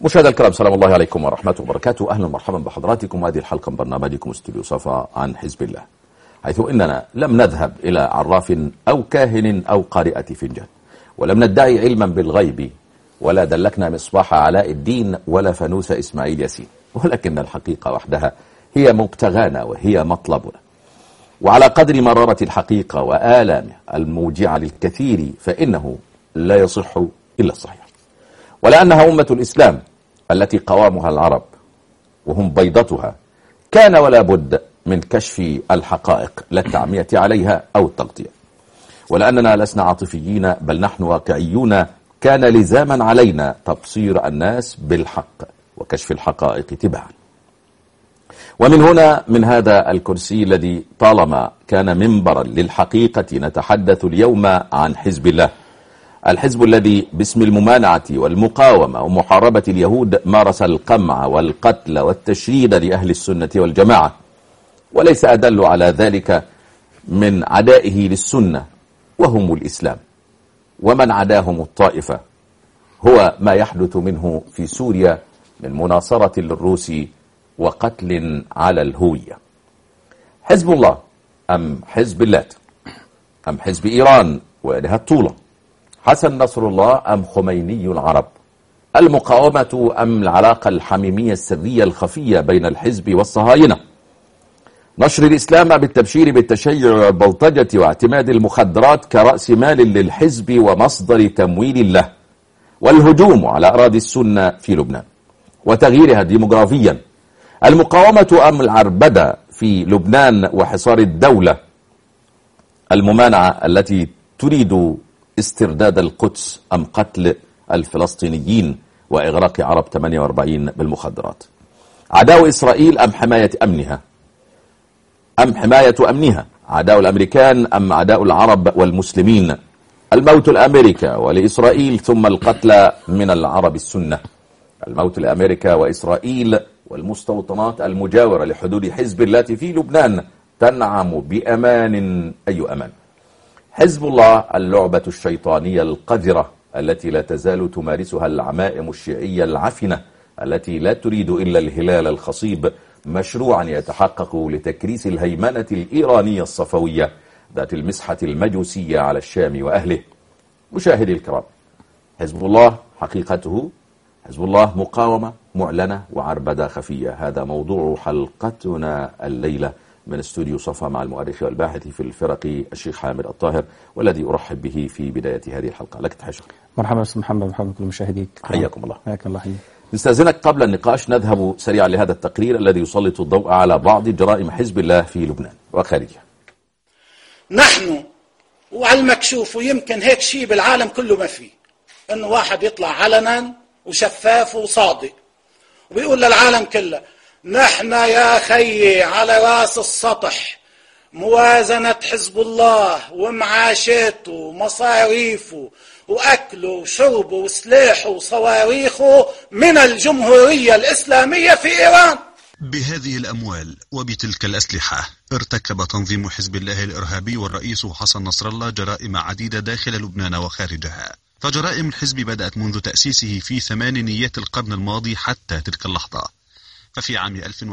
مشاهدينا الكرام سلام الله عليكم ورحمة وبركاته أهلا ومرحبا بحضراتكم هذه الحلقة من برنامجكم استوديو صفا عن حزب الله حيث إننا لم نذهب إلى عراف أو كاهن أو قارئة فنجان ولم ندعي علما بالغيب ولا دلكنا مصباح علاء الدين ولا فانوس إسماعيل ياسين ولكن الحقيقة وحدها هي مبتغانا وهي مطلبنا وعلى قدر مرارة الحقيقة وآلامه الموجعة للكثير فإنه لا يصح إلا الصحيح ولأنها أمة الإسلام التي قوامها العرب وهم بيضتها كان ولا بد من كشف الحقائق لا التعمية عليها أو التغطية ولأننا لسنا عاطفيين بل نحن واقعيون كان لزاما علينا تبصير الناس بالحق وكشف الحقائق تبعا ومن هنا من هذا الكرسي الذي طالما كان منبرا للحقيقة نتحدث اليوم عن حزب الله الحزب الذي باسم الممانعة والمقاومة ومحاربة اليهود مارس القمع والقتل والتشريد لأهل السنة والجماعة وليس أدل على ذلك من عدائه للسنة وهم الإسلام ومن عداهم الطائفة هو ما يحدث منه في سوريا من مناصرة للروس وقتل على الهوية حزب الله أم حزب اللات أم حزب إيران وإلها الطولة حسن نصر الله أم خميني العرب المقاومة أم العلاقة الحميمية السرية الخفية بين الحزب والصهاينة نشر الإسلام بالتبشير بالتشيع والبلطجة واعتماد المخدرات كرأس مال للحزب ومصدر تمويل له والهجوم على أراضي السنة في لبنان وتغييرها ديموغرافيا المقاومة أم العربدة في لبنان وحصار الدولة الممانعة التي تريد استرداد القدس أم قتل الفلسطينيين وإغراق عرب 48 بالمخدرات عداو إسرائيل أم حماية أمنها أم حماية أمنها عداء الأمريكان أم عداء العرب والمسلمين الموت لأمريكا ولإسرائيل ثم القتلى من العرب السنة الموت لأمريكا وإسرائيل والمستوطنات المجاورة لحدود حزب الله في لبنان تنعم بأمان أي أمان حزب الله اللعبة الشيطانية القذرة التي لا تزال تمارسها العمائم الشيعية العفنة التي لا تريد إلا الهلال الخصيب مشروعا يتحقق لتكريس الهيمنة الإيرانية الصفوية ذات المسحة المجوسية على الشام وأهله مشاهدي الكرام حزب الله حقيقته حزب الله مقاومة معلنة وعربدة خفية هذا موضوع حلقتنا الليلة من استوديو صفا مع المؤرخ والباحث في الفرق الشيخ حامد الطاهر والذي أرحب به في بداية هذه الحلقة لك تحية مرحبا أستاذ محمد مرحبا بكل مشاهديك حياكم الله حياكم الله حياك نستأذنك قبل النقاش نذهب سريعا لهذا التقرير الذي يسلط الضوء على بعض جرائم حزب الله في لبنان وخارجها نحن وعلى المكشوف ويمكن هيك شيء بالعالم كله ما فيه انه واحد يطلع علنا وشفاف وصادق وبيقول للعالم كله نحن يا خيي على راس السطح موازنة حزب الله ومعاشاته ومصاريفه وأكله وشربه وسلاحه وصواريخه من الجمهورية الإسلامية في إيران بهذه الأموال وبتلك الأسلحة ارتكب تنظيم حزب الله الإرهابي والرئيس حسن نصر الله جرائم عديدة داخل لبنان وخارجها فجرائم الحزب بدأت منذ تأسيسه في ثمانينيات القرن الماضي حتى تلك اللحظة ففي عام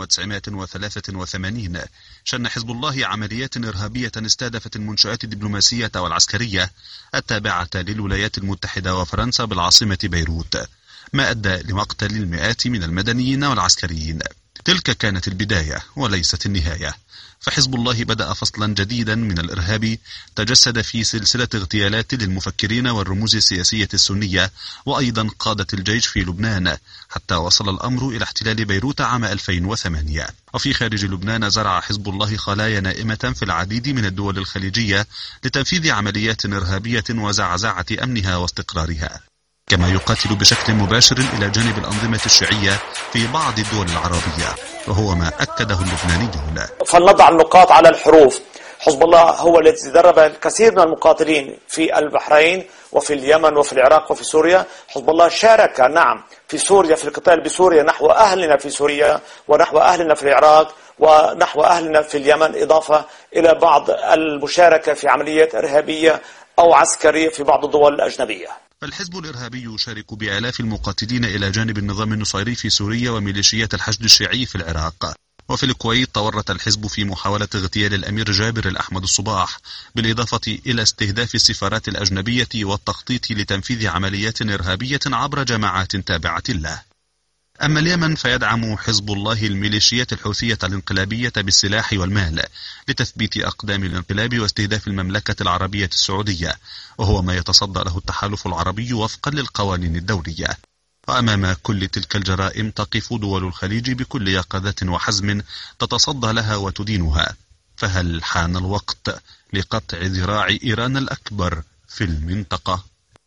1983 شن حزب الله عمليات إرهابية استهدفت المنشآت الدبلوماسية والعسكرية التابعة للولايات المتحدة وفرنسا بالعاصمة بيروت ما أدى لمقتل المئات من المدنيين والعسكريين تلك كانت البداية وليست النهاية فحزب الله بدأ فصلا جديدا من الإرهاب تجسد في سلسلة اغتيالات للمفكرين والرموز السياسية السنية وأيضا قادة الجيش في لبنان حتى وصل الأمر إلى احتلال بيروت عام 2008 وفي خارج لبنان زرع حزب الله خلايا نائمة في العديد من الدول الخليجية لتنفيذ عمليات إرهابية وزعزعة أمنها واستقرارها كما يقاتل بشكل مباشر إلى جانب الأنظمة الشيعية في بعض الدول العربية وهو ما أكده اللبنانيون فلنضع النقاط على الحروف حزب الله هو الذي درب الكثير من المقاتلين في البحرين وفي اليمن وفي العراق وفي سوريا حزب الله شارك نعم في سوريا في القتال بسوريا نحو أهلنا في سوريا ونحو أهلنا في العراق ونحو أهلنا في اليمن إضافة إلى بعض المشاركة في عمليات إرهابية أو عسكرية في بعض الدول الأجنبية فالحزب الإرهابي يشارك بآلاف المقاتلين إلى جانب النظام النصيري في سوريا وميليشيات الحشد الشيعي في العراق وفي الكويت تورط الحزب في محاولة اغتيال الأمير جابر الأحمد الصباح بالإضافة إلى استهداف السفارات الأجنبية والتخطيط لتنفيذ عمليات إرهابية عبر جماعات تابعة له أما اليمن فيدعم حزب الله الميليشيات الحوثية الانقلابية بالسلاح والمال لتثبيت أقدام الانقلاب واستهداف المملكة العربية السعودية وهو ما يتصدى له التحالف العربي وفقا للقوانين الدولية وأمام كل تلك الجرائم تقف دول الخليج بكل يقظة وحزم تتصدى لها وتدينها فهل حان الوقت لقطع ذراع إيران الأكبر في المنطقة؟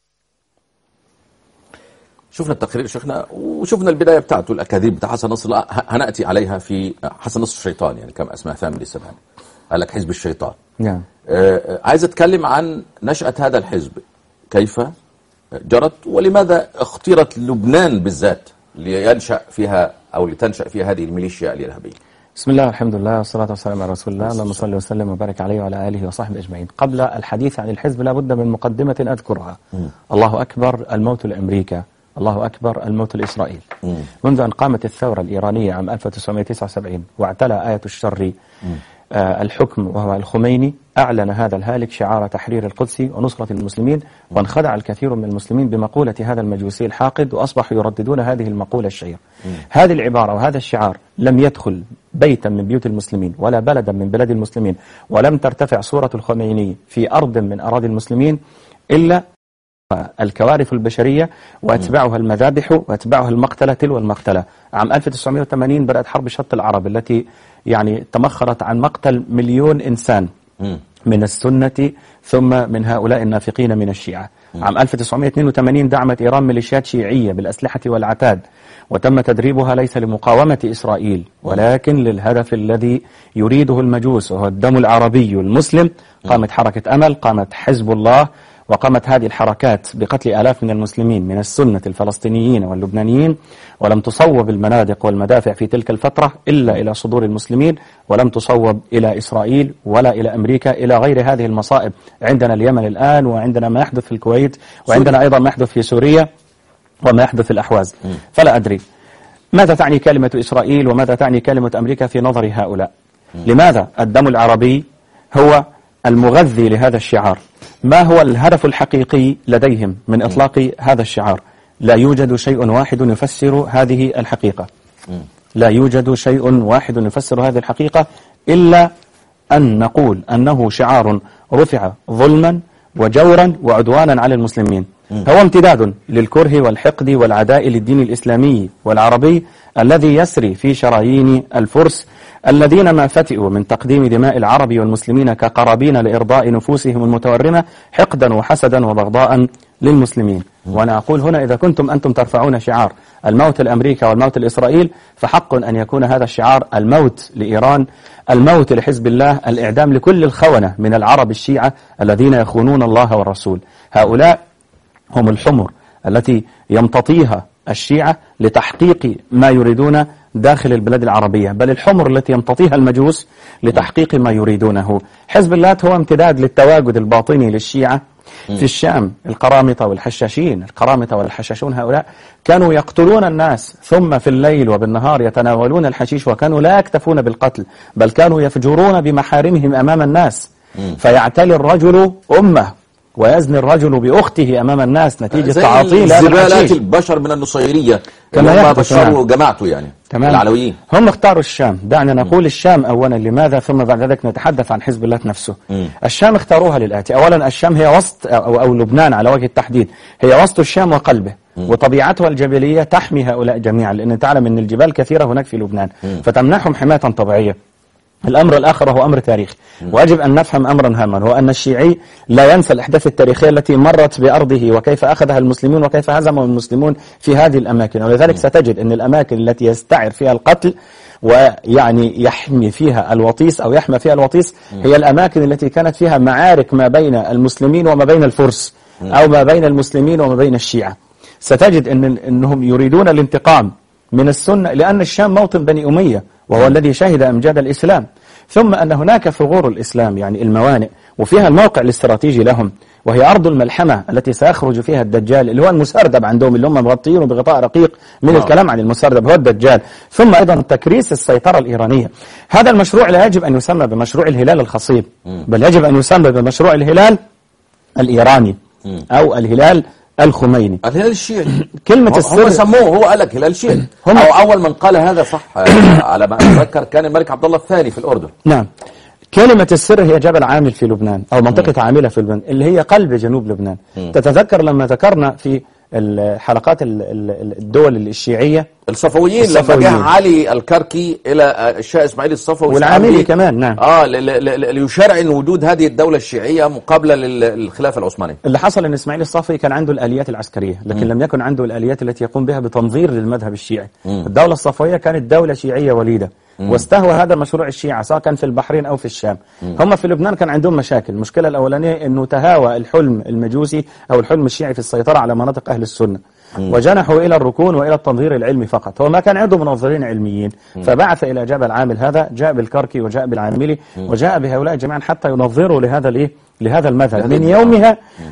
شفنا التقرير شيخنا وشفنا البدايه بتاعته الاكاذيب بتاع حسن نصر ه- هناتي عليها في حسن نصر الشيطان يعني كما اسمها ثامن السبعين قال لك حزب الشيطان نعم آه، آه، عايز اتكلم عن نشاه هذا الحزب كيف جرت ولماذا اختيرت لبنان بالذات لينشا فيها او لتنشا فيها هذه الميليشيا الارهابيه بسم الله والحمد لله والصلاة والسلام على رسول الله اللهم صل وسلم وبارك عليه وعلى آله وصحبه أجمعين قبل الحديث عن الحزب لا بد من مقدمة أذكرها الله أكبر الموت لأمريكا الله أكبر الموت لإسرائيل منذ أن قامت الثورة الإيرانية عام 1979 واعتلى آية الشر آه، الحكم وهو الخميني أعلن هذا الهالك شعار تحرير القدس ونصرة المسلمين وانخدع الكثير من المسلمين بمقولة هذا المجوسي الحاقد وأصبحوا يرددون هذه المقولة الشهيرة هذه العبارة وهذا الشعار لم يدخل بيتا من بيوت المسلمين ولا بلدا من بلاد المسلمين ولم ترتفع صورة الخميني في أرض من أراضي المسلمين إلا الكوارث البشرية وأتباعها المذابح وأتباعها المقتلة تلو المقتلة عام 1980 بدأت حرب شط العرب التي يعني تمخرت عن مقتل مليون إنسان من السنة ثم من هؤلاء النافقين من الشيعة عام 1982 دعمت إيران ميليشيات شيعية بالأسلحة والعتاد وتم تدريبها ليس لمقاومة إسرائيل ولكن للهدف الذي يريده المجوس وهو الدم العربي المسلم قامت حركة أمل قامت حزب الله وقامت هذه الحركات بقتل آلاف من المسلمين من السنة الفلسطينيين واللبنانيين ولم تصوب المنادق والمدافع في تلك الفترة إلا إلى صدور المسلمين ولم تصوب إلى إسرائيل ولا إلى أمريكا إلى غير هذه المصائب عندنا اليمن الآن وعندنا ما يحدث في الكويت وعندنا أيضا ما يحدث في سوريا وما يحدث في الأحواز فلا أدري ماذا تعني كلمة إسرائيل وماذا تعني كلمة أمريكا في نظر هؤلاء لماذا الدم العربي هو المغذي لهذا الشعار ما هو الهدف الحقيقي لديهم من إطلاق هذا الشعار لا يوجد شيء واحد يفسر هذه الحقيقة لا يوجد شيء واحد يفسر هذه الحقيقة إلا أن نقول أنه شعار رفع ظلما وجورا وعدوانا على المسلمين هو امتداد للكره والحقد والعداء للدين الإسلامي والعربي الذي يسري في شرايين الفرس الذين ما فتئوا من تقديم دماء العرب والمسلمين كقرابين لإرضاء نفوسهم المتورمة حقدا وحسدا وبغضاء للمسلمين وأنا أقول هنا إذا كنتم أنتم ترفعون شعار الموت لأمريكا والموت لإسرائيل فحق أن يكون هذا الشعار الموت لإيران الموت لحزب الله الإعدام لكل الخونة من العرب الشيعة الذين يخونون الله والرسول هؤلاء هم الحمر التي يمتطيها الشيعة لتحقيق ما يريدون داخل البلاد العربية بل الحمر التي يمتطيها المجوس لتحقيق ما يريدونه حزب الله هو امتداد للتواجد الباطني للشيعة في الشام القرامطة والحشاشين القرامطة والحشاشون هؤلاء كانوا يقتلون الناس ثم في الليل وبالنهار يتناولون الحشيش وكانوا لا يكتفون بالقتل بل كانوا يفجرون بمحارمهم أمام الناس فيعتلي الرجل أمه ويزني الرجل بأخته أمام الناس نتيجة زي تعاطيه لهذا زبالات الحشيش البشر من النصيرية كما كما يحدث بشروا نعم. جماعته يعني تمام العلويين هم اختاروا الشام دعنا نقول الشام أولا لماذا ثم بعد ذلك نتحدث عن حزب الله نفسه الشام اختاروها للآتي أولا الشام هي وسط أو, أو لبنان على وجه التحديد هي وسط الشام وقلبه وطبيعتها الجبلية تحمي هؤلاء جميعا لأن تعلم أن الجبال كثيرة هناك في لبنان فتمنحهم حماية طبيعية الأمر الآخر هو أمر تاريخي ويجب أن نفهم أمرا هاما هو أن الشيعي لا ينسى الأحداث التاريخية التي مرت بأرضه وكيف أخذها المسلمون وكيف هزموا المسلمون في هذه الأماكن ولذلك ستجد أن الأماكن التي يستعر فيها القتل ويعني يحمي فيها الوطيس أو يحمى فيها الوطيس هي الأماكن التي كانت فيها معارك ما بين المسلمين وما بين الفرس أو ما بين المسلمين وما بين الشيعة ستجد أن أنهم يريدون الانتقام من السنة لأن الشام موطن بني أمية وهو الذي شهد أمجاد الإسلام ثم أن هناك ثغور الإسلام يعني الموانئ وفيها الموقع الاستراتيجي لهم وهي أرض الملحمة التي سيخرج فيها الدجال اللي هو المسردب عندهم اللي هم مغطينه بغطاء رقيق من آه. الكلام عن المسردب هو الدجال ثم أيضا تكريس السيطرة الإيرانية هذا المشروع لا يجب أن يسمى بمشروع الهلال الخصيب بل يجب أن يسمى بمشروع الهلال الإيراني أو الهلال الخميني الهلال الشيعي كلمة هم- السر- هم سموه هو قال لك هلال شيعي هم- او اول من قال هذا صح آه، على ما اتذكر كان الملك عبد الله الثاني في الاردن نعم كلمة السر هي جبل عامل في لبنان أو منطقة عاملة في لبنان اللي هي قلب جنوب لبنان تتذكر لما ذكرنا في الحلقات ال- ال- الدول الشيعية الصفويين لما الصفويين. جاء علي الكركي الى آه، الشاه اسماعيل الصفوي والعاملي استعمل- كمان، نعم. اه ل- ل- ل- ليشرعن وجود هذه الدولة الشيعية مقابلة لل- للخلافة العثمانية اللي حصل ان اسماعيل الصفوي كان عنده الاليات العسكريه لكن لم يكن عنده الاليات التي يقوم بها بتنظير للمذهب الشيعي الدوله الصفويه كانت دوله شيعيه وليده واستهوى هذا مشروع الشيعة سواء كان في البحرين أو في الشام هم في لبنان كان عندهم مشاكل المشكلة الأولانية أنه تهاوى الحلم المجوسي أو الحلم الشيعي في السيطرة على مناطق أهل السنة وجنحوا إلى الركون وإلى التنظير العلمي فقط هو ما كان عنده منظرين علميين فبعث إلى جبل عامل هذا جاء بالكركي وجاء بالعاملي وجاء بهؤلاء جميعا حتى ينظروا لهذا الإيه لهذا المذهب من يومها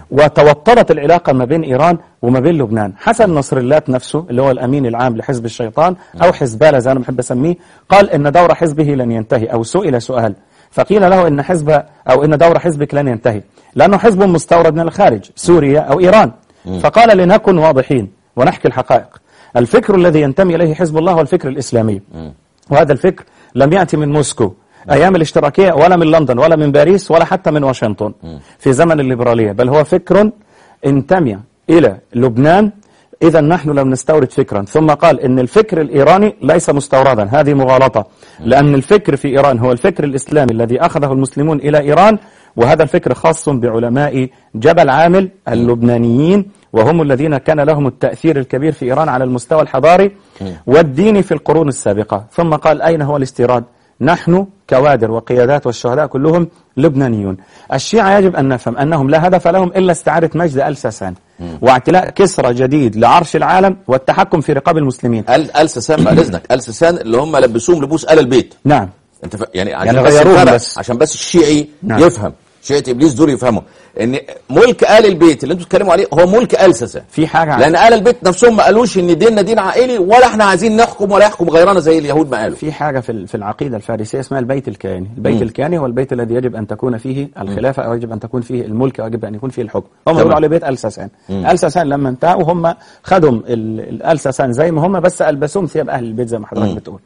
وتوترت العلاقة ما بين إيران وما بين لبنان حسن نصر الله نفسه اللي هو الأمين العام لحزب الشيطان أو حزبالة زي أنا بحب أسميه قال إن دور حزبه لن ينتهي أو سئل سؤال فقيل له إن حزب أو إن دور حزبك لن ينتهي لأنه حزب مستورد من الخارج سوريا أو إيران فقال لنكن واضحين ونحكي الحقائق الفكر الذي ينتمي إليه حزب الله هو الفكر الإسلامي وهذا الفكر لم يأتي من موسكو أيام الاشتراكية ولا من لندن ولا من باريس ولا حتى من واشنطن في زمن الليبرالية بل هو فكر انتمي إلى لبنان إذا نحن لم نستورد فكرا ثم قال إن الفكر الإيراني ليس مستوردا هذه مغالطة لأن الفكر في إيران هو الفكر الإسلامي الذي أخذه المسلمون إلى إيران وهذا الفكر خاص بعلماء جبل عامل اللبنانيين وهم الذين كان لهم التأثير الكبير في إيران على المستوى الحضاري والديني في القرون السابقة ثم قال أين هو الاستيراد نحن كوادر وقيادات والشهداء كلهم لبنانيون الشيعة يجب أن نفهم أنهم لا هدف لهم إلا استعادة مجد آل ساسان واعتلاء كسرى جديد لعرش العالم والتحكم في رقاب المسلمين ال ال سسان بعد اذنك ال سسان اللي هم لبسوهم لبوس ال البيت نعم انت ف... يعني عشان يعني بس غيروهم الفرق، بس. عشان بس الشيعي نعم. يفهم شيعة ابليس دول يفهموا ان ملك ال البيت اللي انتوا بتتكلموا عليه هو ملك ال سسان في حاجة عن- لان ال البيت نفسهم ما قالوش ان ديننا دين عائلي ولا احنا عايزين نحكم ولا يحكم غيرنا زي اليهود ما قالوا في حاجة في ال- في العقيدة الفارسية اسمها البيت الكياني البيت الكياني هو البيت الذي يجب أن تكون فيه الخلافة أو يجب أن تكون فيه الملك أو يجب أن يكون فيه الحكم هم تمام. يقولوا عليه بيت آل ساسان آل ساسان لما انتهوا هم خدوا ال- ال- آل ساسان زي ما هم بس ألبسوهم ثياب أهل البيت زي ما حضرتك بتقول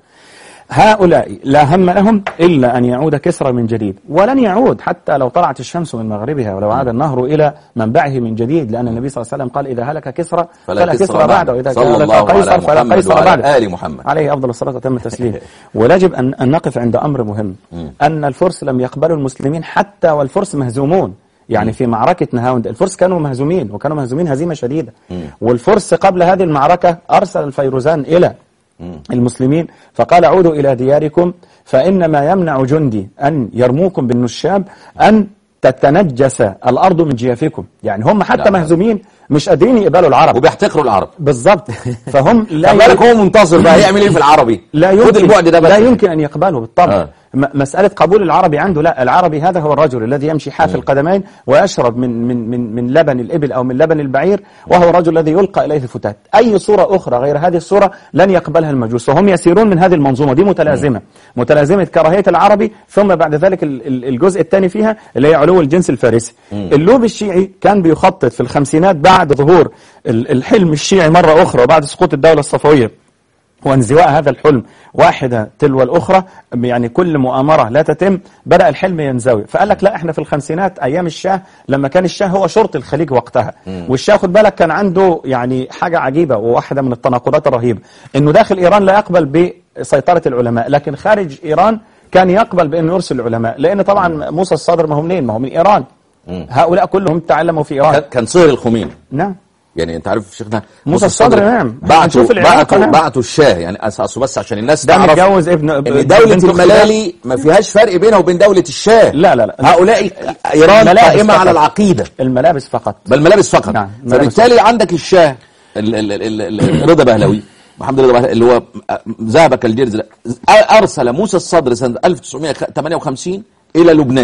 هؤلاء لا هم لهم إلا أن يعود كسرى من جديد ولن يعود حتى لو طلعت الشمس من مغربها ولو عاد النهر إلى منبعه من جديد لأن النبي صلى الله عليه وسلم قال إذا هلك كسرى فلا, كسرى بعده وإذا صلى كان الله على قيصر فلا محمد قيصر وعلى بعده آل محمد عليه أفضل الصلاة وتم التسليم ويجب أن أن نقف عند أمر مهم أن الفرس لم يقبلوا المسلمين حتى والفرس مهزومون يعني في معركة نهاوند الفرس كانوا مهزومين وكانوا مهزومين هزيمة شديدة والفرس قبل هذه المعركة أرسل الفيروزان إلى المسلمين فقال عودوا إلى دياركم فإنما يمنع جندي أن يرموكم بالنشاب أن تتنجس الأرض من جيافكم يعني هم حتى لا. مهزومين مش قادرين يقبلوا العرب وبيحتقروا العرب بالضبط فهم لا لا بالك هو منتصر بقى هيعمل ايه في العربي لا خد يمكن البعد ده بس لا يمكن أن يقبله بالطبع آه. م- مسألة قبول العربي عنده لا العربي هذا هو الرجل الذي يمشي حافي القدمين ويشرب من من من من لبن الإبل أو من لبن البعير وهو الرجل الذي يلقى إليه الفتات أي صورة أخرى غير هذه الصورة لن يقبلها المجوس وهم يسيرون من هذه المنظومة دي متلازمة متلازمة كراهية العربي ثم بعد ذلك ال- ال- الجزء الثاني فيها اللي هي علو الجنس الفارسي اللوب الشيعي كان بيخطط في الخمسينات بعد ظهور ال- الحلم الشيعي مرة أخرى وبعد سقوط الدولة الصفوية وانزواء هذا الحلم واحدة تلو الأخرى يعني كل مؤامرة لا تتم بدأ الحلم ينزوي فقال لك لا احنا في الخمسينات أيام الشاه لما كان الشاه هو شرط الخليج وقتها والشاه خد بالك كان عنده يعني حاجة عجيبة وواحدة من التناقضات الرهيبة انه داخل إيران لا يقبل بسيطرة العلماء لكن خارج إيران كان يقبل بأنه يرسل العلماء لأن طبعا موسى الصدر ما هو منين ما هو من إيران هؤلاء كلهم تعلموا في إيران كان- كان صهر الخميني نعم يعني انت عارف شيخنا موسى الصدر، نعم. بعتوا هنشوف العلاقة، بعتوا نعم. بعتوا الشاه يعني اساسه بس عشان الناس ده تعرف متجوز ابن ان بنت دولة أختي الملالي ما فيهاش فرق بينها وبين دولة الشاه لا لا لا هؤلاء ايران الملابس قائمة فقط. على العقيدة الملابس فقط بل ملابس فقط نعم، ملابس فبالتالي عندك الشاه ال- ال- ال- ال- رضا بهلوي محمد رضا بهلوي اللي هو ذهب كالجرز ده. ارسل موسى الصدر سنة 1958 الى لبنان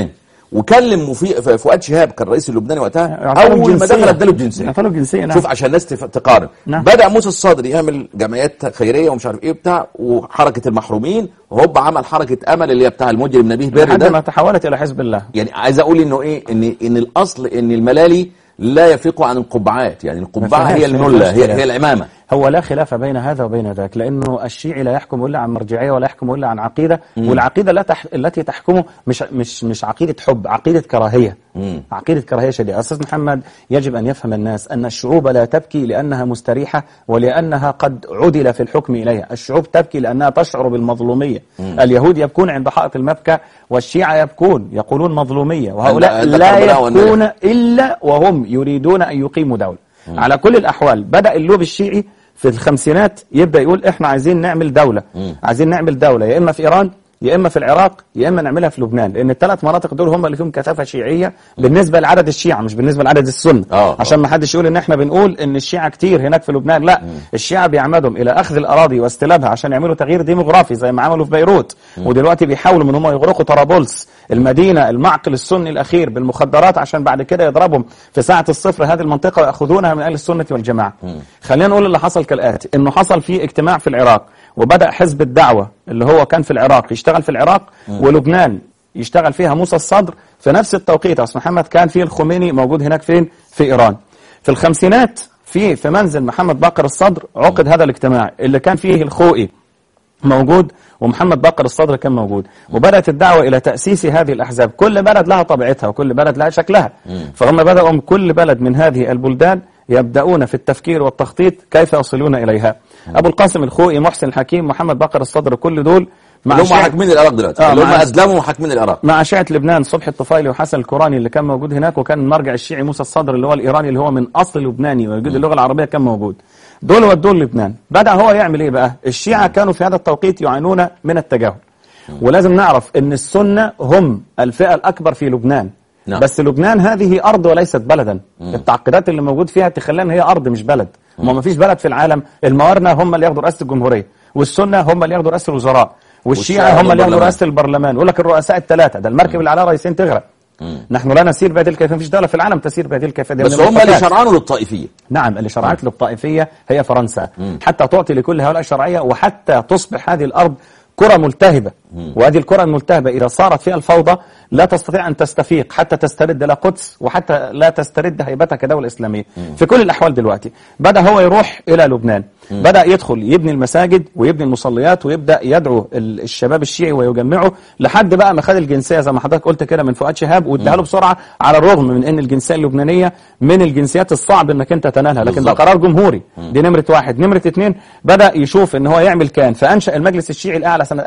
وكلم مفي- ف- فؤاد شهاب كان رئيس اللبناني وقتها يعطوا له اول ما الجنسية. دخل اداله الجنسيه يعطوا له الجنسية، نعم. شوف عشان الناس تف- تقارن نعم. بدا موسى الصدر يعمل جمعيات خيريه ومش عارف ايه بتاع وحركه المحرومين وهوب عمل حركه امل اللي هي بتاع المجرم نبيه بيري لحد ده ما تحولت إلى حزب الله يعني عايز اقول انه ايه ان ان الاصل ان الملالي لا يفيق عن القبعات يعني القبعه ما هي فيهاش- ما النله فيهاش هي, خلاف. هي العمامه هو لا خلاف بين هذا وبين ذاك لأنه الشيعي لا يحكم إلا عن مرجعية ولا يحكم إلا عن عقيدة والعقيدة لا تح... التي تحكمه مش مش مش عقيدة حب عقيدة كراهية عقيدة كراهية شديدة أستاذ محمد يجب أن يفهم الناس أن الشعوب لا تبكي لأنها مستريحة ولأنها قد عدل في الحكم إليها الشعوب تبكي لأنها تشعر بالمظلومية اليهود يبكون عند حائط المبكى والشيعة يبكون يقولون مظلومية وهؤلاء عند- عند لا كربلاء والنجف. يبكون إلا وهم يريدون أن يقيموا دولة على كل الأحوال بدأ اللوب الشيعي في الخمسينات يبدأ يقول إحنا عايزين نعمل دولة عايزين نعمل دولة يا إما في إيران يا إما في العراق يا إما نعملها في لبنان لأن الثلاث مناطق دول هم اللي فيهم كثافة شيعية بالنسبة لعدد الشيعة مش بالنسبة لعدد السنة آه، عشان ما حدش يقول إن إحنا بنقول إن الشيعة كتير هناك في لبنان لا الشيعة بيعمدهم إلى أخذ الأراضي واستلابها عشان يعملوا تغيير ديموغرافي زي ما عملوا في بيروت ودلوقتي بيحاولوا من هم يغرقوا طرابلس المدينة المعقل السني الأخير بالمخدرات عشان بعد كده يضربهم في ساعة الصفر هذه المنطقة ويأخذونها من أهل السنة والجماعة خلينا نقول اللي حصل كالآتي إنه حصل في اجتماع في العراق وبدأ حزب الدعوة اللي هو كان في العراق يشتغل في العراق ولبنان يشتغل فيها موسى الصدر في نفس التوقيت أصل محمد كان في الخميني موجود هناك فين في إيران في الخمسينات في في منزل محمد باقر الصدر عقد هذا الاجتماع اللي كان فيه الخوئي موجود ومحمد بقر الصدر كان موجود وبدأت الدعوة إلى تأسيس هذه الأحزاب كل بلد لها طبيعتها وكل بلد لها شكلها فهم بدأوا من كل بلد من هذه البلدان يبدأون في التفكير والتخطيط كيف يصلون إليها أبو القاسم الخوئي محسن الحكيم محمد بقر الصدر كل دول مع اللي هم شيعة- حاكمين العراق دلوقتي آه، اللي هم مع- اسلموا وحاكمين العراق مع شيعة لبنان صبحي الطفيلي وحسن الكوراني اللي كان موجود هناك وكان المرجع الشيعي موسى الصدر اللي هو الإيراني اللي هو من أصل لبناني ويجود اللغة العربية كان موجود دول ودوا لبنان بدأ هو يعمل إيه بقى الشيعة كانوا في هذا التوقيت يعانون من التجاهل ولازم نعرف أن السنة هم الفئة الأكبر في لبنان نعم. بس لبنان هذه أرض وليست بلدا التعقيدات اللي موجود فيها تخليها إن هي أرض مش بلد وما ما فيش بلد في العالم الموارنة هم اللي ياخدوا رئاسة الجمهورية والسنة هم اللي ياخدوا رئاسة الوزراء والشيعة والشيعة هم اللي ياخدوا البرلمان. رئاسة البرلمان يقول لك الرؤساء الثلاثة ده المركب اللي عليها رئيسين تغرق نحن لا نسير بهذه الكيفية مفيش دولة في العالم تسير بهذه الكيفية دي بس من هم اللي المعتقدات. شرعنوا للطائفيه نعم اللي شرعت له الطائفية هي فرنسا حتى تعطي لكل هؤلاء شرعية وحتى تصبح هذه الأرض كرة ملتهبة وهذه الكرة الملتهبة إذا صارت فيها الفوضى لا تستطيع أن تستفيق حتى تسترد لا قدس وحتى لا تسترد هيبتها كدولة إسلامية في كل الأحوال دلوقتي بدأ هو يروح إلى لبنان بدأ يدخل يبني المساجد ويبني المصليات ويبدأ يدعو ال- الشباب الشيعي ويجمعه لحد بقى ما خد الجنسية زي ما حضرتك قلت كده من فؤاد شهاب واداها له بسرعة على الرغم من أن الجنسية اللبنانية من الجنسيات الصعب أنك أنت تنالها لكن ده بالظبط. قرار جمهوري دي نمرة واحد نمرة اتنين بدأ يشوف ان هو يعمل كان فأنشأ المجلس الشيعي الأعلى سنة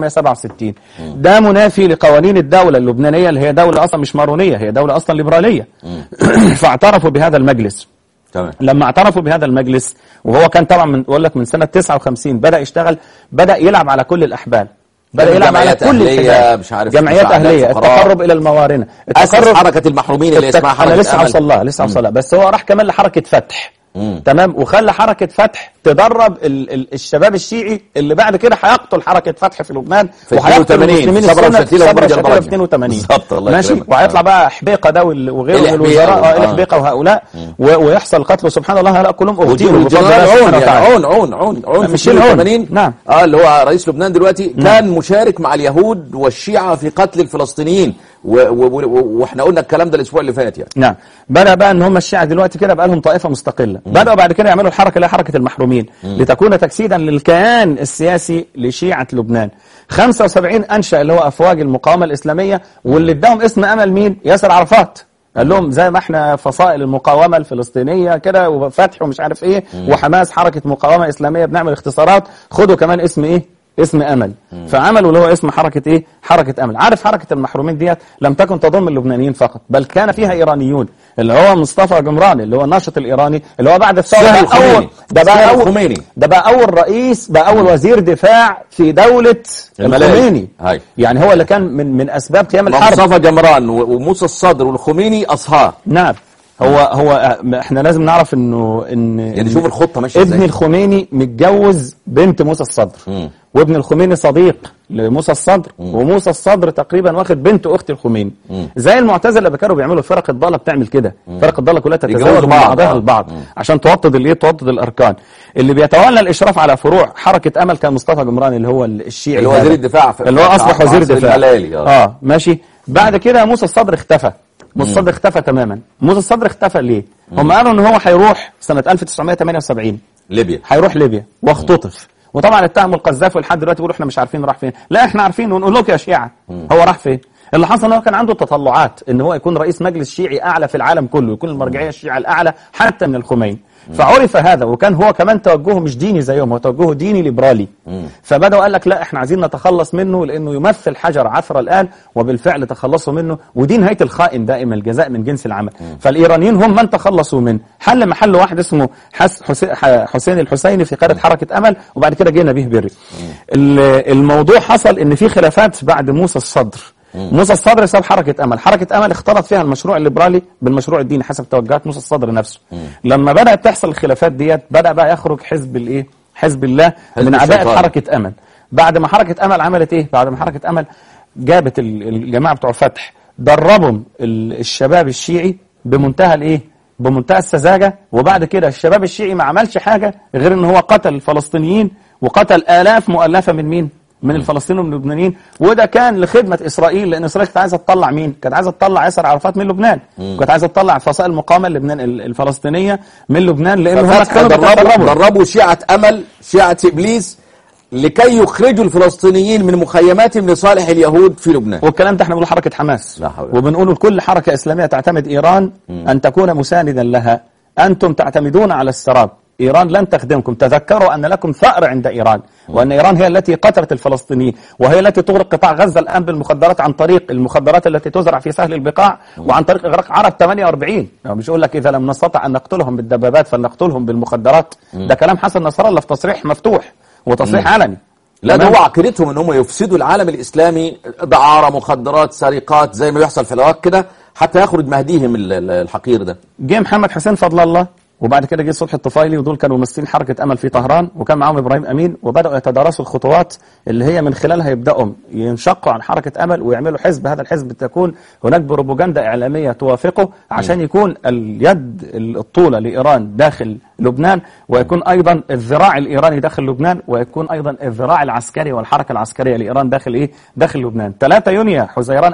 1967 ده منافي لقوانين الدولة اللبنانية اللي هي دولة أصلا مش مارونية هي دولة أصلا ليبرالية فاعترفوا بهذا المجلس تمام لما اعترفوا بهذا المجلس وهو كان طبعا من بقول لك من سنة 59 بدأ يشتغل بدأ يلعب على كل الأحبال بدأ يعني يلعب على جمعيات كل أهلية، الحجاب. مش عارف جمعيات مساعدات أهلية فقراء. التقرب إلى الموارنة اسس التقرب حركه المحرومين اللي اسمها انا حركه لسه أمل. هوصل لها لسه هوصل لها بس هو راح كمان لحركه فتح مم. تمام وخلى حركه فتح تدرب ال ال الشباب الشيعي اللي بعد كده هيقتل حركه فتح في لبنان في وهيقتل 82 المسلمين صبرا السنة وشتيلة صبرا ومرجان وشتيلة برجة. في 82 بالظبط، الله ماشي يكرمك. وهيطلع بقى حبيقه ده وال- وغيره من الحبيقة، الوزراء اه آه. الحبيقه وهؤلاء و- ويحصل قتل سبحان الله هؤلاء كلهم اغتيلوا بفضل الله والجنرال عون سبحانه يعني وتعالى. عون عون عون عون في ميشيل عون. 82 نعم. اه اللي هو رئيس لبنان دلوقتي كان مشارك مع اليهود والشيعة في قتل الفلسطينيين و- و- و- واحنا قلنا الكلام ده الاسبوع اللي فات يعني نعم بدا بقى ان هم الشيعة دلوقتي كده بقى لهم طائفه مستقله بداوا بعد كده يعملوا الحركه اللي هي حركه المحرومين لتكون تجسيدا للكيان السياسي لشيعه لبنان 75 انشا اللي هو افواج المقاومه الاسلاميه واللي اداهم اسم امل مين ياسر عرفات قال لهم زي ما احنا فصائل المقاومه الفلسطينيه كده وفتح ومش عارف ايه وحماس حركه مقاومه اسلاميه بنعمل اختصارات خدوا كمان اسم ايه اسم امل فعملوا اللي هو اسم حركه ايه حركه امل عارف حركه المحرومين ديت لم تكن تضم اللبنانيين فقط بل كان فيها ايرانيون اللي هو مصطفى جمراني اللي هو الناشط الايراني اللي هو بعد الثوره سهل بقى اول الخميني. ده سهل بقى اول الخميني. ده بقى اول رئيس بقى اول وزير دفاع في دوله الملاهي. الخميني هاي. يعني هو اللي كان من من اسباب قيام الحرب مصطفى جمران و- وموسى الصدر والخميني اصهار نعم هو هو آه، احنا لازم نعرف انه ان يعني إن شوف الخطة ماشية ابن ازاي. الخميني متجوز بنت موسى الصدر مم. وابن الخميني صديق لموسى الصدر وموسى الصدر تقريبا واخد بنت اخت الخميني زي المعتزله اللي كانوا بيعملوا فرق الضاله بتعمل كده فرق الضاله كلها تتزوج يتجوزوا من بعض. بعضها آه. البعض عشان توطد الايه توطد الاركان اللي بيتولى الاشراف على فروع حركه امل كان مصطفى جمران اللي هو الشيعي اللي هو هذا. وزير الدفاع في- اللي هو في اصبح عصر وزير دفاع الملالي، آه. اه ماشي بعد كده موسى الصدر اختفى موسى الصدر اختفى تماما موسى الصدر اختفى ليه هم قالوا ان هو هيروح سنه 1978 ليبيا هيروح ليبيا واختطف وطبعا اتهموا القذافي ولحد دلوقتي بيقولوا احنا مش عارفين راح فين لا احنا عارفين ونقول لكم يا شيعه هو راح فين اللي حصل ان هو كان عنده تطلعات ان هو يكون رئيس مجلس شيعي اعلى في العالم كله يكون المرجعيه الشيعه الاعلى حتى من الخميني فعرف هذا وكان هو كمان توجهه مش ديني زيهم هو توجهه ديني ليبرالي فبداوا قال لك لا احنا عايزين نتخلص منه لانه يمثل حجر عثر الان وبالفعل تخلصوا منه ودي نهايه الخائن دائما الجزاء من جنس العمل فالايرانيين هم من تخلصوا منه حل محل واحد اسمه حس حسين, حسين الحسيني في قاده حركه امل وبعد كده جه نبيه بري ال- الموضوع حصل ان في خلافات بعد موسى الصدر موسى الصدر ساب حركة أمل حركة أمل اختلط فيها المشروع الليبرالي بالمشروع الديني حسب توجهات موسى الصدر نفسه لما بدأت تحصل الخلافات ديت بدأ بقى يخرج حزب الإيه حزب الله حزب من عباءة الشيطان. حركة أمل بعد ما حركة أمل عملت إيه بعد ما حركة أمل جابت ال- الجماعة بتوع فتح دربهم ال- الشباب الشيعي بمنتهى الإيه بمنتهى السذاجة وبعد كده الشباب الشيعي ما عملش حاجة غير ان هو قتل الفلسطينيين وقتل آلاف مؤلفة من مين من الفلسطينيين ومن اللبنانيين وده كان لخدمة إسرائيل لأن إسرائيل كانت عايزة تطلع مين كانت عايزة تطلع ياسر عرفات من لبنان كانت عايزة تطلع فصائل المقاومة اللبنان ال- الفلسطينية من لبنان لأن هم ففتح كانوا دربوا, بيتدربوا دربوا شيعة أمل شيعة إبليس لكي يخرجوا الفلسطينيين من مخيماتهم لصالح اليهود في لبنان والكلام ده احنا بنقول حركة حماس لا حول ولا وبنقول لكل حركة إسلامية تعتمد إيران أن تكون مساندا لها أنتم تعتمدون على السراب إيران لن تخدمكم تذكروا أن لكم ثأر عند إيران وأن إيران هي التي قتلت الفلسطينيين وهي التي تغرق قطاع غزة الآن بالمخدرات عن طريق المخدرات التي تزرع في سهل البقاع وعن طريق إغراق عرب 48 يعني مش يقول لك إذا لم نستطع أن نقتلهم بالدبابات فلنقتلهم بالمخدرات ده كلام حسن نصر الله في تصريح مفتوح وتصريح علني لا ده تمام؟ هو عقيدتهم ان هم يفسدوا العالم الاسلامي دعاره مخدرات سرقات زي ما بيحصل في العراق كده حتى يخرج مهديهم ال- ال- الحقير ده جه محمد حسين فضل الله وبعد كده جه صلح الطفيلي ودول كانوا ممثلين حركه امل في طهران وكان معاهم ابراهيم امين وبداوا يتدارسوا الخطوات اللي هي من خلالها يبداوا ينشقوا عن حركه امل ويعملوا حزب هذا الحزب تكون هناك بروباجندا اعلاميه توافقه عشان يكون اليد الطوله لايران داخل لبنان ويكون ايضا الذراع الايراني داخل لبنان ويكون ايضا الذراع العسكري والحركه العسكريه لايران داخل ايه داخل لبنان 3 يونيو حزيران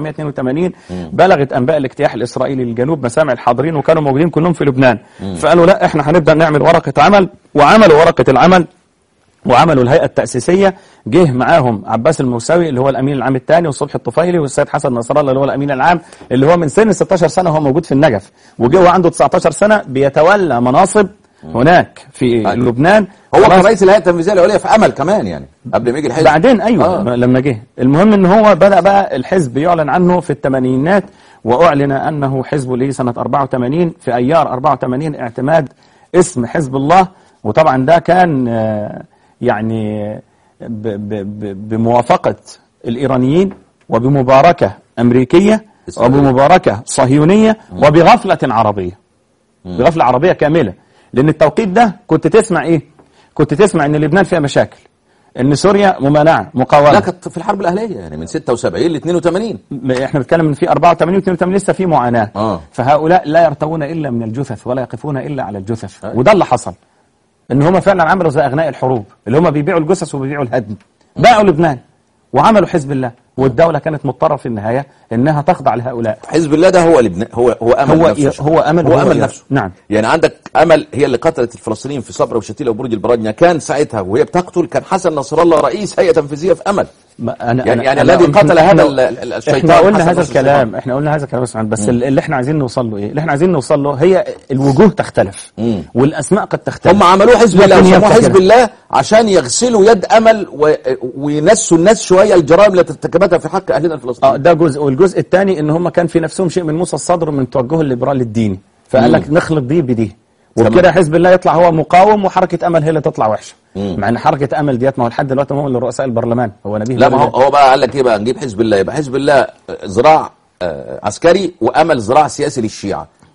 1982 بلغت انباء الاجتياح الاسرائيلي للجنوب مسامع الحاضرين وكانوا موجودين كلهم في لبنان فقالوا لا احنا هنبدا نعمل ورقه عمل وعملوا ورقه العمل وعملوا الهيئة التأسيسية جه معاهم عباس الموسوي اللي هو الأمين العام الثاني وصبحي الطفيلي والسيد حسن نصر الله اللي هو الأمين العام اللي هو من سن 16 سنة وهو موجود في النجف وجه وهو عنده 19 سنة بيتولى مناصب هناك في لبنان هو خلاص. كان رئيس الهيئه التنفيذيه العليا في امل كمان يعني قبل ما يجي الحزب بعدين ايوه آه. آه. لما جه المهم ان هو بدا بقى الحزب يعلن عنه في الثمانينات واعلن انه حزب ليه سنه 84 في ايار 84 اعتماد اسم حزب الله وطبعا ده كان آه، يعني ب ب ب بموافقه الايرانيين وبمباركه امريكيه إسرائيل. وبمباركه صهيونيه وبغفله عربيه بغفله عربيه كامله لان التوقيت ده كنت تسمع ايه كنت تسمع ان لبنان فيها مشاكل ان سوريا ممانعه مقاومه لا كانت في الحرب الاهليه يعني من 76 ل 82 م- احنا بنتكلم ان في 84 و 82 لسه في معاناه آه. فهؤلاء لا يرتوون الا من الجثث ولا يقفون الا على الجثث وده اللي حصل ان هم فعلا عملوا زي اغنياء الحروب اللي هم بيبيعوا الجثث وبيبيعوا الهدم باعوا لبنان وعملوا حزب الله والدوله كانت مضطره في النهايه انها تخضع لهؤلاء حزب الله ده هو لبنان هو هو امل هو نفسه هو امل هو وهو امل إيران. نفسه نعم يعني عندك امل هي اللي قتلت الفلسطينيين في صبرا وشتيله وبرج البرادنيا كان ساعتها وهي بتقتل كان حسن نصر الله رئيس هيئه تنفيذيه في امل ما أنا يعني- أنا يعني أنا الذي إحنا- قتل هذا إحنا- ال- ال- الشيطان احنا قلنا حسن هذا نصر الكلام الشيطان. احنا قلنا هذا الكلام اسمع بس ال- اللي احنا عايزين نوصل له ايه اللي احنا عايزين نوصل له هي الوجوه تختلف مم. والاسماء قد تختلف هم عملوه حزب الله لكن وسموه يبقى حزب كده. الله عشان يغسلوا يد امل و... وينسوا الناس شويه الجرائم التي ارتكبتها في حق اهلنا اه الفلسطينيين ده جزء والجزء الثاني ان هم كان في نفسهم شيء من موسى الصدر من توجهه الليبرالي الديني فقال لك نخلط دي بدي وبكده حزب الله يطلع هو مقاوم وحركه امل هي اللي تطلع وحشه مع ان حركه امل ديت ما هو لحد دلوقتي ما هو اللي رؤساء البرلمان هو نبيه لا ما هو برلمان. هو بقى قال لك ايه بقى نجيب حزب الله يبقى حزب الله ذراع آه، عسكري وامل ذراع سياسي للشيعه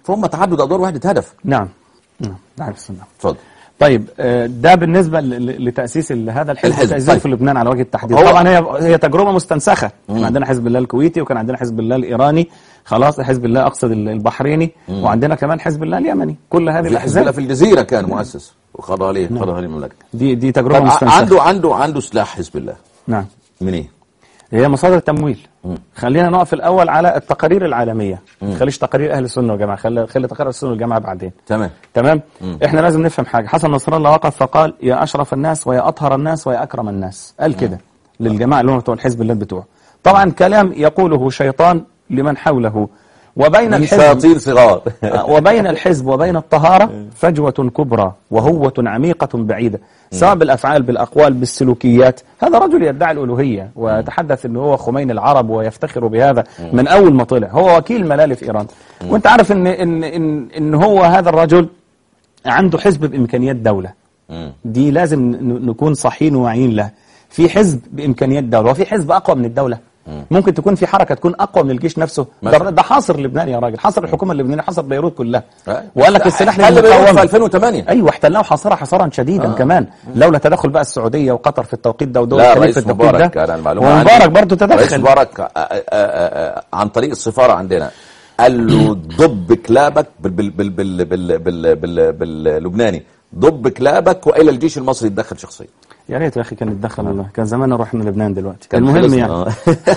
فهم تعدد ادوار وحده هدف نعم نعم نعم السنة. اتفضل طيب آه، ده بالنسبة ل- ل- لتأسيس ال- هذا الحزب الحزب، وتأسيسه طيب. في لبنان على وجه التحديد هو- طبعا هي هي تجربة مستنسخة كان عندنا حزب الله الكويتي وكان عندنا حزب الله الإيراني خلاص حزب الله أقصد ال- البحريني وعندنا كمان حزب الله اليمني كل هذه في حزب الله الأحزاب في الجزيره كان مؤسس وخضع عليه خضع عليه المملكه دي دي تجربة طب ع- مستنسخة عنده عنده عنده سلاح حزب الله نعم من ايه؟ هي مصادر تمويل خلينا نقف الأول على التقارير العالمية ما تخليش تقارير أهل السنة والجماعة خلي خلي تقارير السنة والجماعة بعدين تمام تمام احنا لازم نفهم حاجه حسن نصر الله وقف فقال يا اشرف الناس ويا اطهر الناس ويا اكرم الناس قال كده للجماعه اللي هم بتوع الحزب الله بتوعه طبعا كلام يقوله شيطان لمن حوله وبين من الحزب شياطين صغار وبين الحزب وبين الطهارة فجوة كبرى وهوة عميقة بعيدة سواء بالأفعال بالأقوال بالسلوكيات هذا رجل يدعي الألوهية ويتحدث أنه هو خمين العرب ويفتخر بهذا من أول ما طلع هو وكيل ملال في إيران وانت عارف أن, إن, إن, إن هو هذا الرجل عنده حزب بإمكانيات دولة دي لازم ن- نكون صحيين وواعيين له في حزب بإمكانيات دولة وفي حزب أقوى من الدولة ممكن تكون في حركة تكون أقوى من الجيش نفسه ده, مثلا. ده حاصر لبنان يا راجل حاصر الحكومة اللبنانية حاصر بيروت كلها أه. وقال لك السلاح حل بيروت في للمقاومة 2008 ايوه احتلناه حصرها حصرا شديدا آه. كمان لولا تدخل بقى السعوديه وقطر في التوقيت ده ودول لا الخليج رئيس في التوقيت مبارك ده كان المعلومه ومبارك عندي. برضه رئيس تدخل مبارك آه، آه، آه، آه، عن طريق السفاره عندنا قال له ضب كلابك بال بال بال بال بال بال بال باللبناني ضب كلابك والى الجيش المصري يتدخل شخصيا يا ريت يا اخي كان يتدخل والله كان زماننا رحنا لبنان دلوقتي كان المهم خلصنا. يعني آه.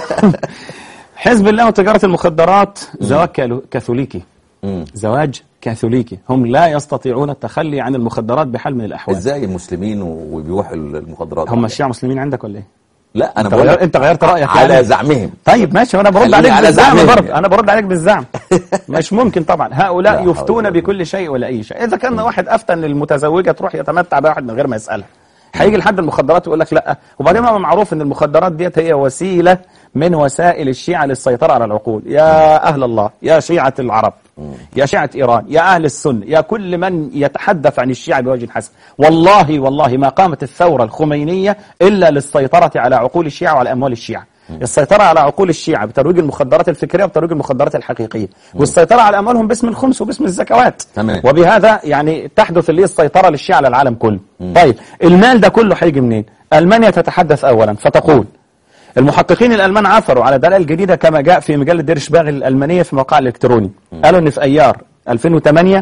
حزب الله وتجاره المخدرات زواج كالو- كاثوليكي مم. زواج كاثوليكي هم لا يستطيعون التخلي عن المخدرات بحال من الاحوال ازاي المسلمين وبيوحوا المخدرات هم الشيعة مسلمين عندك ولا ايه؟ لا انا انت, بقول غير... لك انت غيرت رايك على يعني. زعمهم طيب ماشي وانا برد خليني عليك على بالزعم زعمهم برضه يعني. انا برد عليك بالزعم مش ممكن طبعا لا هؤلاء حول يفتون ولا قوة. بكل شيء ولا اي شيء اذا كان واحد افتى ان المتزوجه تروح يتمتع بواحد من غير ما يسالها هيجي لحد المخدرات ويقول لك لا وبعدين هو معروف ان المخدرات ديت هي وسيله من وسائل الشيعه للسيطره على العقول يا اهل الله يا شيعه العرب يا شيعه ايران يا اهل السنه يا كل من يتحدث عن الشيعه بوجه حسن والله والله ما قامت الثوره الخمينيه الا للسيطره على عقول الشيعه وعلى اموال الشيعه السيطرة على عقول الشيعة بترويج المخدرات الفكرية وبترويج المخدرات الحقيقية والسيطرة على أموالهم باسم الخمس وباسم الزكوات تمام. وبهذا يعني تحدث اللي هي السيطرة للشيعة على العالم كله طيب المال ده كله هيجي منين ألمانيا تتحدث أولا فتقول المحققين الألمان عثروا على دلائل جديدة كما جاء في مجلة دير شباغ الألمانية في موقع الإلكتروني قالوا إن في أيار 2008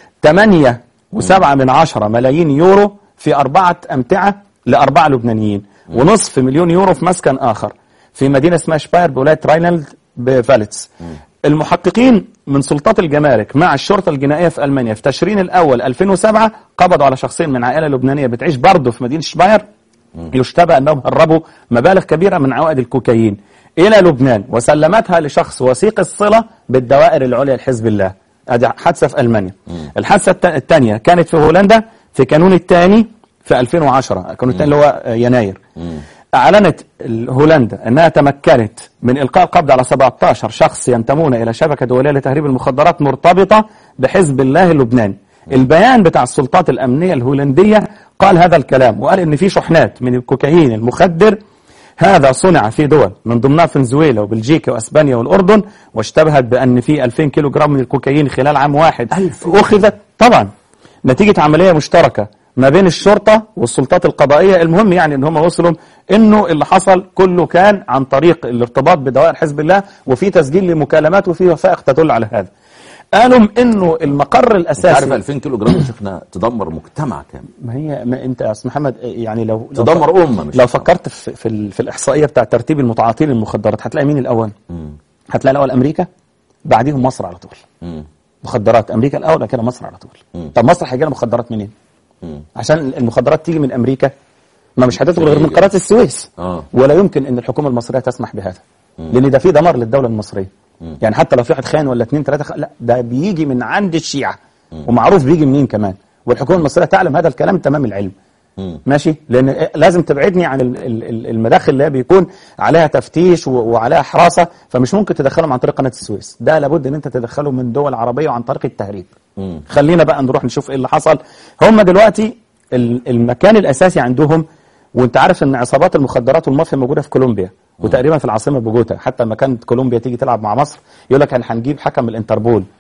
8 وسبعة من عشرة ملايين يورو في أربعة أمتعة لأربعة لبنانيين ونصف مليون يورو في مسكن آخر في مدينة اسمها شباير بولاية راينلد بفالتس المحققين من سلطات الجمارك مع الشرطة الجنائية في ألمانيا في تشرين الأول 2007 قبضوا على شخصين من عائلة لبنانية بتعيش برضه في مدينة شباير يشتبه أنهم هربوا مبالغ كبيرة من عوائد الكوكايين إلى لبنان وسلمتها لشخص وثيق الصلة بالدوائر العليا لحزب الله هذه حادثة في ألمانيا الحادثة الت- الثانية كانت في هولندا في كانون الثاني في 2010 كانون الثاني اللي هو آه، يناير أعلنت ال- هولندا أنها تمكنت من إلقاء القبض على 17 شخص ينتمون إلى شبكة دولية لتهريب المخدرات مرتبطة بحزب الله اللبناني البيان بتاع السلطات الأمنية الهولندية قال هذا الكلام وقال إن في شحنات من الكوكايين المخدر هذا صنع في دول من ضمنها فنزويلا وبلجيكا واسبانيا والاردن واشتبهت بان في 2000 كيلو جرام من الكوكايين خلال عام واحد اخذت طبعا نتيجه عمليه مشتركه ما بين الشرطه والسلطات القضائيه المهم يعني ان هم وصلوا انه اللي حصل كله كان عن طريق الارتباط بدوائر حزب الله وفي تسجيل لمكالمات وفي وثائق تدل على هذا قالوا انه المقر انت عارف الاساسي 2000 كيلو جرام يا شيخنا تدمر مجتمع كامل ما هي ما انت يا استاذ محمد يعني لو لو تدمر امه مش لو فكرت في في, ال- في الاحصائيه بتاع ترتيب المتعاطين للمخدرات هتلاقي مين الاول؟ هتلاقي الاول امريكا بعديهم مصر على طول مم. مخدرات امريكا الاول بعد كده مصر على طول طب مصر هيجي لها مخدرات منين؟ مم. عشان المخدرات تيجي من امريكا ما مش هتدخل غير من قناه السويس آه. ولا يمكن ان الحكومه المصريه تسمح بهذا لان ده في دمار للدوله المصريه يعني حتى لو في واحد خان ولا اثنين ثلاثه خ... لا ده بيجي من عند الشيعه ومعروف بيجي منين كمان والحكومه المصريه تعلم هذا الكلام تمام العلم مم. ماشي لان لازم تبعدني عن ال- ال- ال- المداخل اللي هي بيكون عليها تفتيش و- وعليها حراسه فمش ممكن تدخلهم عن طريق قناه السويس ده لابد ان انت تدخله من دول عربيه وعن طريق التهريب مم. خلينا بقى نروح نشوف ايه اللي حصل هم دلوقتي ال- المكان الاساسي عندهم وانت عارف ان عصابات المخدرات والمافيا موجوده في كولومبيا وتقريبا في العاصمه بوجوتا حتى لما كانت كولومبيا تيجي تلعب مع مصر يقول لك احنا هنجيب حكم من الانتربول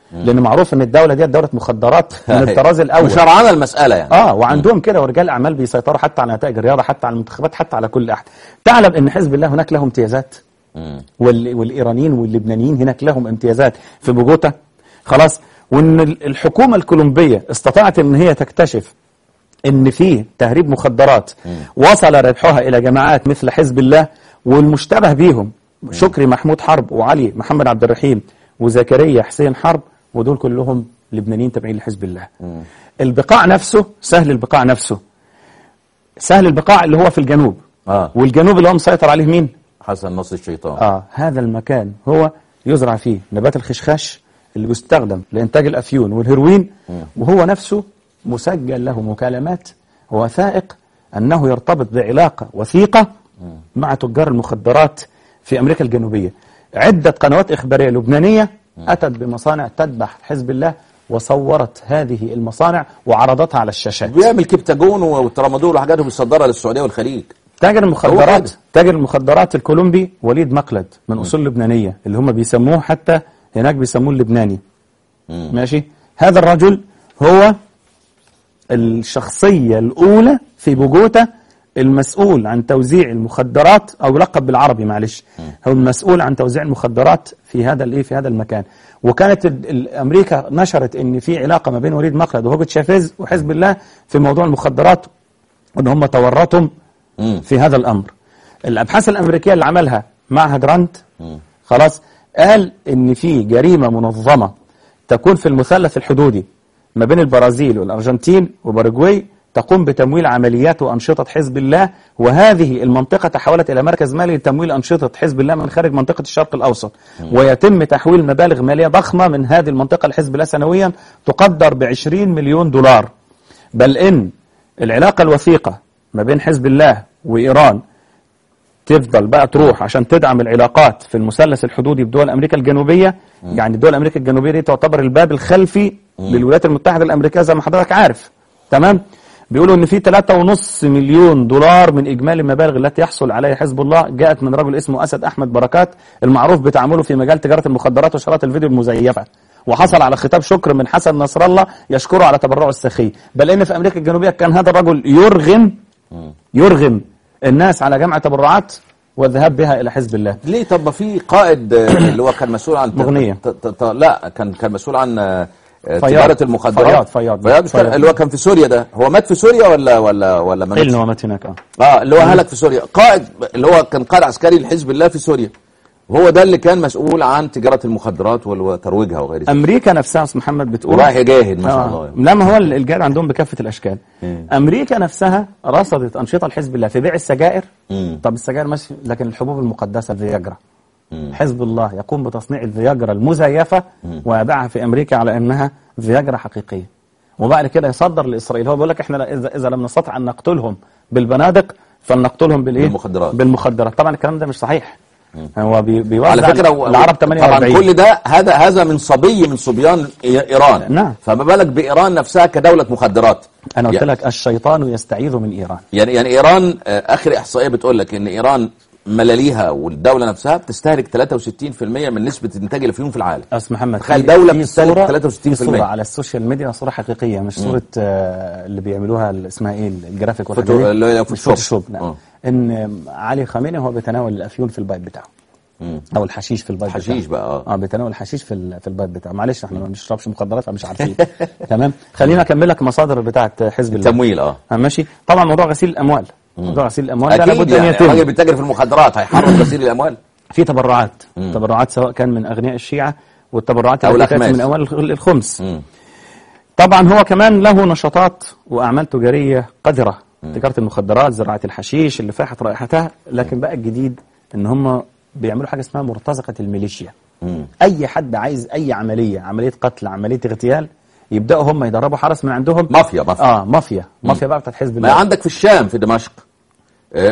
لان معروف ان الدوله دي دوله مخدرات من الطراز الاول مشرعنا المساله يعني اه وعندهم كده ورجال اعمال بيسيطروا حتى على نتائج الرياضه حتى على المنتخبات حتى على كل احد تعلم ان حزب الله هناك له امتيازات وال... والايرانيين واللبنانيين هناك لهم امتيازات في بوجوتا خلاص وان ال- الحكومه الكولومبيه استطاعت ان هي تكتشف ان في تهريب مخدرات وصل ربحها الى جماعات مثل حزب الله والمشتبه بيهم شكري محمود حرب وعلي محمد عبد الرحيم وزكريا حسين حرب ودول كلهم لبنانيين تابعين لحزب الله البقاع نفسه سهل البقاع نفسه سهل البقاع اللي هو في الجنوب آه. والجنوب اللي هو مسيطر عليه مين حسن نصر الشيطان آه هذا المكان هو يزرع فيه نبات الخشخاش اللي بيستخدم لإنتاج الأفيون والهيروين وهو نفسه مسجل له مكالمات ووثائق أنه يرتبط بعلاقة وثيقة مع تجار المخدرات في أمريكا الجنوبية عدة قنوات إخبارية لبنانية أتت بمصانع تتبع حزب الله وصورت هذه المصانع وعرضتها على الشاشات بيعمل كبتاجون والترامادول وحاجات بيصدرها للسعوديه والخليج تاجر هو المخدرات كده. تاجر المخدرات الكولومبي وليد مقلد من اصول لبنانيه اللي هم بيسموه حتى هناك بيسموه اللبناني ماشي هذا الرجل هو الشخصيه الاولى في بوجوتا المسؤول عن توزيع المخدرات او لقب بالعربي معلش هو المسؤول عن توزيع المخدرات في هذا الايه في هذا المكان وكانت ال- ال- امريكا نشرت ان في علاقه ما بين وليد مقلد وهوجو تشافيز وحزب الله في موضوع المخدرات وان هم تورطهم في هذا الامر الابحاث الامريكيه اللي عملها معهد راند خلاص قال ان في جريمه منظمه تكون في المثلث الحدودي ما بين البرازيل والارجنتين وباراجواي تقوم بتمويل عمليات وانشطه حزب الله وهذه المنطقه تحولت الى مركز مالي لتمويل انشطه حزب الله من خارج منطقه الشرق الاوسط ويتم تحويل مبالغ ماليه ضخمه من هذه المنطقه لحزب الله سنويا تقدر ب 20 مليون دولار بل ان العلاقه الوثيقه ما بين حزب الله وايران تفضل بقى تروح عشان تدعم العلاقات في المثلث الحدودي بدول امريكا الجنوبيه يعني دول امريكا الجنوبيه دي تعتبر الباب الخلفي للولايات المتحده الامريكيه زي ما حضرتك عارف تمام بيقولوا ان في 3.5 مليون دولار من اجمالي المبالغ التي يحصل عليها حزب الله جاءت من رجل اسمه اسد احمد بركات المعروف بتعامله في مجال تجاره المخدرات وشراء الفيديو المزيفه وحصل على خطاب شكر من حسن نصر الله يشكره على تبرعه السخي بل ان في امريكا الجنوبيه كان هذا الرجل يرغم يرغم الناس على جمع تبرعات والذهاب بها الى حزب الله ليه طب ما في قائد آه، اللي هو كان مسؤول عن مغنية. ت- ت- ت- لا كان كان مسؤول عن آه، آه، فياض. تجاره المخدرات فياض- فياض. فياض مش كان- فياض. اللي هو كان في سوريا ده هو مات في سوريا ولا ولا ولا ما قيل ماتش؟ انه مات هناك اه اه اللي هو هلك في سوريا قائد اللي هو كان قائد عسكري لحزب الله في سوريا وهو ده اللي كان مسؤول عن تجاره المخدرات وترويجها وغير ذلك امريكا نفسها استاذ محمد بتقول ورايح يجاهد ما شاء آه. الله لا ما هو الجهاد عندهم بكافه الاشكال امريكا نفسها رصدت انشطه لحزب الله في بيع السجائر مم. طب السجائر ماشي لكن الحبوب المقدسه الفياجرا حزب الله يقوم بتصنيع الفياجرا المزيفه ويبيعها في امريكا على انها فياجرا حقيقيه وبعد كده يصدر لاسرائيل هو بيقول لك احنا اذا اذا لم نستطع ان نقتلهم بالبنادق فلنقتلهم بالايه بالمخدرات. بالمخدرات طبعا الكلام ده مش صحيح هو بي- بيوزع على فكره هو- العرب طبعا 48 كل ده هذا هذا من صبي من صبيان إي- ايران نعم. فما بالك بايران نفسها كدوله مخدرات انا قلت يعني- لك الشيطان يستعيذ من ايران يعني يعني ايران آه، اخر احصائيه بتقول لك ان ايران ملاليها والدوله نفسها بتستهلك 63% من نسبه انتاج الافيون في العالم أستاذ محمد تخيل في- دولة في بتستهلك صورة- 63% في صورة على السوشيال ميديا صورة حقيقية مش صورة آه اللي بيعملوها ال- اسمها ايه الجرافيك والحاجات فوتو- دي. اللي هي مش فوتوشوب. فوتوشوب لا آه. ان علي خامنئي هو بيتناول الافيون في البيت بتاعه او الحشيش في البيت الحشيش بتاعه. بقى، آه. اه بيتناول الحشيش في ال- في البيت بتاعه معلش احنا ما بنشربش مخدرات فمش عارفين تمام خلينا اكمل لك مصادر بتاعه حزب الله تمويل اه آه ماشي طبعا موضوع غسيل الاموال موضوع غسيل الاموال ده اكيد لابد ان يعني يتم الراجل بيتاجر في المخدرات هيحرم غسيل الاموال في تبرعات تبرعات سواء كان من اغنياء الشيعه والتبرعات أو التي تاتي الأخماس. من اموال الخ- الخمس مم. طبعا هو كمان له نشاطات واعمال تجاريه قذره تجاره المخدرات زراعه الحشيش اللي فاحت رائحتها لكن بقى الجديد ان هم بيعملوا حاجه اسمها مرتزقه الميليشيا مم. اي حد عايز اي عمليه عمليه قتل عمليه اغتيال يبداوا هم يدربوا حرس من عندهم مافيا مافيا اه مافيا مافيا بقى بتاعت حزب ما الله عندك في الشام في دمشق آه،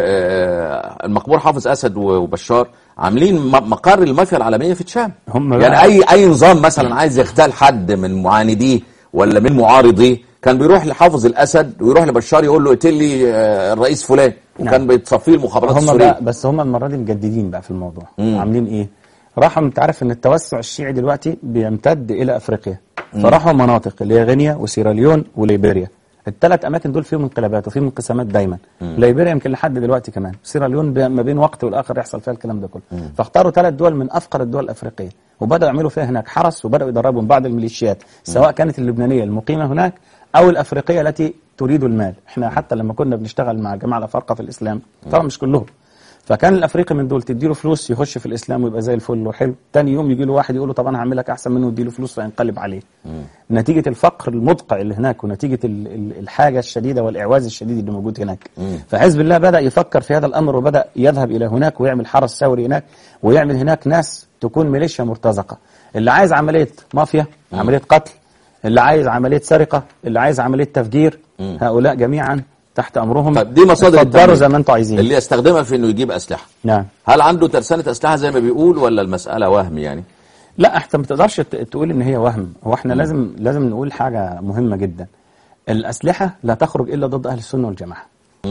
آه، المقبور حافظ اسد و- وبشار عاملين م- مقر المافيا العالميه في الشام هم يعني بقى- اي اي نظام مثلا عايز يغتال حد من معانديه ولا من معارضيه كان بيروح لحافظ الاسد ويروح لبشار يقول له اقتل لي آه، الرئيس فلان وكان نعم. بيتصفيه المخابرات هم السوريه بقى بس هم المره دي مجددين بقى في الموضوع مم. عاملين ايه راحوا انت عارف ان التوسع الشيعي دلوقتي بيمتد الى افريقيا فراحوا مناطق اللي هي غينيا وسيراليون وليبيريا الثلاث اماكن دول فيهم انقلابات وفيهم انقسامات دايما ليبيريا يمكن لحد دلوقتي كمان سيراليون بي- ما بين وقت والاخر يحصل فيها الكلام ده كله فاختاروا ثلاث دول من افقر الدول الافريقيه وبداوا يعملوا فيها هناك حرس وبداوا يدربوا بعض الميليشيات سواء كانت اللبنانيه المقيمه هناك او الافريقيه التي تريد المال احنا حتى لما كنا بنشتغل مع جماعه الافارقه في الاسلام طبعا مش كلهم فكان الافريقي من دول تديله فلوس يخش في الاسلام ويبقى زي الفل وحلو تاني يوم يجي له واحد يقول له طب انا هعمل لك احسن منه ويديله فلوس فينقلب عليه نتيجه الفقر المدقع اللي هناك ونتيجه ال- ال- الحاجه الشديده والاعواز الشديد اللي موجود هناك فحزب الله بدا يفكر في هذا الامر وبدا يذهب الى هناك ويعمل حرس ثوري هناك ويعمل هناك ناس تكون ميليشيا مرتزقه اللي عايز عمليه مافيا عمليه قتل اللي عايز عمليه سرقه اللي عايز عمليه تفجير هؤلاء جميعا تحت امرهم طب دي مصادر اتفضلوا التمويل زي ما انتم عايزين اللي يستخدمها في انه يجيب اسلحه نعم هل عنده ترسانه اسلحه زي ما بيقول ولا المساله وهم يعني لا انت ما تقدرش ت- تقول ان هي وهم هو احنا لازم لازم نقول حاجه مهمه جدا الاسلحه لا تخرج الا ضد اهل السنه والجماعه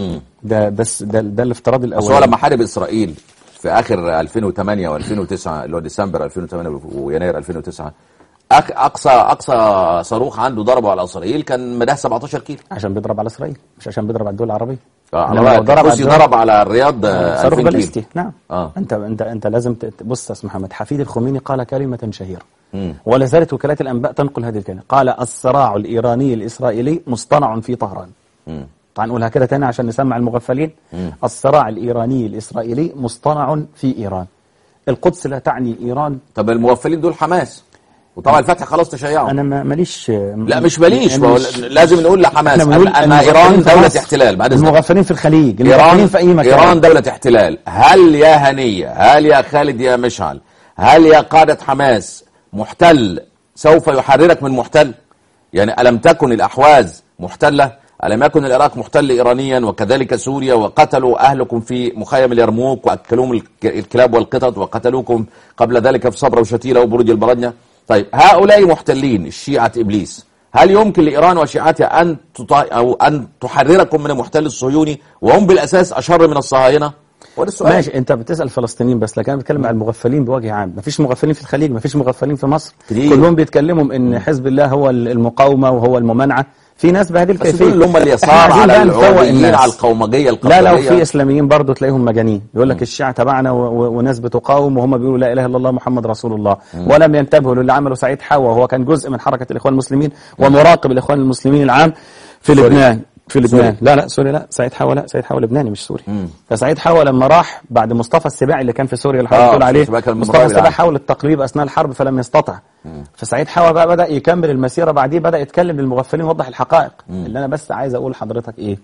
ده بس ده, ده الافتراض بس الاول هو لما حارب اسرائيل في اخر 2008 و2009 اللي هو ديسمبر 2008 ويناير 2009 أق- اقصى اقصى صاروخ عنده ضربه على اسرائيل كان مداه 17 كيلو عشان بيضرب على اسرائيل مش عشان بيضرب على الدول العربيه اه إنما على لو ضرب على الروسي الدول- ضرب على الرياض آه، صاروخ 2000 باليستي كيلو نعم آه. انت انت انت لازم ت- بص يا استاذ محمد حفيد الخميني قال كلمه شهيره ولا زالت وكالات الانباء تنقل هذه الكلمه قال الصراع الايراني الاسرائيلي مصطنع في طهران تعال نقولها كده تاني عشان نسمع المغفلين الصراع الايراني الاسرائيلي مصطنع في ايران القدس لا تعني ايران طب المغفلين دول حماس وطبعا الفتح خلاص تشيعوا انا ما ماليش لا مش ماليش أنا ما هو مش- لازم نقول لحماس احنا بنقول ان أن المغفلين ايران في دوله مصر، احتلال بعد إذنك. المغفلين في الخليج المغفلين ايران في اي مكان ايران دوله احتلال هل يا هنيه هل يا خالد يا مشعل هل يا قاده حماس محتل سوف يحررك من محتل يعني الم تكن الاحواز محتله ألم يكن العراق محتل إيرانيا وكذلك سوريا وقتلوا أهلكم في مخيم اليرموك وأكلوهم الك- الكلاب والقطط وقتلوكم قبل ذلك في صبرا وشتيلة وبرج البردنة طيب هؤلاء محتلين الشيعة إبليس هل يمكن لإيران وشيعتها أن تطا... أو أن تحرركم من المحتل الصهيوني وهم بالأساس أشر من الصهاينة؟ وده السؤال ماشي انت بتسال فلسطينيين بس لكن انا بتكلم عن المغفلين بوجه عام مفيش مغفلين في الخليج مفيش مغفلين في مصر كتير. كلهم بيتكلموا ان حزب الله هو المقاومه وهو الممانعه في ناس بهذه بس الكيفيه دول اللي هم اليسار إحنا عايزين على بقى نفوق العربيين الناس. على القومجية لا لو القبلية في اسلاميين برضه تلاقيهم مجانين يقول لك الشيعة تبعنا و- و- وناس بتقاوم وهم بيقولوا لا اله الا الله محمد رسول الله ولم ينتبهوا للي عمله سعيد حوا وهو كان جزء من حركه الاخوان المسلمين ومراقب الاخوان المسلمين العام في سوري. لبنان في لبنان سوري. لا لا سوري لا سعيد حوا لا سعيد حوا لبناني مش سوري فسعيد حوا لما راح بعد مصطفى السباعي اللي كان في سوريا اللي آه، حضرتك بتقول عليه السباعي كان مصطفى المراقب السباعي العام. حاول التقريب اثناء الحرب فلم يستطع فسعيد حوا بقى بدا يكمل المسيره بعديه بدا يتكلم للمغفلين ويوضح الحقائق اللي انا بس عايز اقول لحضرتك ايه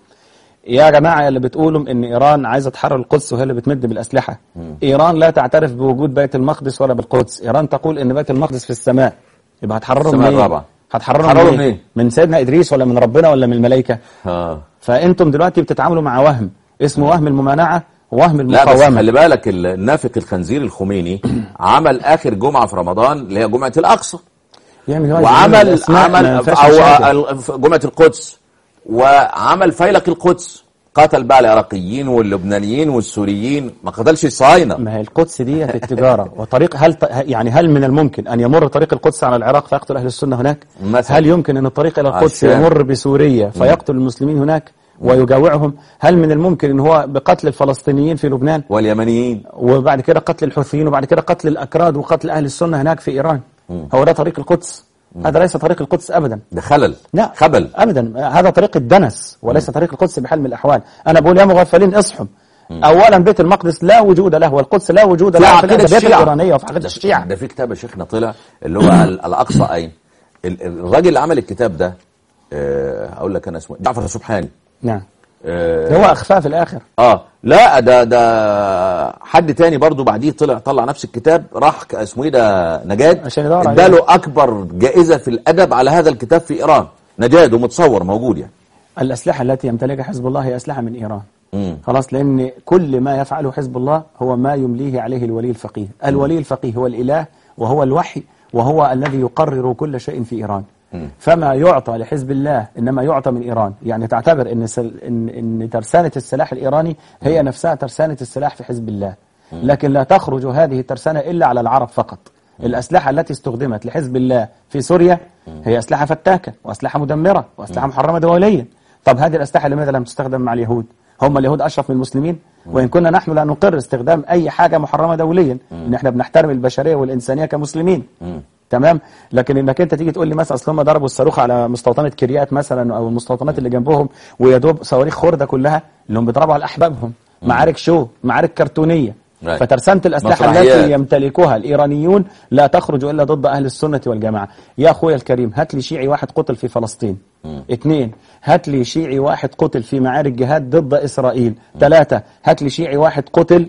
يا جماعة اللي بتقولوا ان ايران عايزة تحرر القدس وهي اللي بتمد بالاسلحة ايران لا تعترف بوجود بيت المقدس ولا بالقدس ايران تقول ان بيت المقدس في السماء يبقى هتحرروا السماء منين الرابعة. هتحرروا هتحرروا منين منين؟ من سيدنا ادريس ولا من ربنا ولا من الملائكة آه. فانتم دلوقتي بتتعاملوا مع وهم اسمه وهم الممانعة ووهم لا بس المقاومة خلي بالك النافق الخنزير الخميني عمل اخر جمعه في رمضان اللي هي جمعه الاقصى يعني هو وعمل الأسماء ما عمل فيهاش او مشاكل. ال- جمعه القدس وعمل فيلق القدس قتل بقى العراقيين واللبنانيين والسوريين ما قتلش الصهاينه ما هي القدس دي في التجارة وطريق هل ط- يعني هل من الممكن أن يمر طريق القدس على العراق فيقتل أهل السنة هناك؟ مثلا. هل يمكن أن الطريق إلى القدس عشان. يمر بسوريا فيقتل المسلمين هناك ويجاوعهم؟ هل من الممكن أن هو بقتل الفلسطينيين في لبنان واليمنيين وبعد كده قتل الحوثيين وبعد كده قتل الأكراد وقتل أهل السنة هناك في إيران؟ هو ده طريق القدس؟ هذا ليس طريق القدس أبدا ده خلل لا خبل ابدا هذا طريق الدنس وليس طريق القدس بحال من الاحوال انا بقول يا مغفلين اصحوا اولا بيت المقدس لا وجود له والقدس لا وجود في له في عقيده الادبيات الشيعة الايرانيه وفي عقيده ده- الشيعه ده في كتاب يا شيخنا طلع اللي هو ال- الاقصى اين ال- الراجل اللي عمل الكتاب ده آه، هقول لك انا اسمه إيه؟ جعفر سبحاني نعم آه، هو اخفاء في الاخر اه لا ده ده حد تاني برضو بعديه طلع طلع نفس الكتاب راح ك- اسمه ايه ده نجاد عشان يدور عليه. اداله اكبر جائزه في الادب على هذا الكتاب في ايران نجاد ومتصور موجود يعني الاسلحه التي يمتلكها حزب الله هي اسلحه من ايران مم. خلاص لان كل ما يفعله حزب الله هو ما يمليه عليه الولي الفقيه الولي الفقيه هو الاله وهو الوحي وهو الذي يقرر كل شيء في ايران فما يعطى لحزب الله انما يعطى من ايران يعني تعتبر ان سل ان ان ترسانه السلاح الايراني هي نفسها ترسانه السلاح في حزب الله لكن لا تخرج هذه الترسانة إلا على العرب فقط الأسلحة التي استخدمت لحزب الله في سوريا هي أسلحة فتاكة وأسلحة مدمرة وأسلحة محرمة دوليا طب هذه الأسلحة لماذا لم تستخدم مع اليهود هم اليهود أشرف من المسلمين وإن كنا نحن لا نقر استخدام أي حاجة محرمة دوليا إن إحنا بنحترم البشرية والإنسانية كمسلمين تمام لكن انك انت تيجي تقول لي مثلا اصل هم ضربوا الصاروخ على مستوطنه كريات مثلا او المستوطنات اللي جنبهم ويا دوب صواريخ خرده كلها اللي هم بيضربوا على احبابهم معارك شو معارك كرتونيه Right. فترسانة الأسلحة مسرحيات. التي يمتلكها الإيرانيون لا تخرج إلا ضد أهل السنة والجماعة يا أخويا الكريم هات لي شيعي واحد قتل في فلسطين اثنين هات لي شيعي واحد قتل في معارك جهاد ضد إسرائيل ثلاثة هات لي شيعي واحد قتل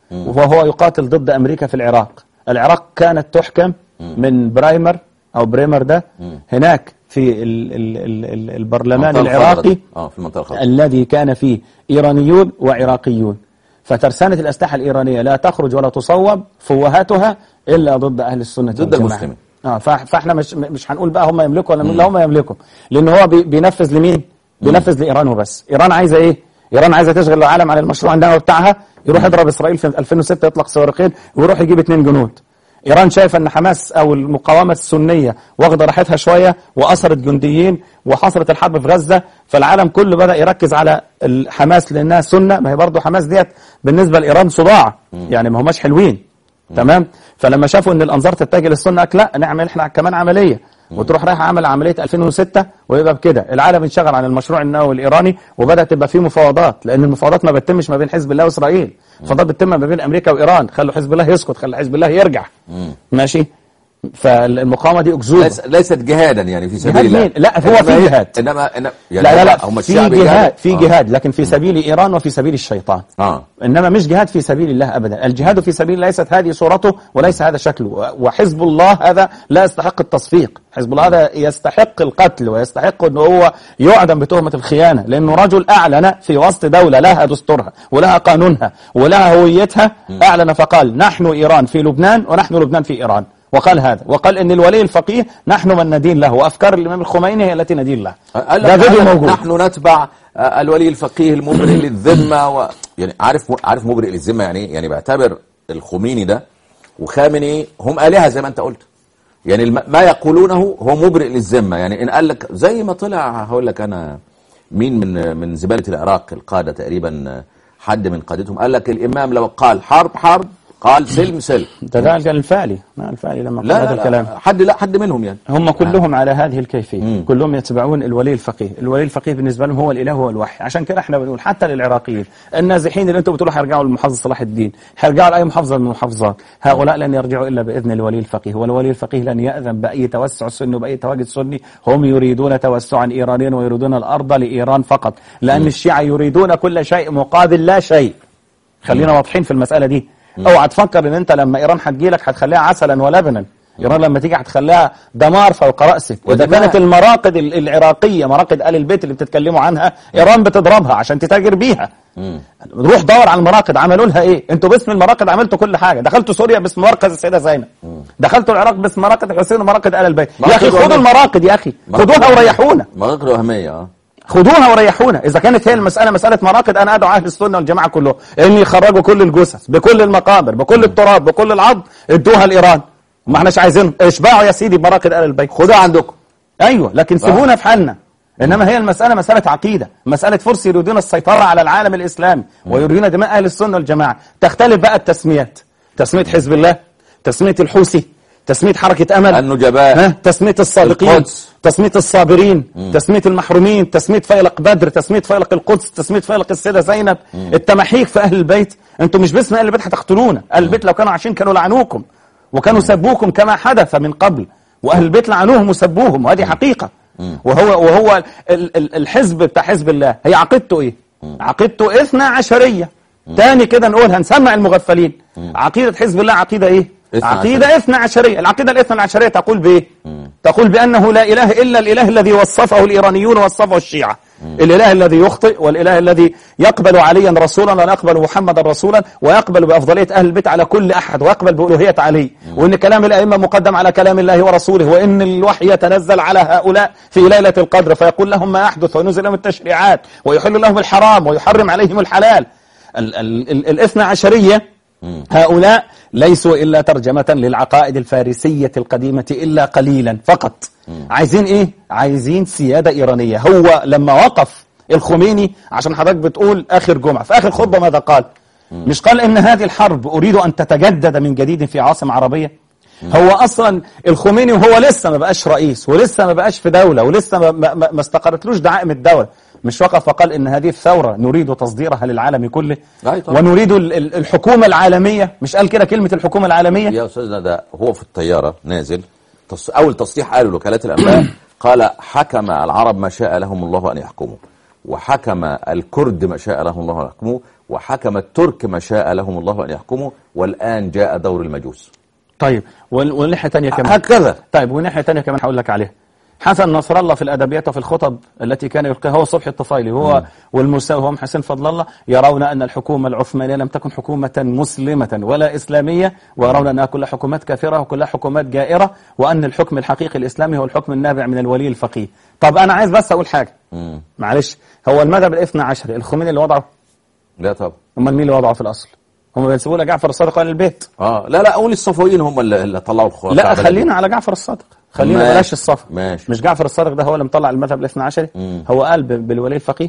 وهو يقاتل ضد أمريكا في العراق العراق كانت تحكم من برايمر أو بريمر ده هناك في ال ال ال ال البرلمان المنطقة العراقي الخضراء دي. اه في المنطقة الخضراء الذي كان فيه إيرانيون وعراقيون فترسانة الأسلحة الإيرانية لا تخرج ولا تصوب فوهاتها إلا ضد أهل السنة ضد والجماعة. المسلمين. آه فا- فاحنا مش مش هنقول بقى هم يملكوا ولا لا هم يملكوا لأن هو بي- بينفذ لمين؟ بينفذ لإيران وبس إيران عايزة إيه؟ إيران عايزة تشغل العالم عن المشروع النووي بتاعها يروح يضرب إسرائيل في 2006 يطلق صواريخين ويروح يجيب اثنين جنود إيران شايفة أن حماس أو المقاومة السنية واخدة راحتها شوية وأسرت جنديين وحصلت الحرب في غزة فالعالم كله بدأ يركز على الحماس لأنها سنة ما هي برضه حماس ديت بالنسبة لإيران صداع يعني ما هماش حلوين تمام فلما شافوا ان الانظار تتجه للسنه قالك لا نعمل احنا كمان عمليه وتروح رايح عمل عمليه 2006 ويبقى بكده العالم انشغل عن المشروع النووي الايراني وبدات تبقى فيه مفاوضات لان المفاوضات ما بتتمش ما بين حزب الله واسرائيل المفاوضات بتتم ما بين امريكا وايران خلوا حزب الله يسكت خلوا حزب الله يرجع ماشي فالمقاومه دي اكذوبه ليس ليست جهادا يعني في سبيل جهاد الله مين؟ لا، هو إنما في هي- جهاد. انما انما يعني لا لا هم- لا هم في الشعب جهاد في آه. جهاد لكن في سبيل ايران وفي سبيل الشيطان اه إنما مش جهاد في سبيل الله أبدا الجهاد في سبيل الله ليست هذه صورته وليس هذا شكله و- وحزب الله هذا لا يستحق التصفيق حزب الله هذا يستحق القتل ويستحق أنه هو يعدم بتهمة الخيانة لأنه رجل أعلن في وسط دولة لها دستورها ولها قانونها ولها هويتها أعلن فقال نحن إيران في لبنان ونحن لبنان في إيران وقال هذا وقال ان الولي الفقيه نحن من ندين له وافكار الامام الخميني هي التي ندين له قال ده لك فيديو قال لك موجود نحن نتبع آه، الولي الفقيه المبرئ للذمه و... يعني عارف عارف مبرئ للذمه يعني ايه؟ يعني بيعتبر الخميني ده وخامنئي هم الهه زي ما انت قلت يعني الم... ما يقولونه هو مبرئ للذمه يعني ان قال لك زي ما طلع هقول لك انا مين من من زباله العراق القاده تقريبا حد من قادتهم قال لك الامام لو قال حرب حرب قال سلم سلم ده ده كان الفعلي ما الفعلي لما قال لا هذا لا, الكلام لا حد لا حد منهم يعني هم كلهم على هذه الكيفية مم. كلهم يتبعون الولي الفقيه الولي الفقيه بالنسبة لهم هو الإله هو الوحي عشان كده احنا بنقول حتى للعراقيين النازحين اللي انتم بتقولوا هيرجعوا لمحافظة صلاح الدين هيرجعوا لأي محافظة من المحافظات هؤلاء لن يرجعوا إلا بإذن الولي الفقيه والولي الفقيه لن يأذن بأي توسع سني وبأي تواجد سني هم يريدون توسعا إيرانيا ويريدون الأرض لإيران فقط لأن الشيعة يريدون كل شيء مقابل لا شيء خلينا واضحين في المسألة دي اوعى تفكر ان انت لما ايران هتجيلك هتخليها عسلا ولبنا ايران لما تيجي هتخليها دمار فوق راسك واذا ودماء. كانت المراقد ال- العراقيه مراقد ال البيت اللي بتتكلموا عنها ايران بتضربها عشان تتاجر بيها روح دور على المراقد عملوا لها ايه انتوا باسم المراقد عملتوا كل حاجه دخلتوا سوريا باسم مركز السيده زينب دخلتوا العراق باسم مراقد الحسين ومراقد ال البيت يا اخي مراقد خدوا وهمية. المراقد يا اخي خدوها وريحونا مراقد وهميه اه خدوها وريحونا اذا كانت هي المساله مساله مراقد انا ادعو اهل السنه والجماعه كلهم ان يخرجوا كل الجثث بكل المقابر بكل التراب بكل العظم ادوها لايران ما احناش عايزين اشبعوا يا سيدي بمراقد ال البيت خدوها عندكم ايوه لكن سيبونا في حالنا انما هي المساله مساله عقيده مساله فرس يريدون السيطره على العالم الاسلامي ويريدون دماء اهل السنه والجماعه تختلف بقى التسميات تسميه حزب الله تسميه الحوثي تسميه حركه امل النجباء ها تسميه الصادقين القدس. تسميه الصابرين تسميه المحرومين تسميه فيلق بدر تسميه فيلق القدس تسميه فيلق السيده زينب التماحيك في اهل البيت انتم مش باسم اهل البيت هتقتلونا اهل البيت لو كانوا عايشين كانوا لعنوكم وكانوا سبوكم كما حدث من قبل واهل البيت لعنوهم وسبوهم وهذه حقيقه وهو وهو ال- ال- الحزب بتاع حزب الله هي عقيدته ايه عقيدته اثنا عشريه تاني كده نقول هنسمع المغفلين عقيده حزب الله عقيده ايه اثنا عقيده اثنا عشريه العقيده الاثنا عشريه تقول بايه تقول بانه لا اله الا الاله الذي وصفه الايرانيون ووصفه الشيعه الاله الذي يخطئ والاله الذي يقبل عليا رسولا ولا يقبل محمدا رسولا ويقبل بافضليه اهل البيت على كل احد ويقبل بالوهيه علي وان كلام الائمه مقدم على كلام الله ورسوله وان الوحي يتنزل على هؤلاء في ليله القدر فيقول لهم ما يحدث وينزل لهم التشريعات ويحل لهم الحرام ويحرم عليهم الحلال ال- ال- ال- الاثنى عشريه هؤلاء ليسوا إلا ترجمة للعقائد الفارسية القديمة إلا قليلا فقط عايزين إيه؟ عايزين سيادة إيرانية هو لما وقف الخميني عشان حضرتك بتقول آخر جمعة في آخر خطبة ماذا قال؟ مش قال إن هذه الحرب أريد أن تتجدد من جديد في عاصمة عربية هو اصلا الخميني وهو لسه ما بقاش رئيس ولسه ما بقاش في دوله ولسه ما, ما, ما استقرتلوش دعائم الدوله مش وقف وقال ان هذه الثوره نريد تصديرها للعالم كله أي طبعا. ونريد ال- ال- الحكومه العالميه مش قال كده كلمه الحكومه العالميه يا أستاذنا ده هو في الطيارة نازل تص... أول تصريح قاله لوكالات الأنباء قال حكم العرب ما شاء لهم الله أن يحكموا وحكم الكرد ما شاء لهم الله أن يحكموا وحكم الترك ما شاء لهم الله أن يحكموا والآن جاء دور المجوس طيب وال- والناحيه ثانيه كمان هكذا طيب وناحية تانية كمان هقول لك عليها حسن نصر الله في الأدبيات وفي الخطب التي كان يلقيها هو صبحي الطفيلي هو والمساوي هو حسين فضل الله يرون أن الحكومة العثمانية لم تكن حكومة مسلمة ولا إسلامية ويرون أنها كلها حكومات كافرة وكلها حكومات جائرة وأن الحكم الحقيقي الإسلامي هو الحكم النابع من الولي الفقيه طب أنا عايز بس أقول حاجة مم. معلش هو المذهب الاثنى عشري الخميني اللي وضعه لا طبعا أمال مين اللي وضعه في الأصل هم بينسبوه لجعفر الصادق قال البيت اه لا لا اقول الصفويين هم اللي, اللي طلعوا الخلفاء لا بلد. خلينا على جعفر الصادق خلينا ماشي. بلاش الصفا ماشي. مش جعفر الصادق ده هو اللي مطلع المذهب الاثنى عشري مم. هو قال ب- بالولي الفقيه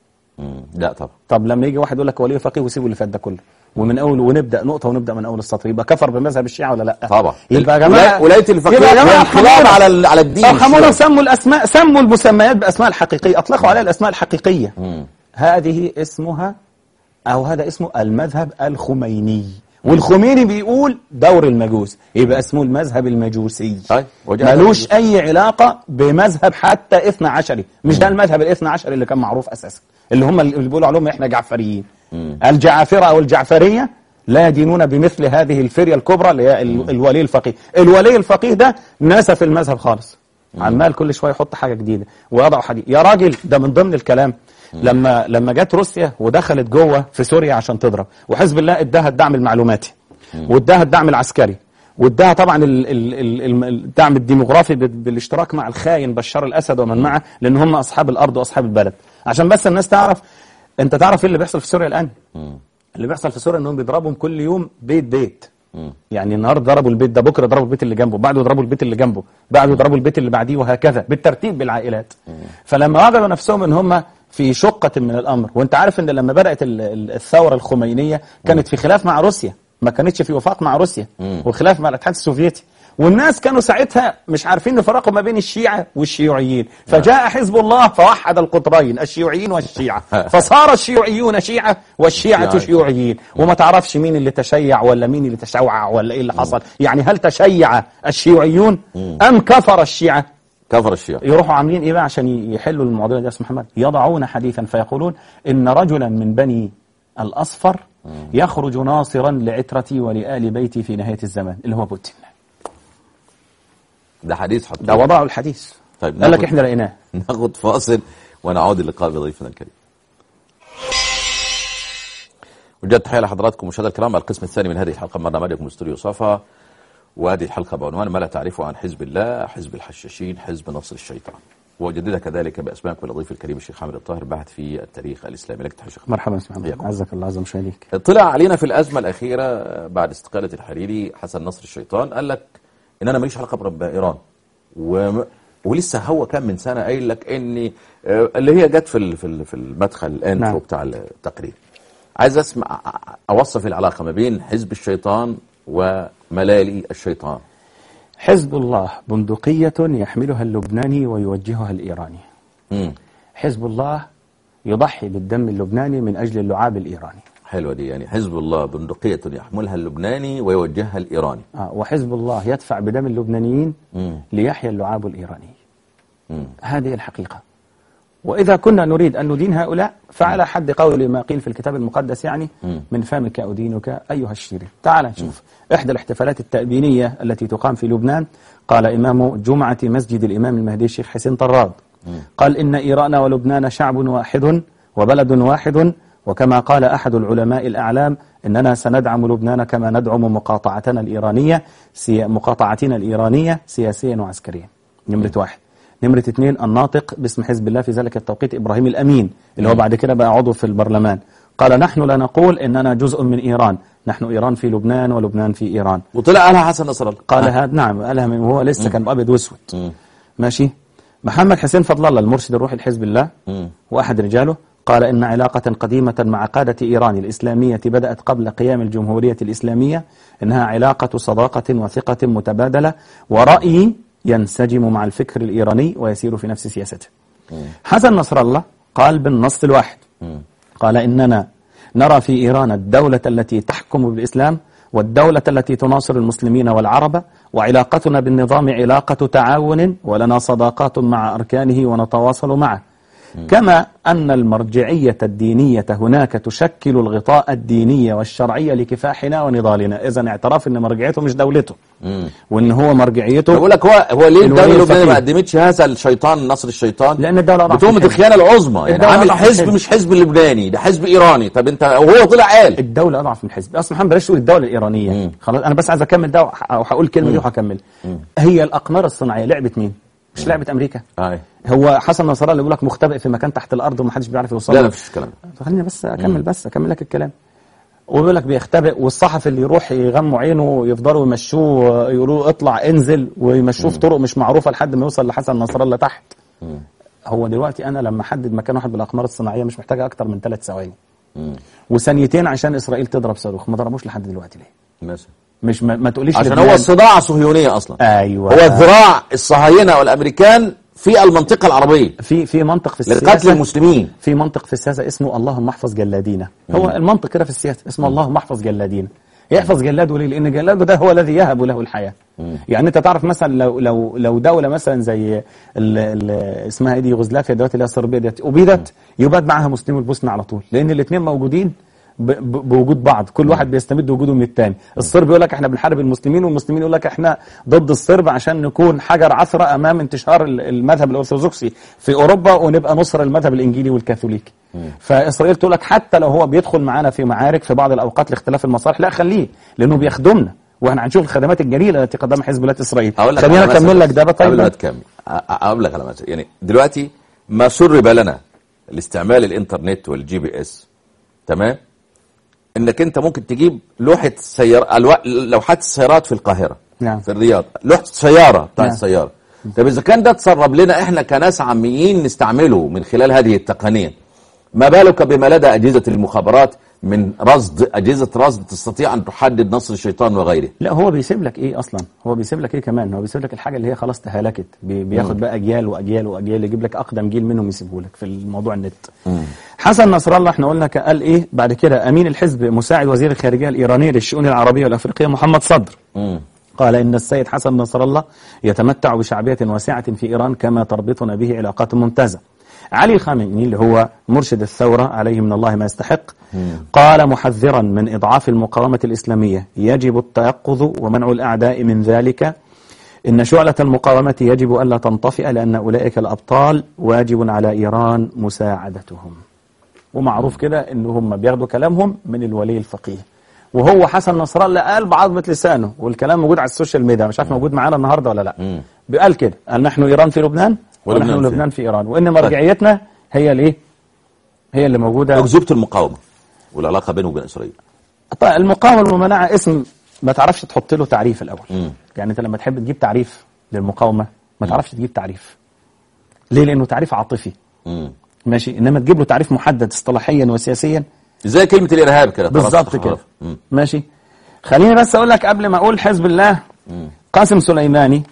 مم. لا طبعا طب لما يجي واحد يقول لك ولي فقيه وسيبوا اللي فات ده كله ومن اول ونبدا نقطه ونبدا من اول السطر يبقى كفر بمذهب الشيعه ولا لا طبعا يبقى يا جماعه ولا- ولايه الفقيه يبقى يا جماعه انقلاب ارحمونا. على ال- على الدين ارحمونا الشيعي. سموا الاسماء سموا المسميات باسماء الحقيقيه اطلقوا عليها الاسماء الحقيقيه مم. هذه اسمها او هذا اسمه المذهب الخميني والخميني بيقول دور المجوس يبقى اسمه المذهب المجوسي طيب، وجاء ملوش اي علاقه بمذهب حتى اثنى عشري مش ده المذهب الاثنى عشري اللي كان معروف اساسا اللي هم اللي بيقولوا عليهم احنا جعفريين الجعافره او الجعفريه لا يدينون بمثل هذه الفريه الكبرى اللي هي ال- الولي الفقيه الولي الفقيه ده نسف المذهب خالص عمال كل شويه يحط حاجه جديده ويضع حديث يا راجل ده من ضمن الكلام لما لما جت روسيا ودخلت جوه في سوريا عشان تضرب وحزب الله اداها الدعم المعلوماتي واداها الدعم العسكري واداها طبعا ال- ال- ال- ال- الدعم الديموغرافي بال- بالاشتراك مع الخاين بشار الاسد ومن معه لان هم اصحاب الارض واصحاب البلد عشان بس الناس تعرف انت تعرف ايه اللي بيحصل في سوريا الان اللي بيحصل في سوريا انهم بيضربهم كل يوم بيت بيت يعني النهارده ضربوا البيت ده بكره ضربوا البيت اللي جنبه بعده ضربوا البيت اللي جنبه بعده يضربوا البيت اللي بعديه وهكذا بالترتيب بالعائلات فلما وجدوا نفسهم ان هم في شقة من الامر وانت عارف ان لما بدات ال- ال- الثوره الخمينيه كانت في خلاف مع روسيا ما كانتش في وفاق مع روسيا وخلاف مع الاتحاد السوفيتي والناس كانوا ساعتها مش عارفين يفرقوا ما بين الشيعة والشيوعيين فجاء حزب الله فوحد القطرين الشيوعيين والشيعة فصار الشيوعيون شيعة والشيعة شيعة. شيوعيين وما تعرفش مين اللي تشيع ولا مين اللي تشوع ولا ايه اللي حصل يعني هل تشيع الشيوعيون ام كفر الشيعة كفر الشيعة يروحوا عاملين ايه بقى عشان يحلوا المعضله دي يا استاذ محمد يضعون حديثا فيقولون ان رجلا من بني الاصفر يخرج ناصرا لعترتي ولآل بيتي في نهايه الزمان اللي هو بوتين ده حديث حط ده وضعوا الحديث طيب قال لك ناخد- احنا لقيناه ناخد فاصل ونعود اللقاء بضيفنا الكريم وجد تحية لحضراتكم مشاهدينا الكرام القسم الثاني من هذه الحلقة من برنامجكم استوديو صفا وهذه الحلقة بعنوان ما لا تعرفه عن حزب الله حزب الحشاشين حزب نصر الشيطان وجددها كذلك بأسمائكم الضيف الكريم الشيخ حامد الطاهر باحث في التاريخ الإسلامي لك تحية شيخ مرحبا استاذ محمد حياكم. عزك الله عز مشاهديك طلع علينا في الأزمة الأخيرة بعد استقالة الحريري حسن نصر الشيطان قال لك إن أنا ماليش علاقة برب إيران و... ولسه هو كان من سنة قايل لك إني آه، اللي هي جت في ال- في ال- في المدخل الانترو نعم. بتاع التقرير عايز أسمع أوصف العلاقة ما بين حزب الشيطان وملالي الشيطان حزب الله بندقية يحملها اللبناني ويوجهها الإيراني مم. حزب الله يضحي بالدم اللبناني من أجل اللعاب الإيراني حلوة دي يعني حزب الله بندقية يحملها اللبناني ويوجهها الإيراني آه وحزب الله يدفع بدم اللبنانيين مم. ليحيا اللعاب الإيراني مم. هذه الحقيقة وإذا كنا نريد أن ندين هؤلاء فعلى حد قول ما قيل في الكتاب المقدس يعني من فمك أدينك أيها الشرير تعال نشوف إحدى الاحتفالات التأبينية التي تقام في لبنان قال إمام جمعة مسجد الإمام المهدي الشيخ حسين طراد قال إن إيران ولبنان شعب واحد وبلد واحد وكما قال أحد العلماء الأعلام إننا سندعم لبنان كما ندعم مقاطعتنا الإيرانية سي... مقاطعتنا الإيرانية سياسيا وعسكريا نمرة واحد نمرة اثنين الناطق باسم حزب الله في ذلك التوقيت إبراهيم الأمين اللي هو بعد كده بقى عضو في البرلمان قال نحن لا نقول إننا جزء من إيران نحن إيران في لبنان ولبنان في إيران وطلع قالها حسن نصر الله قال هذا نعم قالها من وهو لسه كان أبيض وأسود ماشي محمد حسين فضل الله المرشد الروحي لحزب الله وأحد رجاله قال إن علاقة قديمة مع قادة إيران الإسلامية بدأت قبل قيام الجمهورية الإسلامية إنها علاقة صداقة وثقة متبادلة ورأي ينسجم مع الفكر الإيراني ويسير في نفس سياسته حسن نصر الله قال بالنص الواحد قال إننا نرى في إيران الدولة التي تحكم بالإسلام والدولة التي تناصر المسلمين والعرب وعلاقتنا بالنظام علاقة تعاون ولنا صداقات مع أركانه ونتواصل معه كما أن المرجعية الدينية هناك تشكل الغطاء الديني والشرعي لكفاحنا ونضالنا إذا اعتراف أن مرجعيته مش دولته وأن هو مرجعيته بقول لك هو هو ليه الدوله الولي اللبنانيه ما الفقيه. قدمتش هذا الشيطان نصر الشيطان لأن الدولة أضعف بتهمه من الحزب. الخيانه العظمى يعني الدولة عامل أضعف من حزب الحزب. مش حزب لبناني ده حزب ايراني طب انت وهو طلع قال الدولة أضعف من الحزب أصلا محمد بلاش تقول الدولة الإيرانية خلاص أنا بس عايز أكمل ده وح- وهقول الكلمة دي وهكمل هي الأقمار الصناعية لعبة مين؟ مش لعبة أمريكا آه. هو حسن نصر الله اللي بيقول لك مختبئ في مكان تحت الأرض ومحدش بيعرف يوصل لا له. لا مفيش الكلام ده خليني بس اكمل بس اكمل لك الكلام ويقول لك بيختبئ والصحفي اللي يروح يغموا عينه يفضلوا يمشوه يقولوا له اطلع انزل ويمشوه في طرق مش معروفه لحد ما يوصل لحسن نصر الله تحت هو دلوقتي انا لما احدد مكان واحد بالاقمار الصناعيه مش محتاجه اكتر من ثلاث ثواني وثانيتين عشان اسرائيل تضرب صاروخ ما ضربوش لحد دلوقتي ليه ماشي مش ما, ما تقوليش عشان لبنان. هو الصداع صهيونيه اصلا ايوه هو ذراع الصهاينه والامريكان في المنطقه العربيه في في منطق في لقتل السياسه المسلمين في منطق في السياسة اسمه اللهم احفظ جلادينا هو المنطق كده في السياسة اسمه اللهم احفظ جلادينا يحفظ جلاده ليه لأن جلاده ده هو الذي يهب له الحياة يعني أنت تعرف مثلا لو لو لو دولة مثلا زي ال ال اسمها ايه دي يوغوسلافيا دلوقتي اللي هي صربيا ديت أبيدت يباد معاها مسلمي البوسنة على طول لأن الاثنين موجودين ب- ب- بوجود بعض كل واحد بيستمد وجوده من الثاني الصرب يقول لك احنا بنحارب المسلمين والمسلمين يقول لك احنا ضد الصرب عشان نكون حجر عثرة امام انتشار ال- المذهب الارثوذكسي في اوروبا ونبقى نصر المذهب الانجيلي والكاثوليكي فاسرائيل تقول لك حتى لو هو بيدخل معانا في معارك في بعض الاوقات لاختلاف المصالح لا خليه لانه بيخدمنا واحنا هنشوف الخدمات الجليله التي قدمها حزب الله اسرائيل اقول لك خلينا على مثل اكمل لك ده بقى قبل ما طيب تكمل أ- أ- اقول لك على مثل يعني دلوقتي ما سرب لنا لاستعمال الانترنت والجي بي اس تمام انك انت ممكن تجيب لوحه سيارة الو... لوحات السيارات في القاهره نعم. في الرياض لوحه سياره بتاع نعم. السياره طب اذا كان ده تسرب لنا احنا كناس عاميين نستعمله من خلال هذه التقنيه ما بالك بما لدى اجهزه المخابرات من رصد اجهزه رصد تستطيع ان تحدد نصر الشيطان وغيره لا هو بيسيب لك ايه اصلا هو بيسيب لك ايه كمان هو بيسيب لك الحاجه اللي هي خلاص تهالكت بي بياخد بقى اجيال واجيال واجيال يجيب لك اقدم جيل منهم يسيبه لك في الموضوع النت حسن نصر الله احنا قلنا قال ايه بعد كده امين الحزب مساعد وزير الخارجيه الايراني للشؤون العربيه والافريقيه محمد صدر قال إن السيد حسن نصر الله يتمتع بشعبية واسعة في إيران كما تربطنا به علاقات ممتازة علي الخامنئي اللي هو مرشد الثورة عليه من الله ما يستحق قال محذرا من إضعاف المقاومة الإسلامية يجب التيقظ ومنع الأعداء من ذلك إن شعلة المقاومة يجب ألا تنطفئ لأن أولئك الأبطال واجب على إيران مساعدتهم ومعروف كده ان هم بياخدوا كلامهم من الولي الفقيه وهو حسن نصر الله قال بعظمه لسانه والكلام موجود على السوشيال ميديا مش عارف موجود معانا النهارده ولا لا قال كده قال نحن ايران في لبنان ولبنان ونحن في- لبنان في ايران وان مرجعيتنا هي الايه هي اللي موجوده أكذوبة المقاومة والعلاقة بينه وبين إسرائيل طيب المقاومه والمناعه اسم ما تعرفش تحط له تعريف الاول يعني انت لما تحب تجيب تعريف للمقاومه ما تعرفش تجيب تعريف ليه لانه تعريف عاطفي مم. ماشي انما تجيب له تعريف محدد اصطلاحيا وسياسيا زي كلمة الإرهاب كده طرف بالظبط تحرف. كده مم. ماشي خليني بس اقول لك قبل ما اقول حزب الله قاسم سليماني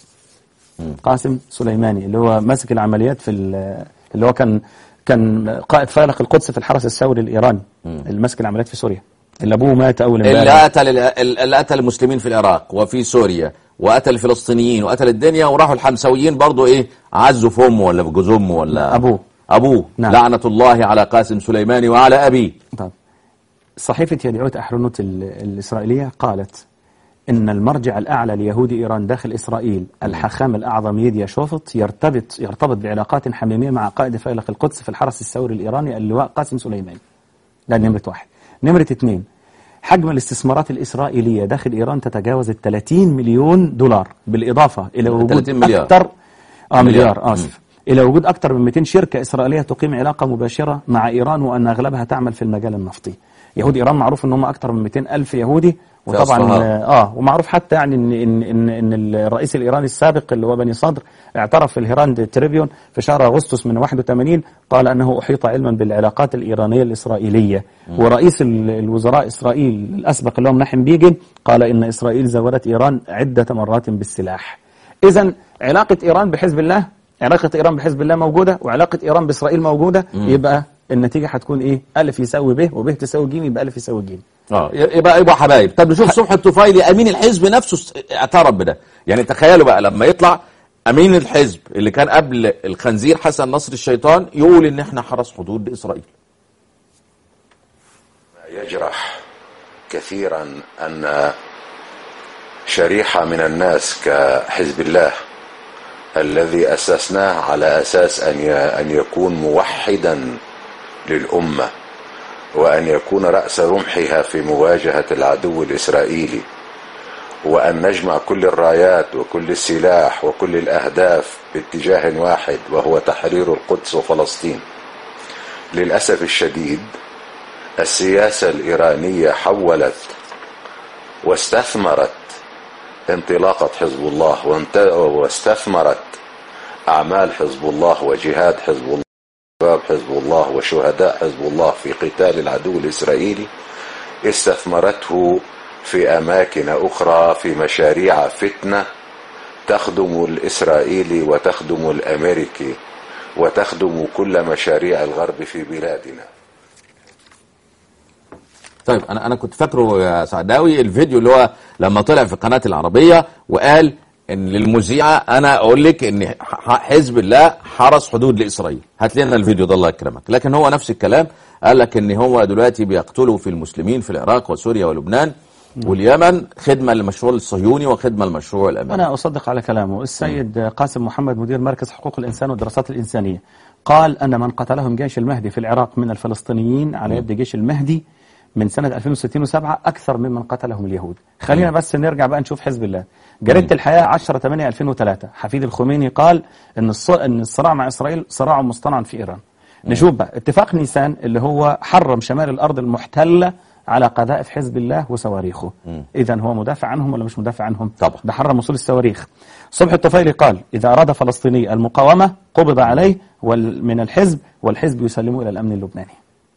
قاسم سليماني اللي هو ماسك العمليات في ال- اللي هو كان كان قائد فارق القدس في الحرس الثوري الايراني اللي ماسك العمليات في سوريا اللي ابوه مات اول اللي امبارح قتل ال- اللي قتل المسلمين في العراق وفي سوريا وقتل الفلسطينيين وقتل الدنيا وراحوا الحمسويين برضو ايه عزوا في امه ولا في جوز امه ولا أبوه. ابوه نعم. لعنة الله على قاسم سليماني وعلى ابيه طب صحيفة يدعوت أحرنوت ال- الإسرائيلية قالت إن المرجع الأعلى ليهود إيران داخل إسرائيل الحاخام الأعظم يديا شوفت يرتبط يرتبط بعلاقات حميمية مع قائد فيلق القدس في الحرس الثوري الإيراني اللواء قاسم سليماني ده نمرة واحد نمرة اثنين حجم الاستثمارات الإسرائيلية داخل إيران تتجاوز ال 30 مليون دولار بالإضافة إلى وجود 30 مليار. أكثر آه مليار. مليار آسف إلى وجود أكثر من 200 شركة إسرائيلية تقيم علاقة مباشرة مع إيران وأن أغلبها تعمل في المجال النفطي يهود ايران معروف ان هم اكثر من 200 الف يهودي وطبعا أصفهان. اه ومعروف حتى يعني ان ان ان, إن الرئيس الايراني السابق اللي هو بني صدر اعترف في الهيراند تريبيون في شهر اغسطس من 81 قال انه احيط علما بالعلاقات الايرانيه الاسرائيليه ورئيس ال- الوزراء اسرائيل الاسبق اللي هو مناحم بيجن قال ان اسرائيل زودت ايران عده مرات بالسلاح اذا علاقه ايران بحزب الله علاقه ايران بحزب الله موجوده وعلاقه ايران باسرائيل موجوده يبقى النتيجه هتكون ايه الف يساوي ب وب تساوي ج يبقى الف يساوي ج اه يبقى يبقى حبايب طب نشوف صبحي الطفيلي امين الحزب نفسه س- اعترف بده يعني تخيلوا بقى لما يطلع امين الحزب اللي كان قبل الخنزير حسن نصر الشيطان يقول ان احنا حرس حدود لاسرائيل يجرح كثيرا ان شريحه من الناس كحزب الله الذي اسسناه على اساس ان ي- ان يكون موحدا للامه وان يكون راس رمحها في مواجهه العدو الاسرائيلي وان نجمع كل الرايات وكل السلاح وكل الاهداف باتجاه واحد وهو تحرير القدس وفلسطين للاسف الشديد السياسة الإيرانية حولت واستثمرت انطلاقة حزب الله وانت- واستثمرت أعمال حزب الله وجهاد حزب الله شباب حزب الله وشهداء حزب الله في قتال العدو الإسرائيلي استثمرته في أماكن أخرى في مشاريع فتنة تخدم الإسرائيلي وتخدم الأمريكي وتخدم كل مشاريع الغرب في بلادنا طيب انا انا كنت فاكره يا سعداوي الفيديو اللي هو لما طلع في قناه العربيه وقال ان للمذيعه انا اقول لك ان ح- حزب الله حرس حدود لاسرائيل هات لنا الفيديو ده الله يكرمك لكن هو نفس الكلام قال لك ان هو دلوقتي بيقتلوا في المسلمين في العراق وسوريا ولبنان واليمن خدمه للمشروع الصهيوني وخدمه للمشروع الامريكي أنا أصدق على كلامه السيد قاسم محمد مدير مركز حقوق الإنسان والدراسات الإنسانية قال أن من قتلهم جيش المهدي في العراق من الفلسطينيين على يد جيش المهدي من سنة 2067 أكثر ممن قتلهم اليهود خلينا بس نرجع بقى نشوف حزب الله جريدة الحياة 10 8 2003 حفيد الخميني قال أن الص- أن الصراع مع إسرائيل صراع مصطنع في إيران نشوف بقى اتفاق نيسان اللي هو حرم شمال الأرض المحتلة على قذائف حزب الله وصواريخه إذا هو مدافع عنهم ولا مش مدافع عنهم طبعا. ده حرم وصول الصواريخ صبح الطفيلي قال إذا أراد فلسطيني المقاومة قبض عليه وال- من الحزب والحزب يسلمه إلى الأمن اللبناني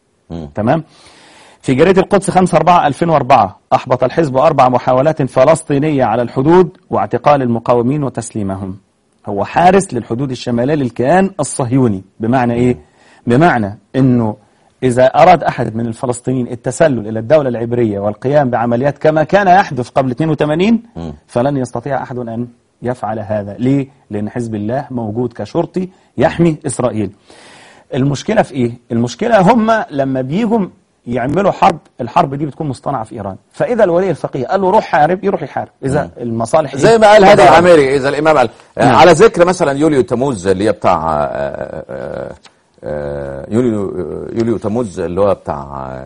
تمام في جريدة القدس 5 4 2004 أحبط الحزب أربع محاولات فلسطينية على الحدود واعتقال المقاومين وتسليمهم هو حارس للحدود الشمالية للكيان الصهيوني بمعنى إيه؟ بمعنى أنه إذا أراد أحد من الفلسطينيين التسلل إلى الدولة العبرية والقيام بعمليات كما كان يحدث قبل 82 فلن يستطيع أحد أن يفعل هذا ليه؟ لأن حزب الله موجود كشرطي يحمي إسرائيل المشكلة في إيه؟ المشكلة هم لما بيجوا يعملوا حرب الحرب دي بتكون مصطنعة في إيران فإذا الولي الفقيه قال له روح حارب يروح يحارب إذا المصالح زي إيه؟ ما قال هذا تضارب. العميري اذا الامام قال نعم. على ذكر مثلا يوليو تموز اللي هي بتاع آه، آه، آه، يوليو يوليو تموز اللي هو بتاع آه،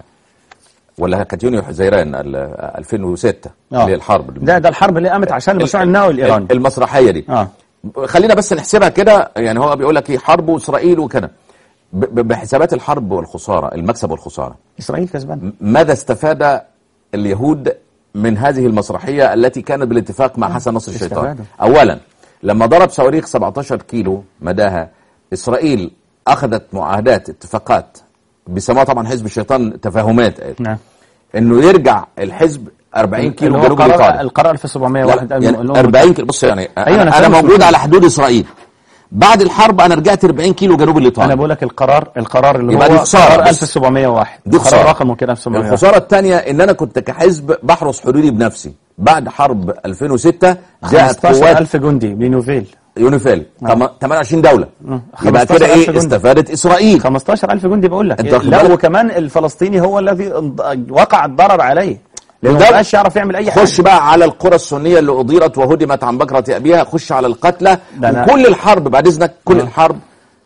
ولا كانت يونيو حزيران ال- 2006 آه. اللي هي الحرب ده ده الحرب اللي قامت عشان المشروع النووي الإيراني المسرحيه دي آه. خلينا بس نحسبها كده يعني هو بيقول لك ايه حرب واسرائيل وكده ب- ب- بحسابات الحرب والخساره المكسب والخساره إسرائيل كسبان ماذا استفاد اليهود من هذه المسرحية التي كانت بالاتفاق مع حسن نصر الشيطان استفادوا. أولا لما ضرب صواريخ 17 كيلو مداها إسرائيل أخذت معاهدات اتفاقات بيسموها طبعا حزب الشيطان تفاهمات نعم انه يرجع الحزب 40 كيلو اللي هو جنوب قرار- ايطاليا القرار 1701 لا، يعني اللي هو 40 كيلو بص يعني أيوة، انا, أنا أنا فاهم. موجود على حدود اسرائيل بعد الحرب انا رجعت 40 كيلو جنوب أنا الايطالي بقول لك القرار القرار اللي يبقى هو دي خسارة قرار بس. 1701 دي القرار خسارة. رقمه كده 1701 الخسارة الثانية ان انا كنت كحزب بحرس حدودي بنفسي بعد حرب 2006 جاءت قوات 15000 جندي بنوفيل يونيفيل تم- 28 دولة آه. يبقى كده 15,000 ايه جندي. استفادت اسرائيل 15000 جندي بقول لك أنت واخد لا بالك؟ وكمان الفلسطيني هو الذي انض- وقع الضرر عليه لانه ما بالظبط. بقاش يعرف يعمل اي حاجه خش بقى على القرى السنية اللي أضيرت وهدمت عن بكرة أبيها خش على القتلى ده أنا- وكل الحرب بعد إذنك كل آه. الحرب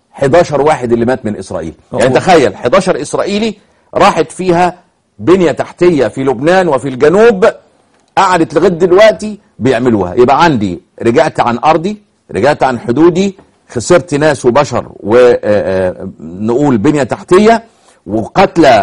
11 واحد اللي مات من إسرائيل يعني أوه. تخيل 11 إسرائيلي راحت فيها بنية تحتية في لبنان وفي الجنوب قعدت لغاية دلوقتي بيعملوها يبقى عندي رجعت عن أرضي رجعت عن حدودي خسرت ناس وبشر ونقول بنية تحتية وقتلى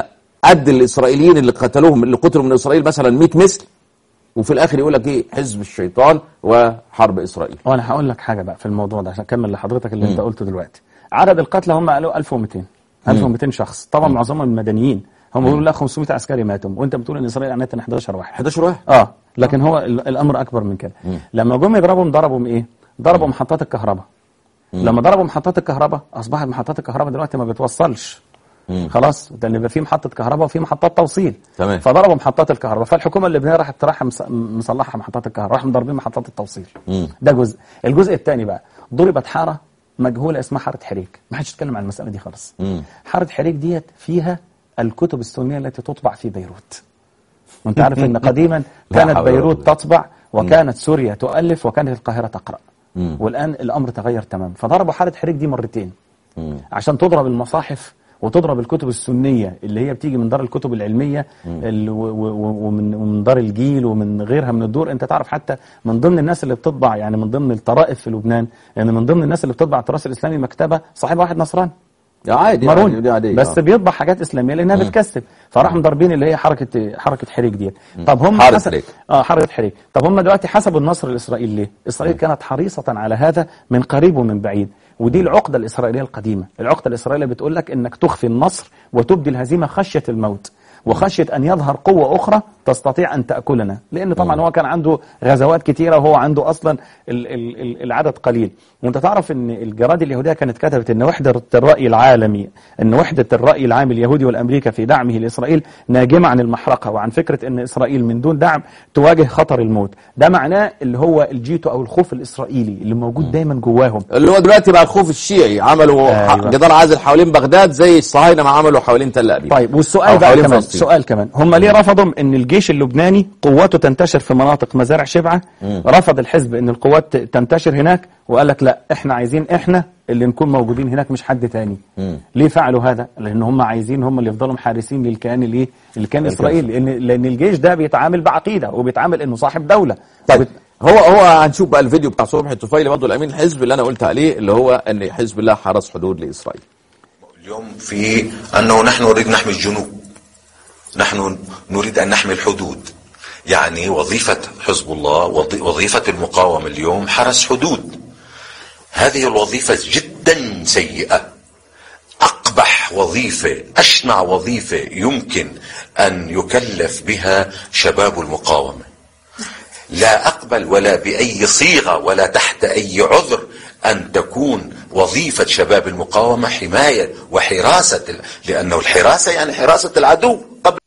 قد الاسرائيليين اللي قتلوهم اللي قتلوا من اسرائيل مثلا 100 مثل وفي الاخر يقول لك ايه حزب الشيطان وحرب اسرائيل وانا هقول لك حاجه بقى في الموضوع ده عشان اكمل لحضرتك اللي انت قلته دلوقتي عدد القتلى هم قالوا 1200 1200 شخص طبعا معظمهم المدنيين هم بيقولوا لا 500 عسكري ماتوا وانت بتقول ان اسرائيل عنتها 11 واحد 11 واحد اه لكن هو ال- الامر اكبر من كده لما جم يضربهم ضربوا ايه ضربوا محطات الكهرباء لما ضربوا محطات الكهرباء اصبحت محطات الكهرباء دلوقتي ما بتوصلش خلاص ده اللي يبقى في محطه كهرباء وفي محطات توصيل تمام. فضربوا محطات الكهرباء فالحكومه اللبنانيه راحت راح مص- مصلحه محطات الكهرباء راحوا مضربين محطات التوصيل ده جزء الجزء الثاني بقى ضربت حاره مجهوله اسمها حاره حريك ما حدش اتكلم عن المساله دي خالص حاره حريك ديت فيها الكتب السنيه التي تطبع في بيروت وانت عارف ان قديما لا كانت حول ولا بيروت قوة. تطبع وكانت سوريا تؤلف وكانت القاهره تقرا والان الامر تغير تماما فضربوا حاره حريك دي مرتين عشان تضرب المصاحف وتضرب الكتب السنية اللي هي بتيجي من دار الكتب العلمية ال- و- و- ومن ومن دار الجيل ومن غيرها من الدور انت تعرف حتى من ضمن الناس اللي بتطبع يعني من ضمن الطرائف في لبنان يعني من ضمن الناس اللي بتطبع التراث الإسلامي مكتبة صاحب واحد نصراني عادي ماروني يعني دي عادية بس آه. بيطبع حاجات اسلاميه لانها بتكسب فراحوا مضربين اللي هي حركه حركه حريك ديت طب هم حركة حسب- حريك. اه حركه حريك طب هم دلوقتي حسبوا النصر الاسرائيلي ليه؟ اسرائيل كانت حريصه على هذا من قريب ومن بعيد ودي العقده الاسرائيليه القديمه العقده الاسرائيليه بتقول لك انك تخفي النصر وتبدي الهزيمه خشيه الموت وخشيه ان يظهر قوه اخرى تستطيع ان تاكلنا لان طبعا هو كان عنده غزوات كتيره وهو عنده اصلا ال ال ال العدد قليل وانت تعرف ان الجرائد اليهوديه كانت كتبت ان وحده الراي العالمي ان وحده الراي العام اليهودي والامريكي في دعمه لاسرائيل ناجمه عن المحرقه وعن فكره ان اسرائيل من دون دعم تواجه خطر الموت ده معناه اللي هو الجيتو او الخوف الاسرائيلي اللي موجود دايما جواهم اللي هو دلوقتي بقى الخوف الشيعي عملوا أيوة. جدار عازل حوالين بغداد زي الصهاينه ما عملوا حوالين تل ابيب طيب والسؤال أو بقى حوالين كمان فلسطين. سؤال كمان هم ليه رفضوا ان الجيش اللبناني قواته تنتشر في مناطق مزارع شبعه رفض الحزب ان القوات تنتشر هناك وقال لك لا احنا عايزين احنا اللي نكون موجودين هناك مش حد تاني ليه فعلوا هذا لان هم عايزين هم اللي يفضلوا حارسين للكيان الايه الكيان اسرائيل لان لان الجيش ده بيتعامل بعقيده وبيتعامل انه صاحب دوله طيب هو هو هنشوف بقى الفيديو بتاع صبحي الطفيلي برضه الامين الحزب اللي انا قلت عليه اللي هو ان حزب الله حرس حدود لاسرائيل اليوم في أنه نحن نريد نحمي الجنوب نحن نريد أن نحمي الحدود يعني وظيفة حزب الله وظي- وظيفة المقاومة اليوم حرس حدود هذه الوظيفة جدا سيئة أقبح وظيفة أشنع وظيفة يمكن أن يكلف بها شباب المقاومة لا أقبل ولا بأي صيغة ولا تحت أي عذر أن تكون وظيفة شباب المقاومة حماية وحراسة ال- لأنه الحراسة يعني حراسة العدو قبل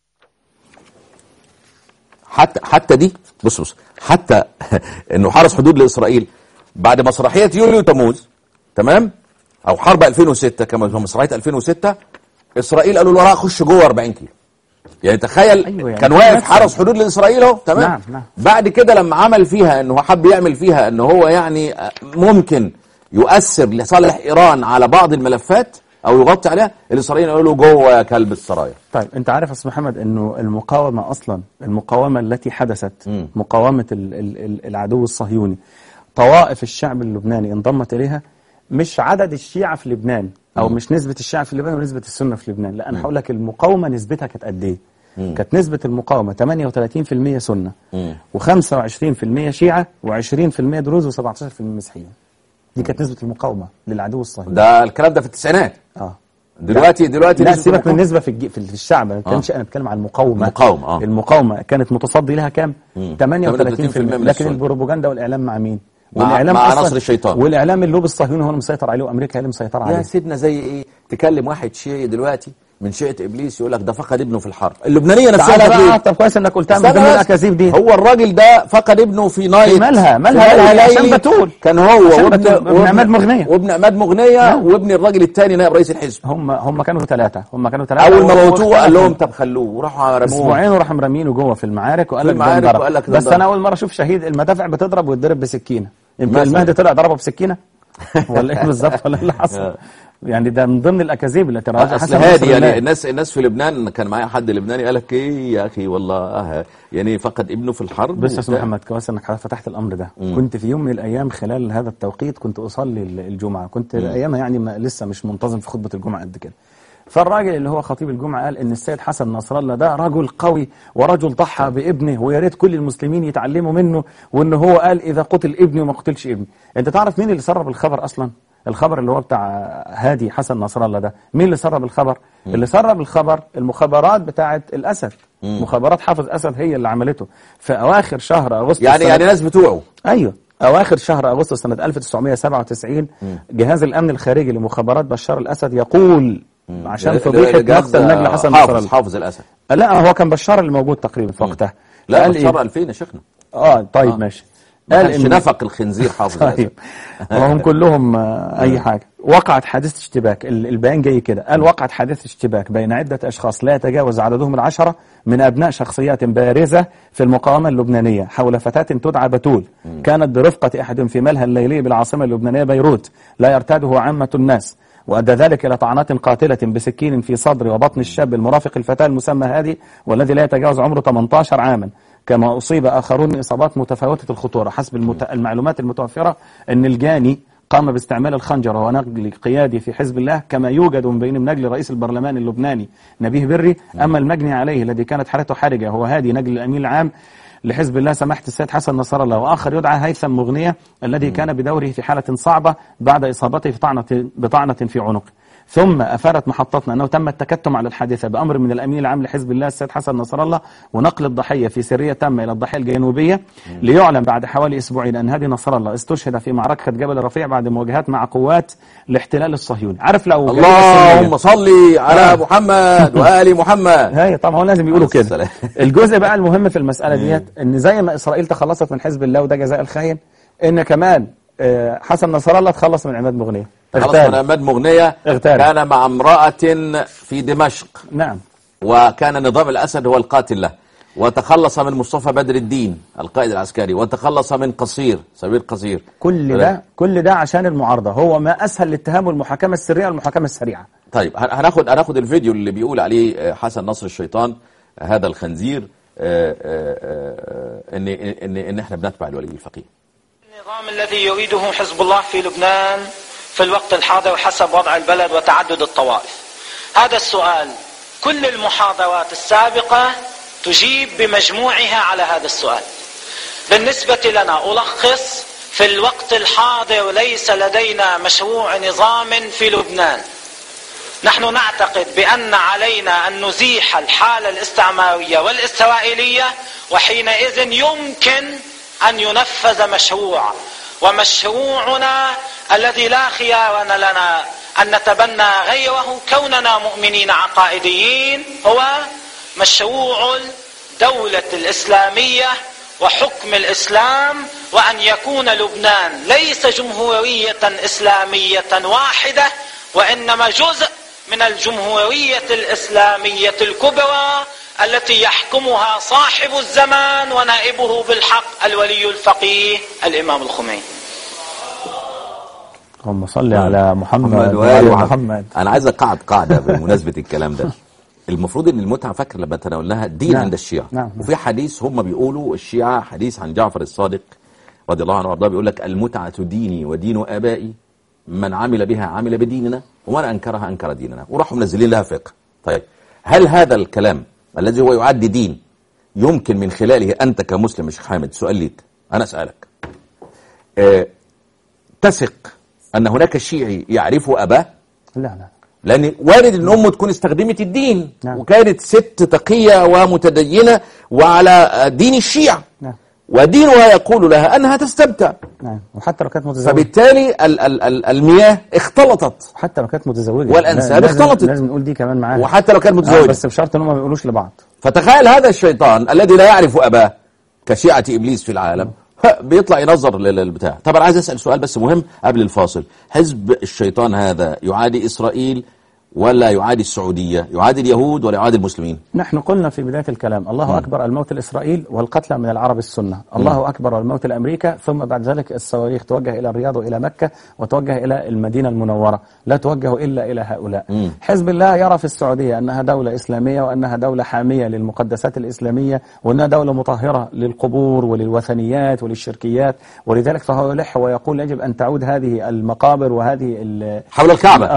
حتى حتى دي بص بص حتى انه حرس حدود لاسرائيل بعد مسرحيه يوليو تموز تمام او حرب 2006 كما هو مسرحيه 2006 اسرائيل قالوا له لا خش جوه 40 كيلو يعني تخيل أيوة يعني كان واقف نفس- حرس حدود لاسرائيل اهو تمام نعم، نعم. بعد كده لما عمل فيها انه حب يعمل فيها انه هو يعني ممكن يؤثر لصالح ايران على بعض الملفات او يغطي عليها الاسرائيليين قالوا له جوه يا كلب السرايا طيب انت عارف يا استاذ محمد انه المقاومه اصلا المقاومه التي حدثت مقاومه ال ال ال العدو الصهيوني طوائف الشعب اللبناني انضمت اليها مش عدد الشيعة في لبنان او مش نسبة الشيعة في لبنان ونسبة السنة في لبنان لا انا هقول لك المقاومة نسبتها كانت قد ايه كانت نسبة المقاومة 38% سنة و25% شيعة و20% دروز و17% مسيحيين دي كانت نسبة المقاومة للعدو الصهيوني ده الكلام ده في التسعينات اه دلوقتي دلوقتي لا نسبة سيبك من المقاومة- النسبة في الج... في الشعب ما بتكلمش انا بتكلم عن المقاومة المقاومة، آه. المقاومة كانت متصدي لها كام 38% 38% من لكن السنة. البروباجندا والاعلام مع مين مع- والاعلام مع أصلاً- نصر الشيطان. والاعلام اللوب الصهيوني هو اللي مسيطر عليه وامريكا هي اللي مسيطره يا عليه سيدنا زي ايه تكلم واحد شيعي دلوقتي من شيعة ابليس يقول لك ده فقد ابنه في الحرب اللبنانيه نفسها تعالى كانت بقى ليه؟ طب كويس انك قلتها من استنى ضمن بس. الاكاذيب دي هو الراجل ده فقد ابنه في نايت مالها- مالها في هي ليلي. عشان بتول. كان هو عشان وابن بتول. وابن عماد مغنية. وابن عماد مغنيه وابن الراجل الثاني نائب رئيس الحزب هم هم كانوا ثلاثه هم كانوا ثلاثه اول ما موتوه قال لهم واختلفوا. طب خلوه وراحوا رموه اسبوعين وراح مرمينه جوه في المعارك وقال في لك ده المعارك انضرب. وقال لك ده بس انضرب. انا اول مره اشوف شهيد المدافع بتضرب ويتضرب بسكينه يمكن مثلاً. المهدي طلع ضربه بسكينه ولا ايه بالظبط ولا إيه اللي حصل يعني ده من ضمن الاكاذيب التي رواجها اصل حسن هادي نصر الله. يعني الناس الناس في لبنان كان معايا حد لبناني قال لك ايه يا اخي والله آه يعني فقد ابنه في الحرب بص يا استاذ وبتاع. محمد كويس انك فتحت الامر ده كنت في يوم من الايام خلال هذا التوقيت كنت اصلي ال- الجمعه كنت ايامها يعني ما لسه مش منتظم في خطبه الجمعه قد كده فالراجل اللي هو خطيب الجمعة قال ان السيد حسن نصر الله ده رجل قوي ورجل ضحى بابنه ويا ريت كل المسلمين يتعلموا منه وان هو قال اذا قتل ابني وما قتلش ابني انت تعرف مين اللي سرب الخبر اصلا الخبر اللي هو بتاع هادي حسن نصر الله ده مين اللي سرب الخبر اللي سرب الخبر المخابرات بتاعه الاسد مخابرات حافظ اسد هي اللي عملته في اواخر شهر اغسطس يعني سنة- يعني ناس بتوعه ايوه اواخر شهر اغسطس سنه 1997 جهاز الامن الخارجي لمخابرات بشار الاسد يقول عشان فضيحه جهاز مقتل نجل حسن نصر حافظ الله حافظ الاسد لا هو كان بشار اللي موجود تقريبا في وقتها لا قال بشار إيه؟ 2000 يا شيخنا اه طيب ماشي ما قال كانش إن- نفق الخنزير حافظ الاسد طيب وهم كلهم آه، اي حاجه وقعت حادثه اشتباك ال- البيان جاي كده قال وقعت حادثه اشتباك بين عده اشخاص لا يتجاوز عددهم العشره من ابناء شخصيات بارزه في المقاومه اللبنانيه حول فتاه تدعى بتول كانت برفقه احدهم في ملهى الليلي بالعاصمه اللبنانيه بيروت لا يرتاده عامه الناس وأدى ذلك إلى طعنات قاتلة بسكين في صدر وبطن الشاب المرافق الفتاة المسمى هادي والذي لا يتجاوز عمره 18 عاما كما أصيب آخرون إصابات متفاوتة الخطورة حسب المت... المعلومات المتوفرة أن الجاني قام باستعمال الخنجر وهو نقل قيادي في حزب الله كما يوجد من بين نجل رئيس البرلمان اللبناني نبيه بري أما المجني عليه الذي كانت حالته حرجة هو هادي نجل الأمين العام لحزب الله سماحة السيد حسن نصر الله وآخر يدعى هيثم مغنية الذي كان بدوره في حالة صعبة بعد إصابته في طعنة بطعنة في عنقه ثم أفادت محطتنا أنه تم التكتم على الحادثة بأمر من الأمين العام لحزب الله السيد حسن نصر الله ونقل الضحية في سرية تامة إلى الضحية الجنوبية ليعلن بعد حوالي أسبوعين أن هادي نصر الله استشهد في معركة جبل الرفيع بعد مواجهات مع قوات الاحتلال الصهيوني عارف لو جريمة اللهم سرية- صل على محمد وآل محمد هي طبعا هو لازم يقولوا عليه كده السلام. الجزء بقى المهم في المسألة ديت ان زي ما إسرائيل تخلصت من حزب الله وده جزاء الخاين ان كمان آه، حسن نصر الله تخلص من عماد مغنية خلاص اغتال. من عماد مغنية اغتال. كان مع امرأة في دمشق نعم وكان نظام الأسد هو القاتل له وتخلص من مصطفى بدر الدين القائد العسكري وتخلص من قصير سمير قصير كل ده كل ده عشان المعارضة هو ما أسهل الاتهام والمحاكمة السرية والمحاكمة السريعة طيب هن- هناخد هناخد الفيديو اللي بيقول عليه آه، حسن نصر الشيطان آه، هذا الخنزير آه، آه، آه، ان ان ان احنا بنتبع الولي الفقيه النظام الذي يريده حزب الله في لبنان في الوقت الحاضر حسب وضع البلد وتعدد الطوائف هذا السؤال كل المحاضرات السابقة تجيب بمجموعها على هذا السؤال بالنسبة لنا ألخص في الوقت الحاضر ليس لدينا مشروع نظام في لبنان نحن نعتقد بأن علينا أن نزيح الحالة الاستعمارية والإسرائيلية وحينئذ يمكن أن ينفذ مشروع ومشروعنا الذي لا خيار لنا أن نتبنى غيره كوننا مؤمنين عقائديين هو مشروع الدولة الإسلامية وحكم الإسلام وأن يكون لبنان ليس جمهورية إسلامية واحدة وإنما جزء من الجمهورية الإسلامية الكبرى التي يحكمها صاحب الزمان ونائبه بالحق الولي الفقيه الإمام الخميني اللهم صل على محمد وآل وعلى محمد. محمد انا عايز اقعد قاعده بمناسبه الكلام ده المفروض ان المتعه فاكر لما تناولناها دين نعم. عند الشيعه نعم. وفي حديث هم بيقولوا الشيعه حديث عن جعفر الصادق رضي الله عنه وارضاه بيقول لك المتعه ديني ودين ابائي من عمل بها عمل بديننا ومن انكرها انكر ديننا وراحوا منزلين لها فقه طيب هل هذا الكلام الذي هو يعد دين يمكن من خلاله انت كمسلم يا شيخ حامد سؤال ليك انا اسالك آه تثق ان هناك شيعي يعرف اباه لا لا لان وارد ان امه تكون استخدمت الدين نعم. وكانت ست تقيه ومتدينه وعلى دين الشيعه نعم ودينها يقول لها انها تستمتع نعم وحتى لو كانت متزوجة فبالتالي ال ال ال المياه اختلطت حتى لو كانت متزوجة والأنساب لازم- اختلطت. لازم نقول دي كمان معاها وحتى لو كانت آه متزوجه بس بشرط ان هم ما بيقولوش لبعض فتخيل هذا الشيطان الذي لا يعرف اباه كشيعه ابليس في العالم ها، بيطلع ينظر لل- للبتاع طب انا عايز اسال سؤال بس مهم قبل الفاصل حزب الشيطان هذا يعادي اسرائيل ولا يعادي السعوديه يعادي اليهود ولا يعادي المسلمين نحن قلنا في بداية الكلام الله أكبر الموت لإسرائيل والقتلى من العرب السنة الله أكبر الموت لأمريكا ثم بعد ذلك الصواريخ توجه إلى الرياض وإلى مكة وتوجه إلى المدينة المنورة لا توجه إلا إلى هؤلاء حزب الله يرى في السعودية أنها دولة إسلامية وأنها دولة حامية للمقدسات الإسلامية وأنها دولة مطهرة للقبور وللوثنيات وللشركيات ولذلك فهو يلح ويقول يجب أن تعود هذه المقابر وهذه ال- حول الكعبه آه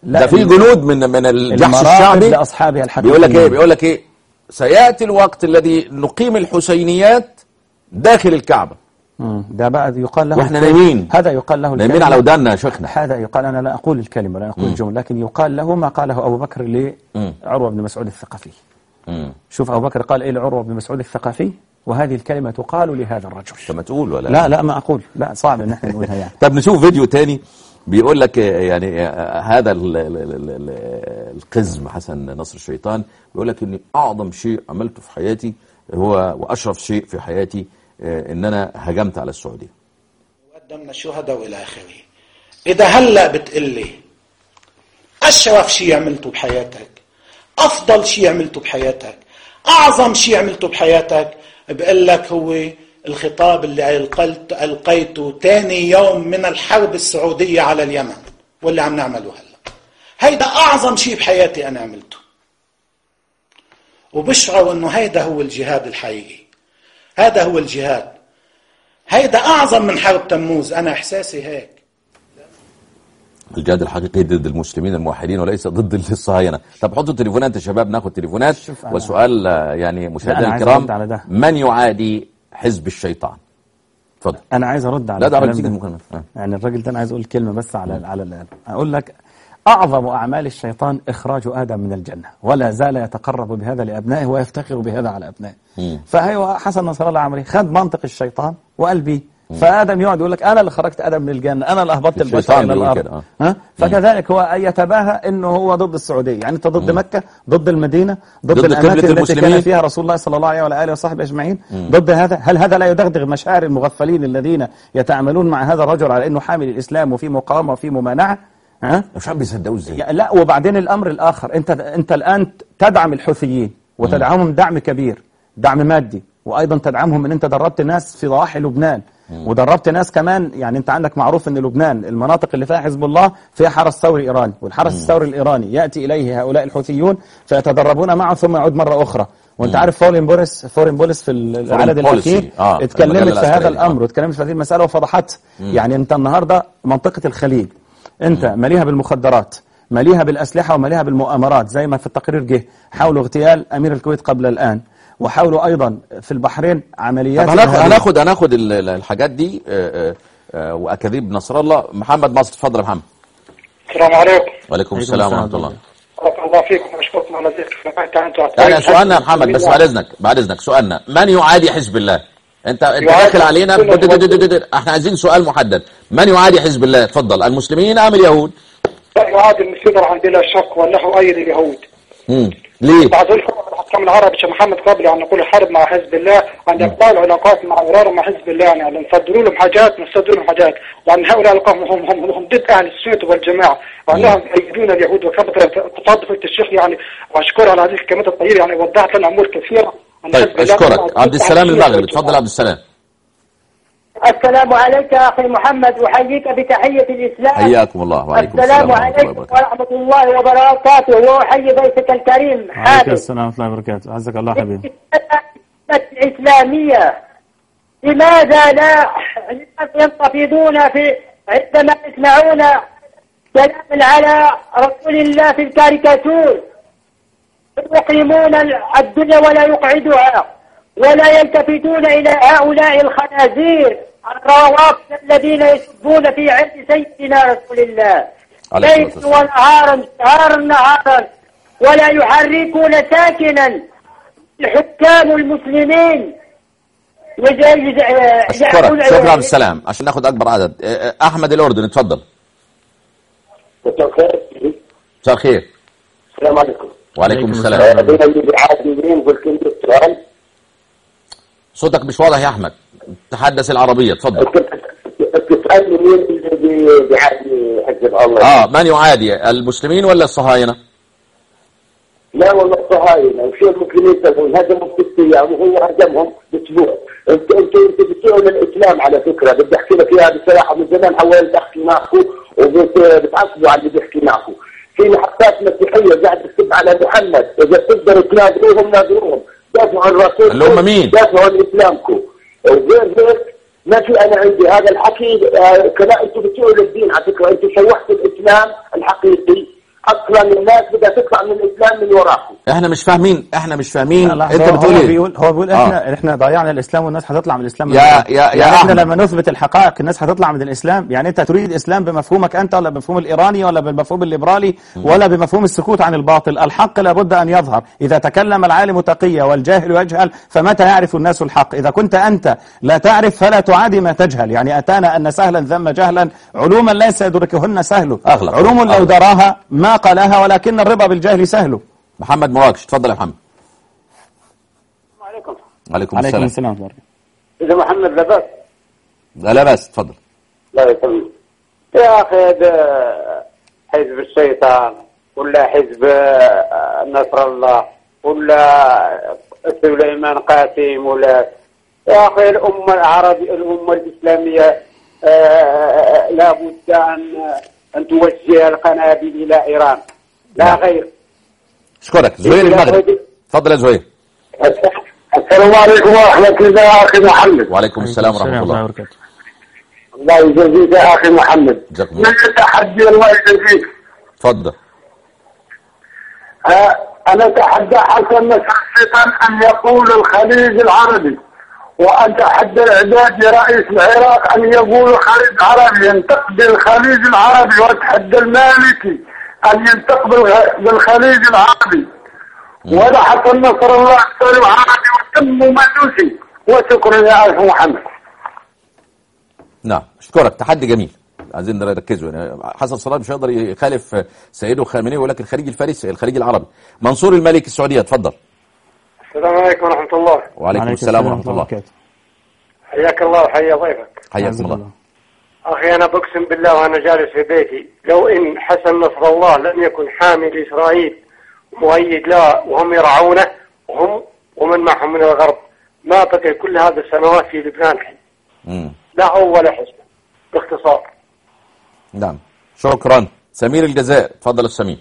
لا، ده في ال- جنود من من الجحش المراقب الشعبي لأصحابها الحقيقيين بيقول لك ايه بيقول لك ايه سياتي الوقت الذي نقيم الحسينيات داخل الكعبه مم. ده بقى يقال له واحنا نايمين هذا يقال له نايمين الكلمة- على وداننا يا شيخنا هذا يقال أنا لا أقول الكلمة لا أقول الجملة لكن يقال له ما قاله أبو بكر لعروة بن مسعود الثقفي مم. شوف أبو بكر قال إيه لعروة بن مسعود الثقفي وهذه الكلمة تقال لهذا الرجل طب ما تقول ولا لا لا ما أقول لا صعب إن احنا نقولها يعني طب نشوف فيديو تاني بيقول لك آه، يعني آه، هذا ال- ال- ال- ال- القزم حسن نصر الشيطان بيقول لك ان اعظم شيء عملته في حياتي هو واشرف شيء في حياتي آه، ان انا هجمت على السعوديه قدمنا شهداء والى اخره اذا هلا بتقلي اشرف شيء عملته بحياتك افضل شيء عملته بحياتك اعظم شيء عملته بحياتك بقول لك هو الخطاب اللي القيت القيته ثاني يوم من الحرب السعوديه على اليمن واللي عم نعمله هلا هيدا اعظم شيء بحياتي انا عملته وبشعر انه هيدا هو الجهاد الحقيقي هذا هو الجهاد هيدا اعظم من حرب تموز انا احساسي هيك الجهاد الحقيقي ضد المسلمين الموحدين وليس ضد الصهاينه طب حطوا تليفونات يا شباب ناخد تليفونات شوف أنا- وسؤال آه، يعني أنا مشاهدينا عايز الكرام أرد على ده. من يعادي حزب الشيطان اتفضل أنا عايز أرد على لا ده الكلام على ده. المكالمه آه. يعني الراجل ده أنا عايز أقول كلمة بس على على ال- أقول لك أعظم أعمال الشيطان إخراج آدم من الجنة ولا زال يتقرب بهذا لأبنائه ويفتخر بهذا على أبنائه فهو حسن نصر الله عمري خد منطق الشيطان وقال بيه فآدم يقعد يقول لك أنا اللي خرجت آدم من الجنة أنا اللي أهبطت البشر الشيطان إلى بيقول الأرض كده، آه. ها؟ فكذلك هو يتباهى أنه هو ضد السعودية يعني أنت ضد مكة ضد المدينة ضد, ضد الأماكن قبلة التي كان المسلمين. فيها رسول الله صلى الله عليه وعلى آله وصحبه أجمعين ضد هذا هل هذا لا يدغدغ مشاعر المغفلين الذين يتعاملون مع هذا الرجل على أنه حامل الإسلام وفي مقاومة وفي ممانعة ها؟ مش عارف بيصدقوا ازاي يا- لا وبعدين الأمر الآخر أنت أنت الآن تدعم الحوثيين وتدعمهم دعم كبير دعم مادي وأيضا تدعمهم أن أنت دربت ناس في ضواحي لبنان ودربت ناس كمان يعني أنت عندك معروف أن لبنان المناطق اللي فيها حزب الله فيها حرس ثوري إيراني والحرس الثوري الإيراني يأتي إليه هؤلاء الحوثيون فيتدربون معه ثم يعود مرة أخرى وانت عارف فورين بوريس فورين بوليس في العدد policy. الاخير آه، اتكلمت المجلة في هذا العسكرية. الامر واتكلمت في هذه المساله وفضحتها يعني انت النهارده منطقه الخليج انت مليها بالمخدرات مليها بالاسلحه ومليها بالمؤامرات زي ما في التقرير جه حاولوا اغتيال امير الكويت قبل الان وحاولوا ايضا في البحرين عمليات طب هناخد إرهابية. هناخد هناخد ال- ال- الحاجات دي آه، آه، آه، واكاذيب نصر الله محمد مصر اتفضل يا محمد السلام عليكم وعليكم السلام ورحمه الله بارك الله فيكم واشكركم على ذكر سمعت انتم لا سؤالنا يا محمد بس بعد اذنك بعد اذنك سؤالنا من يعادي حزب الله انت انت يعادي داخل علينا كل بد- بد- المسلمين. بد- بد- احنا عايزين سؤال محدد من يعادي حزب الله اتفضل المسلمين ام اليهود لا يعاد المسلمين راح بلا شك وانه ايد اليهود مم. ليه بعد ذلك الحكام العربي شيخ محمد قبل ان نقول الحرب مع حزب الله عن اقبال علاقات مع ايران ومع حزب الله يعني نصدروا لهم حاجات نصدروا لهم حاجات وان هؤلاء القوم هم هم هم ضد اهل السنه والجماعه وانهم يؤيدون اليهود وكبر تفضل فضيله الشيخ يعني واشكر على هذه الكلمات الطيبه يعني وضحت لنا امور كثيره عن طيب حزب الله. اشكرك عبد السلام المغربي اتفضل عبد السلام السلام عليك يا أخي محمد أحييك بتحية الإسلام حياكم الله وعليكم السلام ورحمه الله عليكم وبركاته ورحمة الله وبركاته وأحيي ضيفك الكريم وعليكم حامد السلام ورحمه الله وبركاته عزك الله حبيبي الإسلامية لماذا لا ينتفضون في عندما يسمعون كلام على رسول الله في الكاريكاتور يقيمون الدنيا ولا يقعدها ولا يلتفتون إلى هؤلاء الخنازير الروافد الذين يسبون في عرض سيدنا رسول الله عليه ليلا الصلاة والسلام. ونهارا نهارا نهارا ولا يحركون ساكنا الحكام المسلمين يج- يج- اشكرك يجعلون- شكرا عبد السلام عشان ناخد اكبر عدد اه، اه، احمد الاردن اتفضل مساء الخير السلام عليكم وعليكم السلام بين العاديين والكندي السؤال صوتك مش واضح يا احمد تحدث العربيه اتفضل تسألني مين اللي بي- بيعادي حزب الله اه من يعادي المسلمين ولا الصهاينه لا والله الصهاينة وشو المسلمين يسوون هدموا في ست ايام وهو هدمهم باسبوع انت انت انت بتسوي الاسلام على فكره بدي احكي لك اياها بصراحه من زمان حاولت احكي معكم وبتعصبوا على اللي بيحكي معكم في محطات مسيحيه قاعد تكتب على محمد اذا بتقدروا تناظروهم ناظروهم دافعوا عن الرسول اللي هم مين؟ دافعوا عن اسلامكم وغير هيك ما في انا عندي هذا الحكي آه، كلا انتم بتسووا للدين على فكره انتم شوحتوا الاسلام الحقيقي اصلا الناس بدها تطلع من الاسلام من وراكم احنا مش فاهمين احنا مش فاهمين لا، انت هو- بتقول هو ايه بيقول هو بيقول آه. احنا احنا ضيعنا الاسلام والناس هتطلع من الاسلام من يا- الآن. يا- يا يعني احنا أحمد. لما نثبت الحقائق الناس هتطلع من الاسلام يعني انت تريد الاسلام بمفهومك انت ولا بمفهوم الايراني ولا بالمفهوم الليبرالي ولا بمفهوم السكوت عن الباطل الحق لابد ان يظهر اذا تكلم العالم تقيا والجاهل يجهل فمتى يعرف الناس الحق اذا كنت انت لا تعرف فلا تعادي ما تجهل يعني اتانا ان سهلا ذم جهلا علوما ليس يدركهن سهل أغلب. علوم لو أغلب. دراها ما قالها ولكن الرضا بالجهل سهل محمد مراكش تفضل يا محمد عليكم عليكم, عليكم السلام السلام ورحمة الله. اذا محمد لباس لا لا بس تفضل لا يسلمك يا اخي هذا حزب الشيطان ولا حزب آه، نصر الله ولا سليمان قاسم ولا يا اخي الامه العربيه الامه الاسلاميه آه، لابد ان ان توجه القنابل الى ايران لا نعم. غير اشكرك زهير المغرب تفضل يا زهير السلام عليكم ورحمه الله يا اخي محمد وعليكم السلام ورحمه الله وبركاته الله يجزيك يا اخي محمد جزاكم من الله التحدي الله يجزيك تفضل ها، أنا أتحدى حسن نصر الشيطان أن يقول الخليج العربي وأن تحدى الإعداد لرئيس العراق أن يقول الخليج العربي ينتقد الخليج العربي وأتحدى المالكي أن ينتقد بالغ- بالخليج العربي ولا حسن نصر الله السلام عربي وتم مجوسي وشكرا يا أخي محمد نعم اشكرك تحدي جميل عايزين نركزوا يعني حسن صلاح مش هيقدر يخالف سيده خامنئي ويقول لك الخليج الفارسي الخليج العربي منصور المالكي السعوديه اتفضل السلام عليكم ورحمة الله وعليكم السلام ورحمه الله وبركاته. حياك الله وحيا ضيفك حياكم الله أخي أنا بقسم بالله وأنا جالس في بيتي لو إن حسن نصر الله لم يكن حامي لإسرائيل مؤيد له وهم يرعونه وهم ومن معهم من الغرب ما بقي كل هذه السنوات في لبنان الحين مم. لا هو ولا حزب باختصار نعم شكرا سمير الجزائر تفضل السمير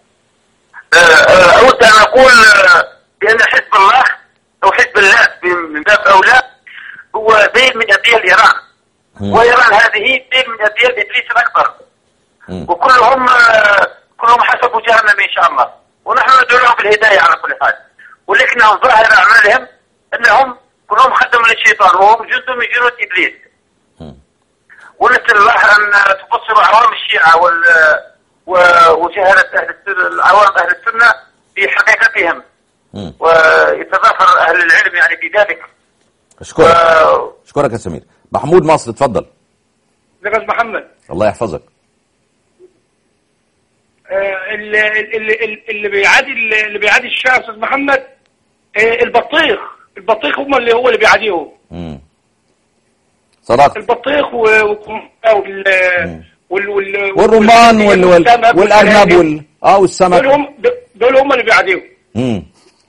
أود أن أقول آه، بأن حزب الله أو حزب الله من باب أولى هو دين من أديان إيران مم. وإيران هذه دين من أديان إبليس الأكبر مم. وكلهم آه، كلهم حسبوا جهنم إن شاء الله ونحن ندعو لهم بالهداية على كل حال ولكنهم ظاهر أعمالهم أنهم كلهم خدموا للشيطان وهم جزء من جنود إبليس مم. ونسأل الله أن تبصر عوام الشيعة وال و- وجهلة أهل السنة عوام أهل السنة في حقيقتهم مم. ويتظاهر أهل العلم يعني بذلك اشكرك و- اشكرك يا سمير محمود مصر اتفضل لغز محمد الله يحفظك آه، اللي, اللي, اللي بيعادي اللي بيعادي الشيعة استاذ محمد آه، البطيخ البطيخ هم اللي هو اللي بيعاديهم مم. صدقت البطيخ و- والكمثرى وال وال وال والرمان وال... وال... والسمك والارنب والحاجات وال... اه دول والسمك هم دول هم اللي بيعاديهم امم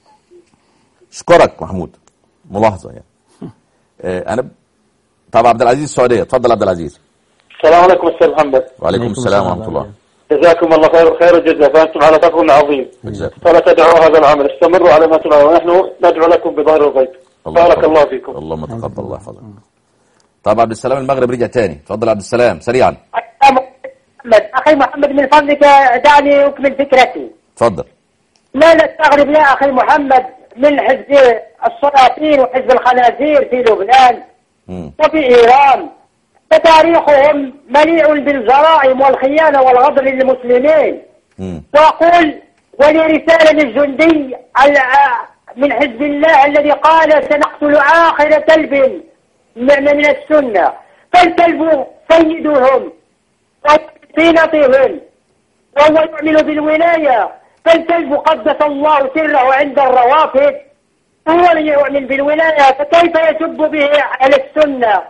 اشكرك محمود ملاحظه يعني آه انا ب- طب عبد العزيز السعوديه اتفضل عبد العزيز السلام عليكم أستاذ محمد وعليكم السلام ورحمه الله جزاكم الله خير خير الجزاء فأنتم على فضل عظيم جزاك فلا تدعوا هذا العمل استمروا على ما تدعون ونحن ندعو لكم بظهر الغيب بارك يحفظك. الله فيكم اللهم تقبل الله يحفظك طب عبد السلام المغرب رجع تاني اتفضل عبد السلام سريعا محمد أخي محمد من فضلك دعني أكمل فكرتي اتفضل لا نستغرب يا أخي محمد من حزب السلاطين وحزب الخنازير في لبنان مم. وفي إيران فتاريخهم مليء بالجرائم والخيانة والغدر للمسلمين مم. وأقول ولي رسالة للجندي ال- من حزب الله الذي قال سنقتل آخر كلب من من السنة فالكلب سيدهم وطينتهم وهو يؤمن بالولاية فالكلب قدس الله سره عند الروافد هو من يؤمن بالولاية فكيف يسب به أهل السنة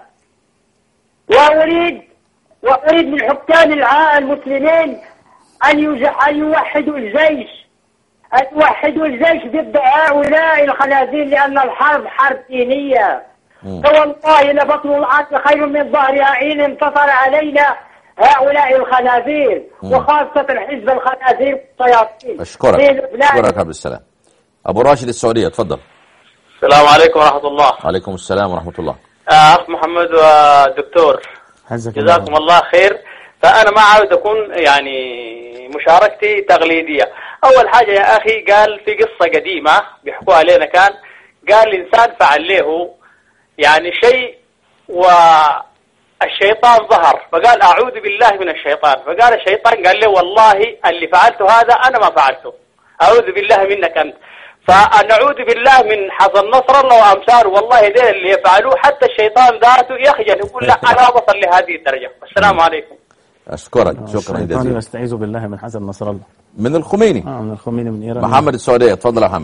وأريد وأريد من حكام الع- المسلمين أن يج- أن يوحدوا الجيش أن يوحدوا الجيش ضد هؤلاء الخنازير لأن الحرب حرب دينية فوالله لبطن الأرض خير من ظهرها إن انتصر علينا هؤلاء الخنازير مم. وخاصة حزب الخنازير والشياطين اشكرك في لبنان. اشكرك عبد السلام ابو راشد السعوديه اتفضل السلام عليكم ورحمة الله وعليكم السلام ورحمه الله آه، أخ محمد ودكتور حزك جزاكم الله خير فأنا ما عاود أكون يعني مشاركتي تقليدية أول حاجة يا أخي قال في قصة قديمة بيحكوها لنا كان قال الإنسان فعل له يعني شيء والشيطان ظهر فقال أعوذ بالله من الشيطان فقال الشيطان قال له والله اللي فعلته هذا أنا ما فعلته أعوذ بالله منك أنت فنعوذ بالله من حسن نصر الله وأمثاله والله ده اللي يفعلوه حتى الشيطان ذاته يخجل يقول لا أنا بصل لهذه الدرجة السلام عليكم أشكرك شكرا الشيطان جزيلا يستعيذ بالله من حسن نصر الله من الخميني اه من الخميني من ايران محمد السعودية تفضل يا محمد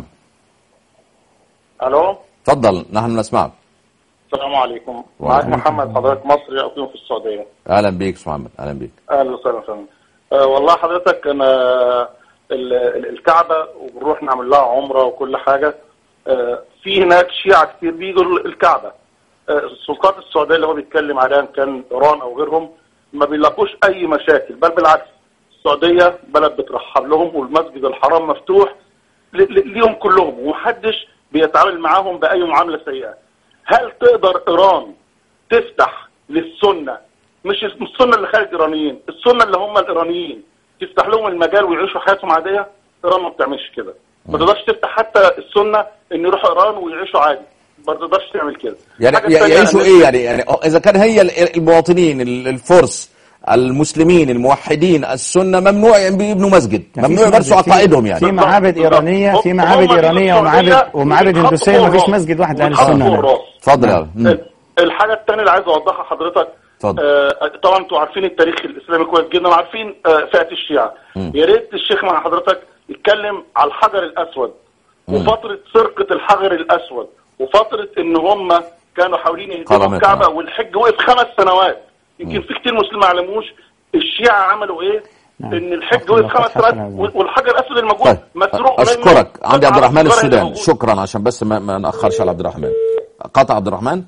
الو تفضل نحن نسمعك السلام عليكم معك وعليكم محمد حضرتك مصري اقيم في السعوديه أهلا بيك أستاذ محمد أهلا بيك اهلا وسهلا فندم أه والله حضرتك انا ال- ال- الكعبه وبنروح نعمل لها عمره وكل حاجه أه في هناك شيعة كتير بيجوا ال- الكعبه أه السلطات السعوديه اللي هو بيتكلم عليها ان كان ايران او غيرهم ما بيلاقوش اي مشاكل بل بالعكس السعوديه بلد بترحب لهم والمسجد الحرام مفتوح ل- ل- ليهم كلهم ومحدش بيتعامل معاهم باي معامله سيئه هل تقدر ايران تفتح للسنه مش السنه اللي خارج الايرانيين السنه اللي هم الايرانيين تفتح لهم المجال ويعيشوا حياتهم عاديه ايران ما بتعملش كده ما تقدرش تفتح حتى السنه ان يروحوا ايران ويعيشوا عادي ما تقدرش تعمل كده يعني الحاجة التانية يعيشوا أنا- ايه يعني يعني اذا كان هي ال- المواطنين ال- الفرس المسلمين الموحدين السنه ممنوع يبنوا مسجد يعني ممنوع في يمارسوا مسجد- في- عقائدهم يعني في معابد ايرانيه في معابد ايرانيه ومعابد ومعابد هندوسيه ما فيش مسجد واحد لاهل السنه هناك. اتفضل يا مم. الحاجه الثانيه اللي عايز اوضحها حضرتك اتفضل. آه طبعا انتوا عارفين التاريخ الاسلامي كويس جدا وعارفين آه فئه الشيعه مم. يا ريت الشيخ مع حضرتك يتكلم على الحجر الاسود وفتره سرقه الحجر الاسود وفتره ان هم كانوا حاولين يهدموا قرمت. الكعبه والحج وقف خمس سنوات يمكن في كتير مسلمين ما يعلموش الشيعه عملوا ايه؟ ان الحج وقف خمس سنوات والحجر الاسود الموجود طيب مسروق منه اشكرك عندي عبد الرحمن الصغير السوداني الموجود. شكرا عشان بس ما, ما ناخرش على عبد الرحمن قطع عبد الرحمن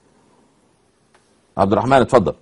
عبد الرحمن اتفضل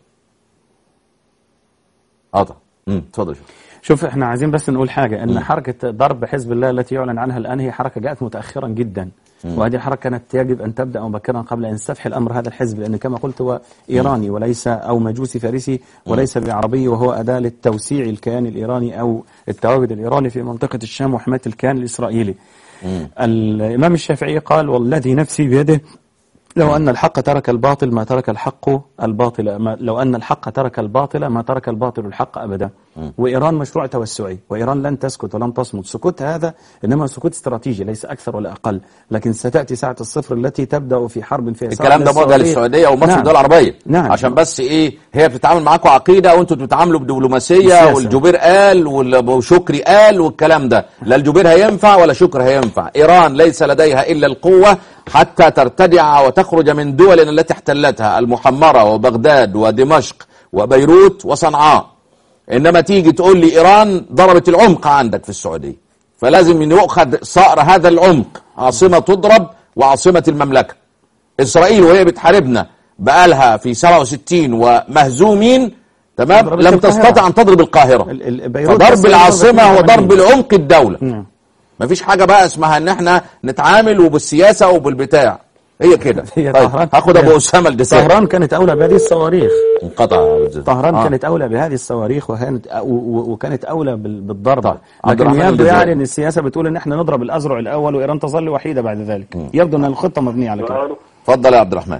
قطع امم اتفضل شوف شوف احنا عايزين بس نقول حاجة ان حركة ضرب حزب الله التي يعلن عنها الآن هي حركة جاءت متأخرا جدا مم. وهذه الحركة كانت يجب أن تبدأ مبكرا قبل أن يستفحل الأمر هذا الحزب لأن كما قلت هو إيراني وليس أو مجوسي فارسي وليس بعربي وهو أداة للتوسيع الكيان الإيراني أو التواجد الإيراني في منطقة الشام وحماية الكيان الإسرائيلي الإمام الشافعي قال والذي نفسي بيده لو أن الحق ترك الباطل ما ترك الحق الباطل ما لو أن الحق ترك الباطل ما ترك الباطل الحق أبدا وإيران مشروع توسعي وإيران لن تسكت ولن تصمت سكوت هذا إنما سكوت استراتيجي ليس أكثر ولا أقل لكن ستأتي ساعة الصفر التي تبدأ في حرب فيها الكلام ده موجه للسعوديه ومصر نعم. والدول العربيه نعم. عشان بس ايه هي بتتعامل معاكم عقيده وانتوا بتتعاملوا بدبلوماسيه بسياسة. والجبير قال وال- وشكري قال والكلام ده لا الجبير هينفع ولا شكر هينفع ايران ليس لديها الا القوه حتى ترتدع وتخرج من دول التي احتلتها المحمره وبغداد ودمشق وبيروت وصنعاء انما تيجي تقول لي ايران ضربت العمق عندك في السعوديه فلازم ان يؤخذ صقر هذا العمق عاصمه تضرب وعاصمه المملكه اسرائيل وهي بتحاربنا بقالها في 67 ومهزومين تمام ضربت لم القاهرة. تستطع ان تضرب القاهره بيروت فضرب بس العاصمه هو ضربت ضرب 82. العمق الدوله مفيش حاجه بقى اسمها ان احنا نتعامل وبالسياسه وبالبتاع هي كده هي طيب طهران هاخد ابو اسامه الدسام طهران كانت أولى بهذه الصواريخ انقطع طهران آه. كانت أولى بهذه الصواريخ وكانت و- و- وكانت أولى بال- بالضرب عبد لكن الرحمن يبدو الجزائري. يعني أن السياسة بتقول أن احنا نضرب الأزرع الأول وإيران تظل وحيدة بعد ذلك يبدو أن الخطة مبنية على كده اتفضل يا عبد الرحمن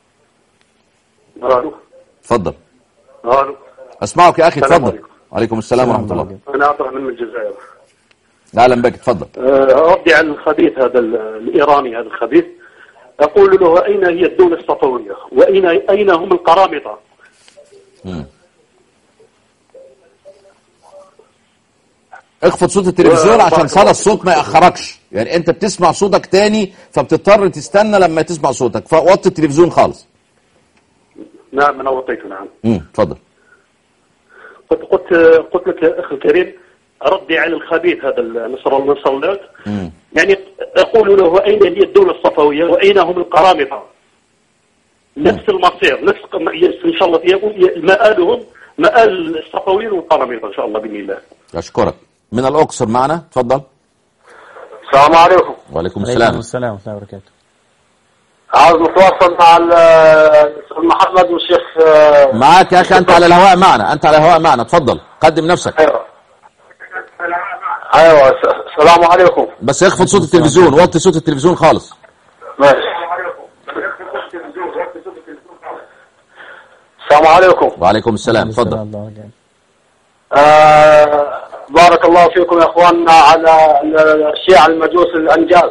الو اتفضل الو اسمعك يا اخي السلام اتفضل عليكم. وعليكم السلام ورحمه الله انا عبد الرحمن من الجزائر اهلا بك اتفضل أه، ردي على الخبيث هذا ال- الايراني هذا الخبيث اقول له اين هي الدوله الصفويه واين اين هم القرامطه اخفض صوت التلفزيون و- عشان بارك صدى الله الصوت ما ياخركش يعني انت بتسمع صوتك تاني فبتضطر تستنى لما تسمع صوتك فوطي التلفزيون خالص نعم انا وطيته نعم امم اتفضل قلت قلت قلت لك يا اخي الكريم ردي على الخبيث هذا ال- نصر الله نصر الله امم يعني اقول له اين هي الدوله الصفويه واين هم القرامطه نفس المصير نفس ان شاء الله يقول مآلهم مآل الصفويين والقرامطه ان شاء الله باذن الله اشكرك من الاقصر معنا اتفضل السلام عليكم وعليكم عليكم السلام السلام ورحمة الله وبركاته عاوز نتواصل مع ال- الاستاذ محمد والشيخ معاك يا اخي انت على الهواء معنا انت على الهواء معنا اتفضل قدم نفسك ايوه الس- السلام عليكم بس يخفض صوت التلفزيون وطي صوت التلفزيون خالص ماشي السلام عليكم وعليكم السلام اتفضل آه بارك الله فيكم يا اخواننا على ال- الشيعة المجوس الانجاز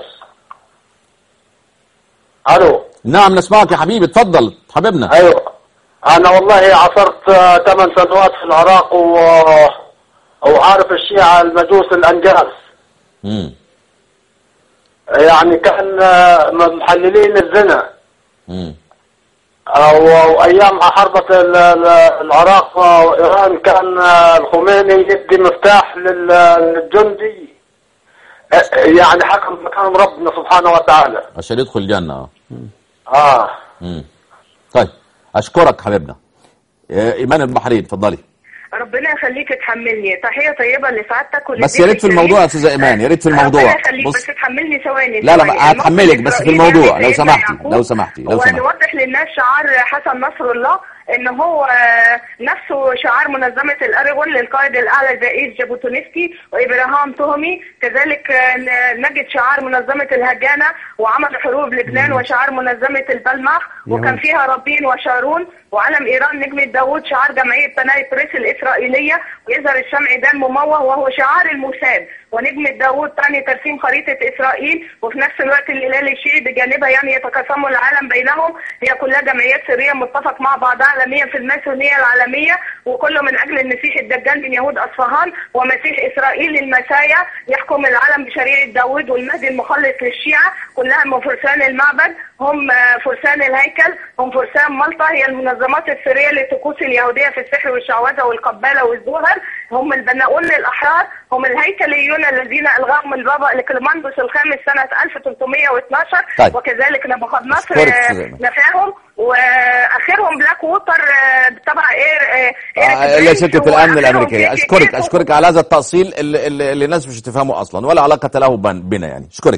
الو نعم نسمعك يا حبيبي اتفضل حبيبنا ايوه انا والله عصرت ثمان سنوات في العراق و... وعارف الشيعة المجوس الانجاز مم. يعني كان آه، محللين الزنا مم. أو أيام حربة ال- ال- العراق وإيران كان آه، الخميني يدي مفتاح لل- للجندي آه، يعني حكم مكان ربنا سبحانه وتعالى عشان يدخل الجنة اه آه مم. طيب اشكرك حبيبنا آه، ايمان البحرين اتفضلي ربنا يخليك تحملني تحية طيبة لسعادتك بس يا ريت في الموضوع يا استاذه ايمان يا ريت في الموضوع ربنا يخليك بص بس تحملني ثواني لا لا ثواني. هتحملك بس في الموقف الموضوع الإسرائيلي لو سيدنا سمحتي يعقوب لو سمحتي لو سمحتي ونوضح للناس شعار حسن نصر الله ان هو آه، نفسه شعار منظمة الارغون للقائد الاعلى زائد جابوتونسكي وابراهام تهمي كذلك آه، ن- نجد شعار منظمة الهجانة وعمل حروب لبنان وشعار منظمة البلمح وكان فيها رابين وشارون وعلم ايران نجمة داوود شعار جمعية بناي بريس الاسرائيلية ويظهر الشمع دان مموه وهو شعار الموساد ونجمة داوود تعني ترسيم خريطة اسرائيل وفي نفس الوقت الهلال الشيعي بجانبها يعني يتقاسموا العالم بينهم هي كلها جمعيات سرية متفق مع بعضها عالميا في الماسونية العالمية وكله من اجل المسيح الدجال من يهود اصفهان ومسيح اسرائيل المسايا يحكم العالم بشريعة داوود والمهدي المخلص للشيعة كلها من فرسان المعبد هم آه، فرسان الهيكل هم فرسان مالطا هي المنظمات السرية للطقوس اليهودية في السحر والشعوذة والقبالة والزهر هم البناؤون الأحرار هم الهيكليون الذين ألغاهم البابا لكلماندوس الخامس سنة 1312 طيب. وكذلك نبوخذ نصر أشكرك آه، أستاذة إيمان. نفاهم وآخرهم بلاك ووتر آه، تبع إير آه، آه، إيريك اللي برينش شركة وآخرهم الأمن الأمريكية كيكي أشكرك كيكو. أشكرك على هذا التأصيل اللي, اللي, اللي الناس مش هتفهمه أصلا ولا علاقة له بن- بنا يعني أشكرك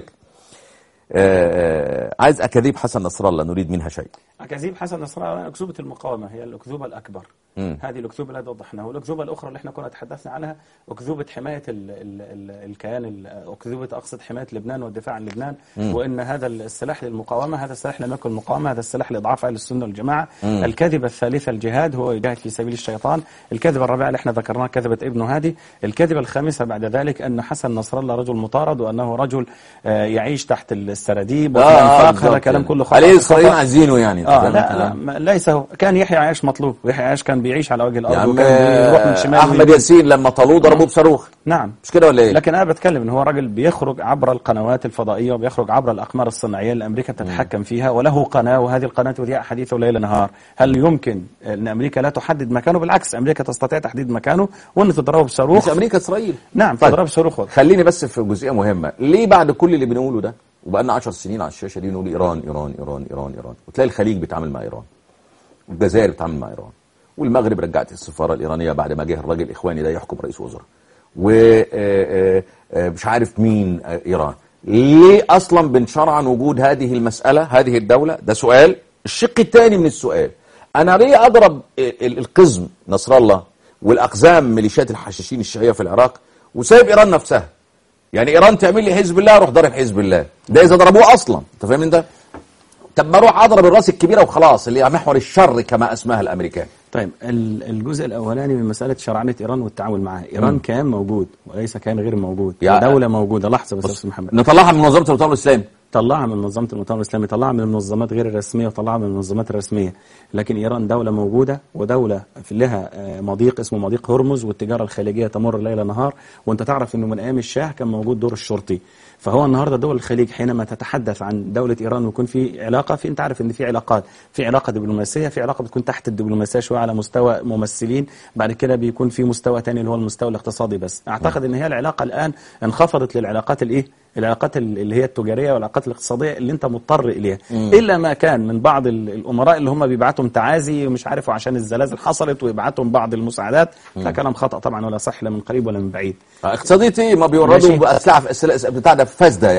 آه، عايز أكاذيب حسن نصر الله نريد منها شيء أكاذيب حسن نصر الله أكذوبة المقاومة هي الأكذوبة الأكبر مم. هذه الأكذوبة التي وضحناها والأكذوبة الأخرى اللي احنا كنا تحدثنا عنها أكذوبة حماية ال ال ال الكيان ال- أكذوبة أقصد حماية لبنان والدفاع عن لبنان مم. وأن هذا السلاح للمقاومة هذا السلاح لم يكن مقاومة هذا السلاح لإضعاف أهل السنة والجماعة مم. الكذبة الثالثة الجهاد هو يجاهد في سبيل الشيطان الكذبة الرابعة اللي احنا ذكرناها كذبة ابن هادي الكذبة الخامسة بعد ذلك أن حسن نصر الله رجل مطارد وأنه رجل آه، يعيش تحت السراديب وفي آه، الأنفاق بالضبط هذا كلام يعني. كله خطأ عليه خطأ. إسرائيل عايزينه يعني اه زي ما لا أنت لا فاهم. ما- ليس هو كان يحيى عيش مطلوب ويحيى عيش كان بيعيش على وجه يا الارض عم وكان بيروح من شمال أحمد ويمين. ياسين لما طالوه ضربوه بصاروخ نعم مش كده ولا إيه؟ لكن انا بتكلم ان هو راجل بيخرج عبر القنوات الفضائيه وبيخرج عبر الاقمار الصناعيه اللي امريكا بتتحكم فيها وله قناه وهذه القناه تذيع حديثه ليل نهار هل يمكن ان امريكا لا تحدد مكانه بالعكس امريكا تستطيع تحديد مكانه وان تضربه بصاروخ مش أمريكا إسرائيل نعم طيب. تضربه بصاروخ خليني بس في جزئيه مهمه ليه بعد كل اللي بنقوله ده وبقالنا 10 سنين على الشاشه دي نقول ايران ايران ايران ايران ايران وتلاقي الخليج بيتعامل مع ايران والجزائر بتتعامل مع ايران والمغرب رجعت السفاره الايرانيه بعد ما جه الراجل الاخواني ده يحكم رئيس وزراء ومش عارف مين آه، ايران ليه اصلا بنشرعن وجود هذه المساله هذه الدوله ده سؤال الشق الثاني من السؤال انا ليه اضرب ال- ال- القزم نصر الله والاقزام ميليشيات الحشاشين الشيعيه في العراق وسايب ايران نفسها يعني ايران تعمل لي حزب الله اروح ضارب حزب الله ده اذا ضربوه اصلا انت فاهم انت طب ما اروح اضرب الراس الكبيره وخلاص اللي هي محور الشر كما اسماها الامريكان طيب ال- الجزء الاولاني من مساله شرعنه ايران والتعامل معها ايران مم. كان موجود وليس كان غير موجود يا- دوله موجوده لحظه بس يا استاذ محمد نطلعها من منظمه المؤتمر الاسلامي طلعها من منظمه المؤتمر الاسلامي طلعها من المنظمات غير الرسميه وطلعها من المنظمات الرسميه لكن ايران دوله موجوده ودوله في لها آه، مضيق اسمه مضيق هرمز والتجاره الخليجيه تمر ليل نهار وانت تعرف انه من ايام الشاه كان موجود دور الشرطي فهو النهارده دول الخليج حينما تتحدث عن دوله ايران ويكون في علاقه في انت عارف ان في علاقات في علاقه دبلوماسيه في علاقه بتكون تحت الدبلوماسيه شويه على مستوى ممثلين بعد كده بيكون في مستوى تاني اللي هو المستوى الاقتصادي بس اعتقد ان هي العلاقه الان انخفضت للعلاقات الايه العلاقات ال- اللي هي التجاريه والعلاقات الاقتصاديه اللي انت مضطر اليها مم. الا ما كان من بعض ال- الامراء اللي هم بيبعتهم تعازي ومش عارف عشان الزلازل حصلت ويبعتهم بعض المساعدات ده كلام خطا طبعا ولا صح لا من قريب ولا من بعيد اقتصادية ايه ما ماشي. بيوردوا اسلحه في أسلحة- بتاع ده فاسده يعني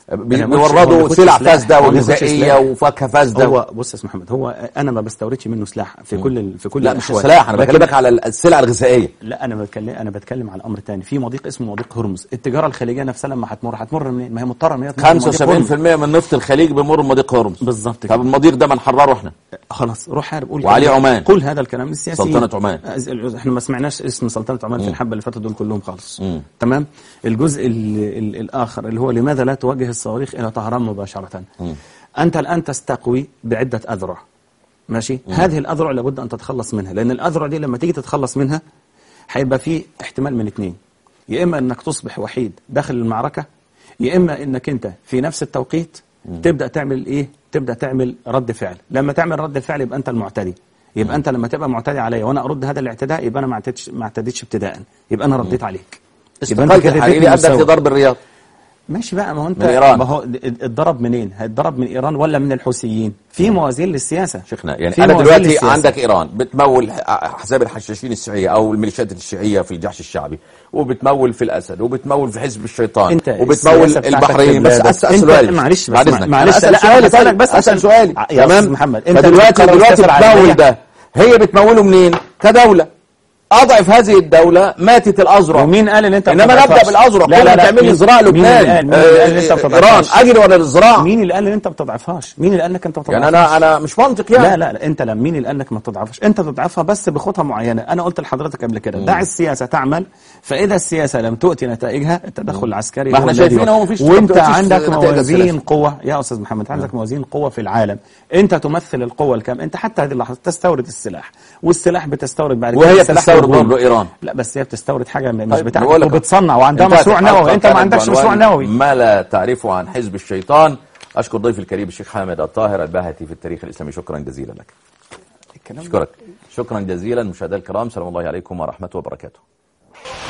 بي- أنا ما قلتش- هو بيوردوا ما بياخدش سلع سلاح. فاسده هو ما بياخدش وغذائيه سلاح. وفاكهه فاسده هو بص يا استاذ محمد هو انا ما بستوردش منه سلاح في كل ال- في كل لا مش الأحوال. السلاح انا لكن- بكلمك على السلع الغذائيه لا انا بتكلم انا بتكلم على امر تاني في مضيق اسمه مضيق هرمز التجاره الخليجيه نفسها لما هتمر هتمر منين ما هي مضطره ان هي تمر من مضيق 75% من نفط الخليج بيمر مضيق هرمز بالظبط طب المضيق ده ما نحرره احنا خلاص روح حارب قول وعليه كلام. عمان. قول هذا الكلام للسياسيين سلطنة عمان. أز- احنا ما سمعناش اسم سلطنه عمان في مم. الحبه اللي فاتوا دول كلهم خالص مم. تمام الجزء ال ال الاخر اللي هو لماذا لا توجه الصواريخ الى طهران مباشره مم. انت الان تستقوي بعده اذرع ماشي مم. هذه الاذرع لابد ان تتخلص منها لان الاذرع دي لما تيجي تتخلص منها هيبقى في احتمال من اثنين يا اما انك تصبح وحيد داخل المعركه يا اما انك انت في نفس التوقيت تبدا تعمل ايه تبدا تعمل رد فعل لما تعمل رد فعل يبقى انت المعتدي يبقى انت لما تبقى معتدي عليا وانا ارد هذا الاعتداء يبقى انا ما اعتدتش ما اعتديتش ابتداء يبقى انا رديت عليك يبقى انت استقالة كده الحريري اديتني ادت مساواه. لضرب الرياض ماشي بقى ما هو انت من إيران. ما هو اتضرب منين؟ هيتضرب من ايران ولا من الحوثيين؟ في موازين للسياسه شيخنا يعني في انا موازين دلوقتي للسياسة. عندك ايران بتمول احزاب الحشاشين الشيعيه او الميليشيات الشيعيه في الجيش الشعبي وبتمول في الاسد وبتمول في حزب الشيطان انت وبتمول السياسة بتاعتك البحرين في بس بلادك. اسال انت- سؤالي معلش بس بعد مع- إذنك. معلش، أنا لا، اسال أنا سؤالي بسألك طيب بس اسال عشان- سؤالي يا تمام أستاذ محمد، انت فدلوقتي بتفكر دلوقتي بالسياسة بتمول العالمية. ده هي بتموله منين كدوله اضعف هذه الدوله ماتت الازرع ومين قال ان انت ما انما نبدا بتضعفهاش؟ بالازرع لا، كل لا، ما لا، تعمل لي مين- زراعه مين اللي لبنان قال- مين اللي قال ان انت ما آه، بتضعفهاش؟ ايران اجري ورا الزراعه مين اللي قال ان انت ما بتضعفهاش؟ مين اللي قال انك انت ما يعني بتضعفهاش؟ انا انا مش منطق يعني لا لا لا انت لا مين اللي قال لك ما تضعفش انت تضعفها بس بخطوه معينه انا قلت لحضرتك قبل كده دع السياسه تعمل فاذا السياسه لم تؤتي نتائجها التدخل العسكري ما هو احنا الذي شايفين يوقف. اهو مفيش- وانت مفيش عندك نتائج موازين السياسة. قوه يا استاذ محمد انت عندك موازين قوه في العالم انت تمثل القوه الكام انت حتى هذه اللحظه تستورد السلاح والسلاح بتستورد بعد كده وهي السلاح بتستورد والبوم. برضه ايران لا بس هي بتستورد حاجه م- مش طيب، بتاعتك بقول لك- وبتصنع وعندها انتهت مشروع الحلقة نووي انت ما كانت عندكش بعنوان مشروع نووي ما لا تعرفه عن حزب الشيطان اشكر ضيفي الكريم الشيخ حامد الطاهر الباهتي في التاريخ الاسلامي شكرا جزيلا لك اشكرك شكرا جزيلا مشاهدينا الكرام سلام الله عليكم ورحمه وبركاته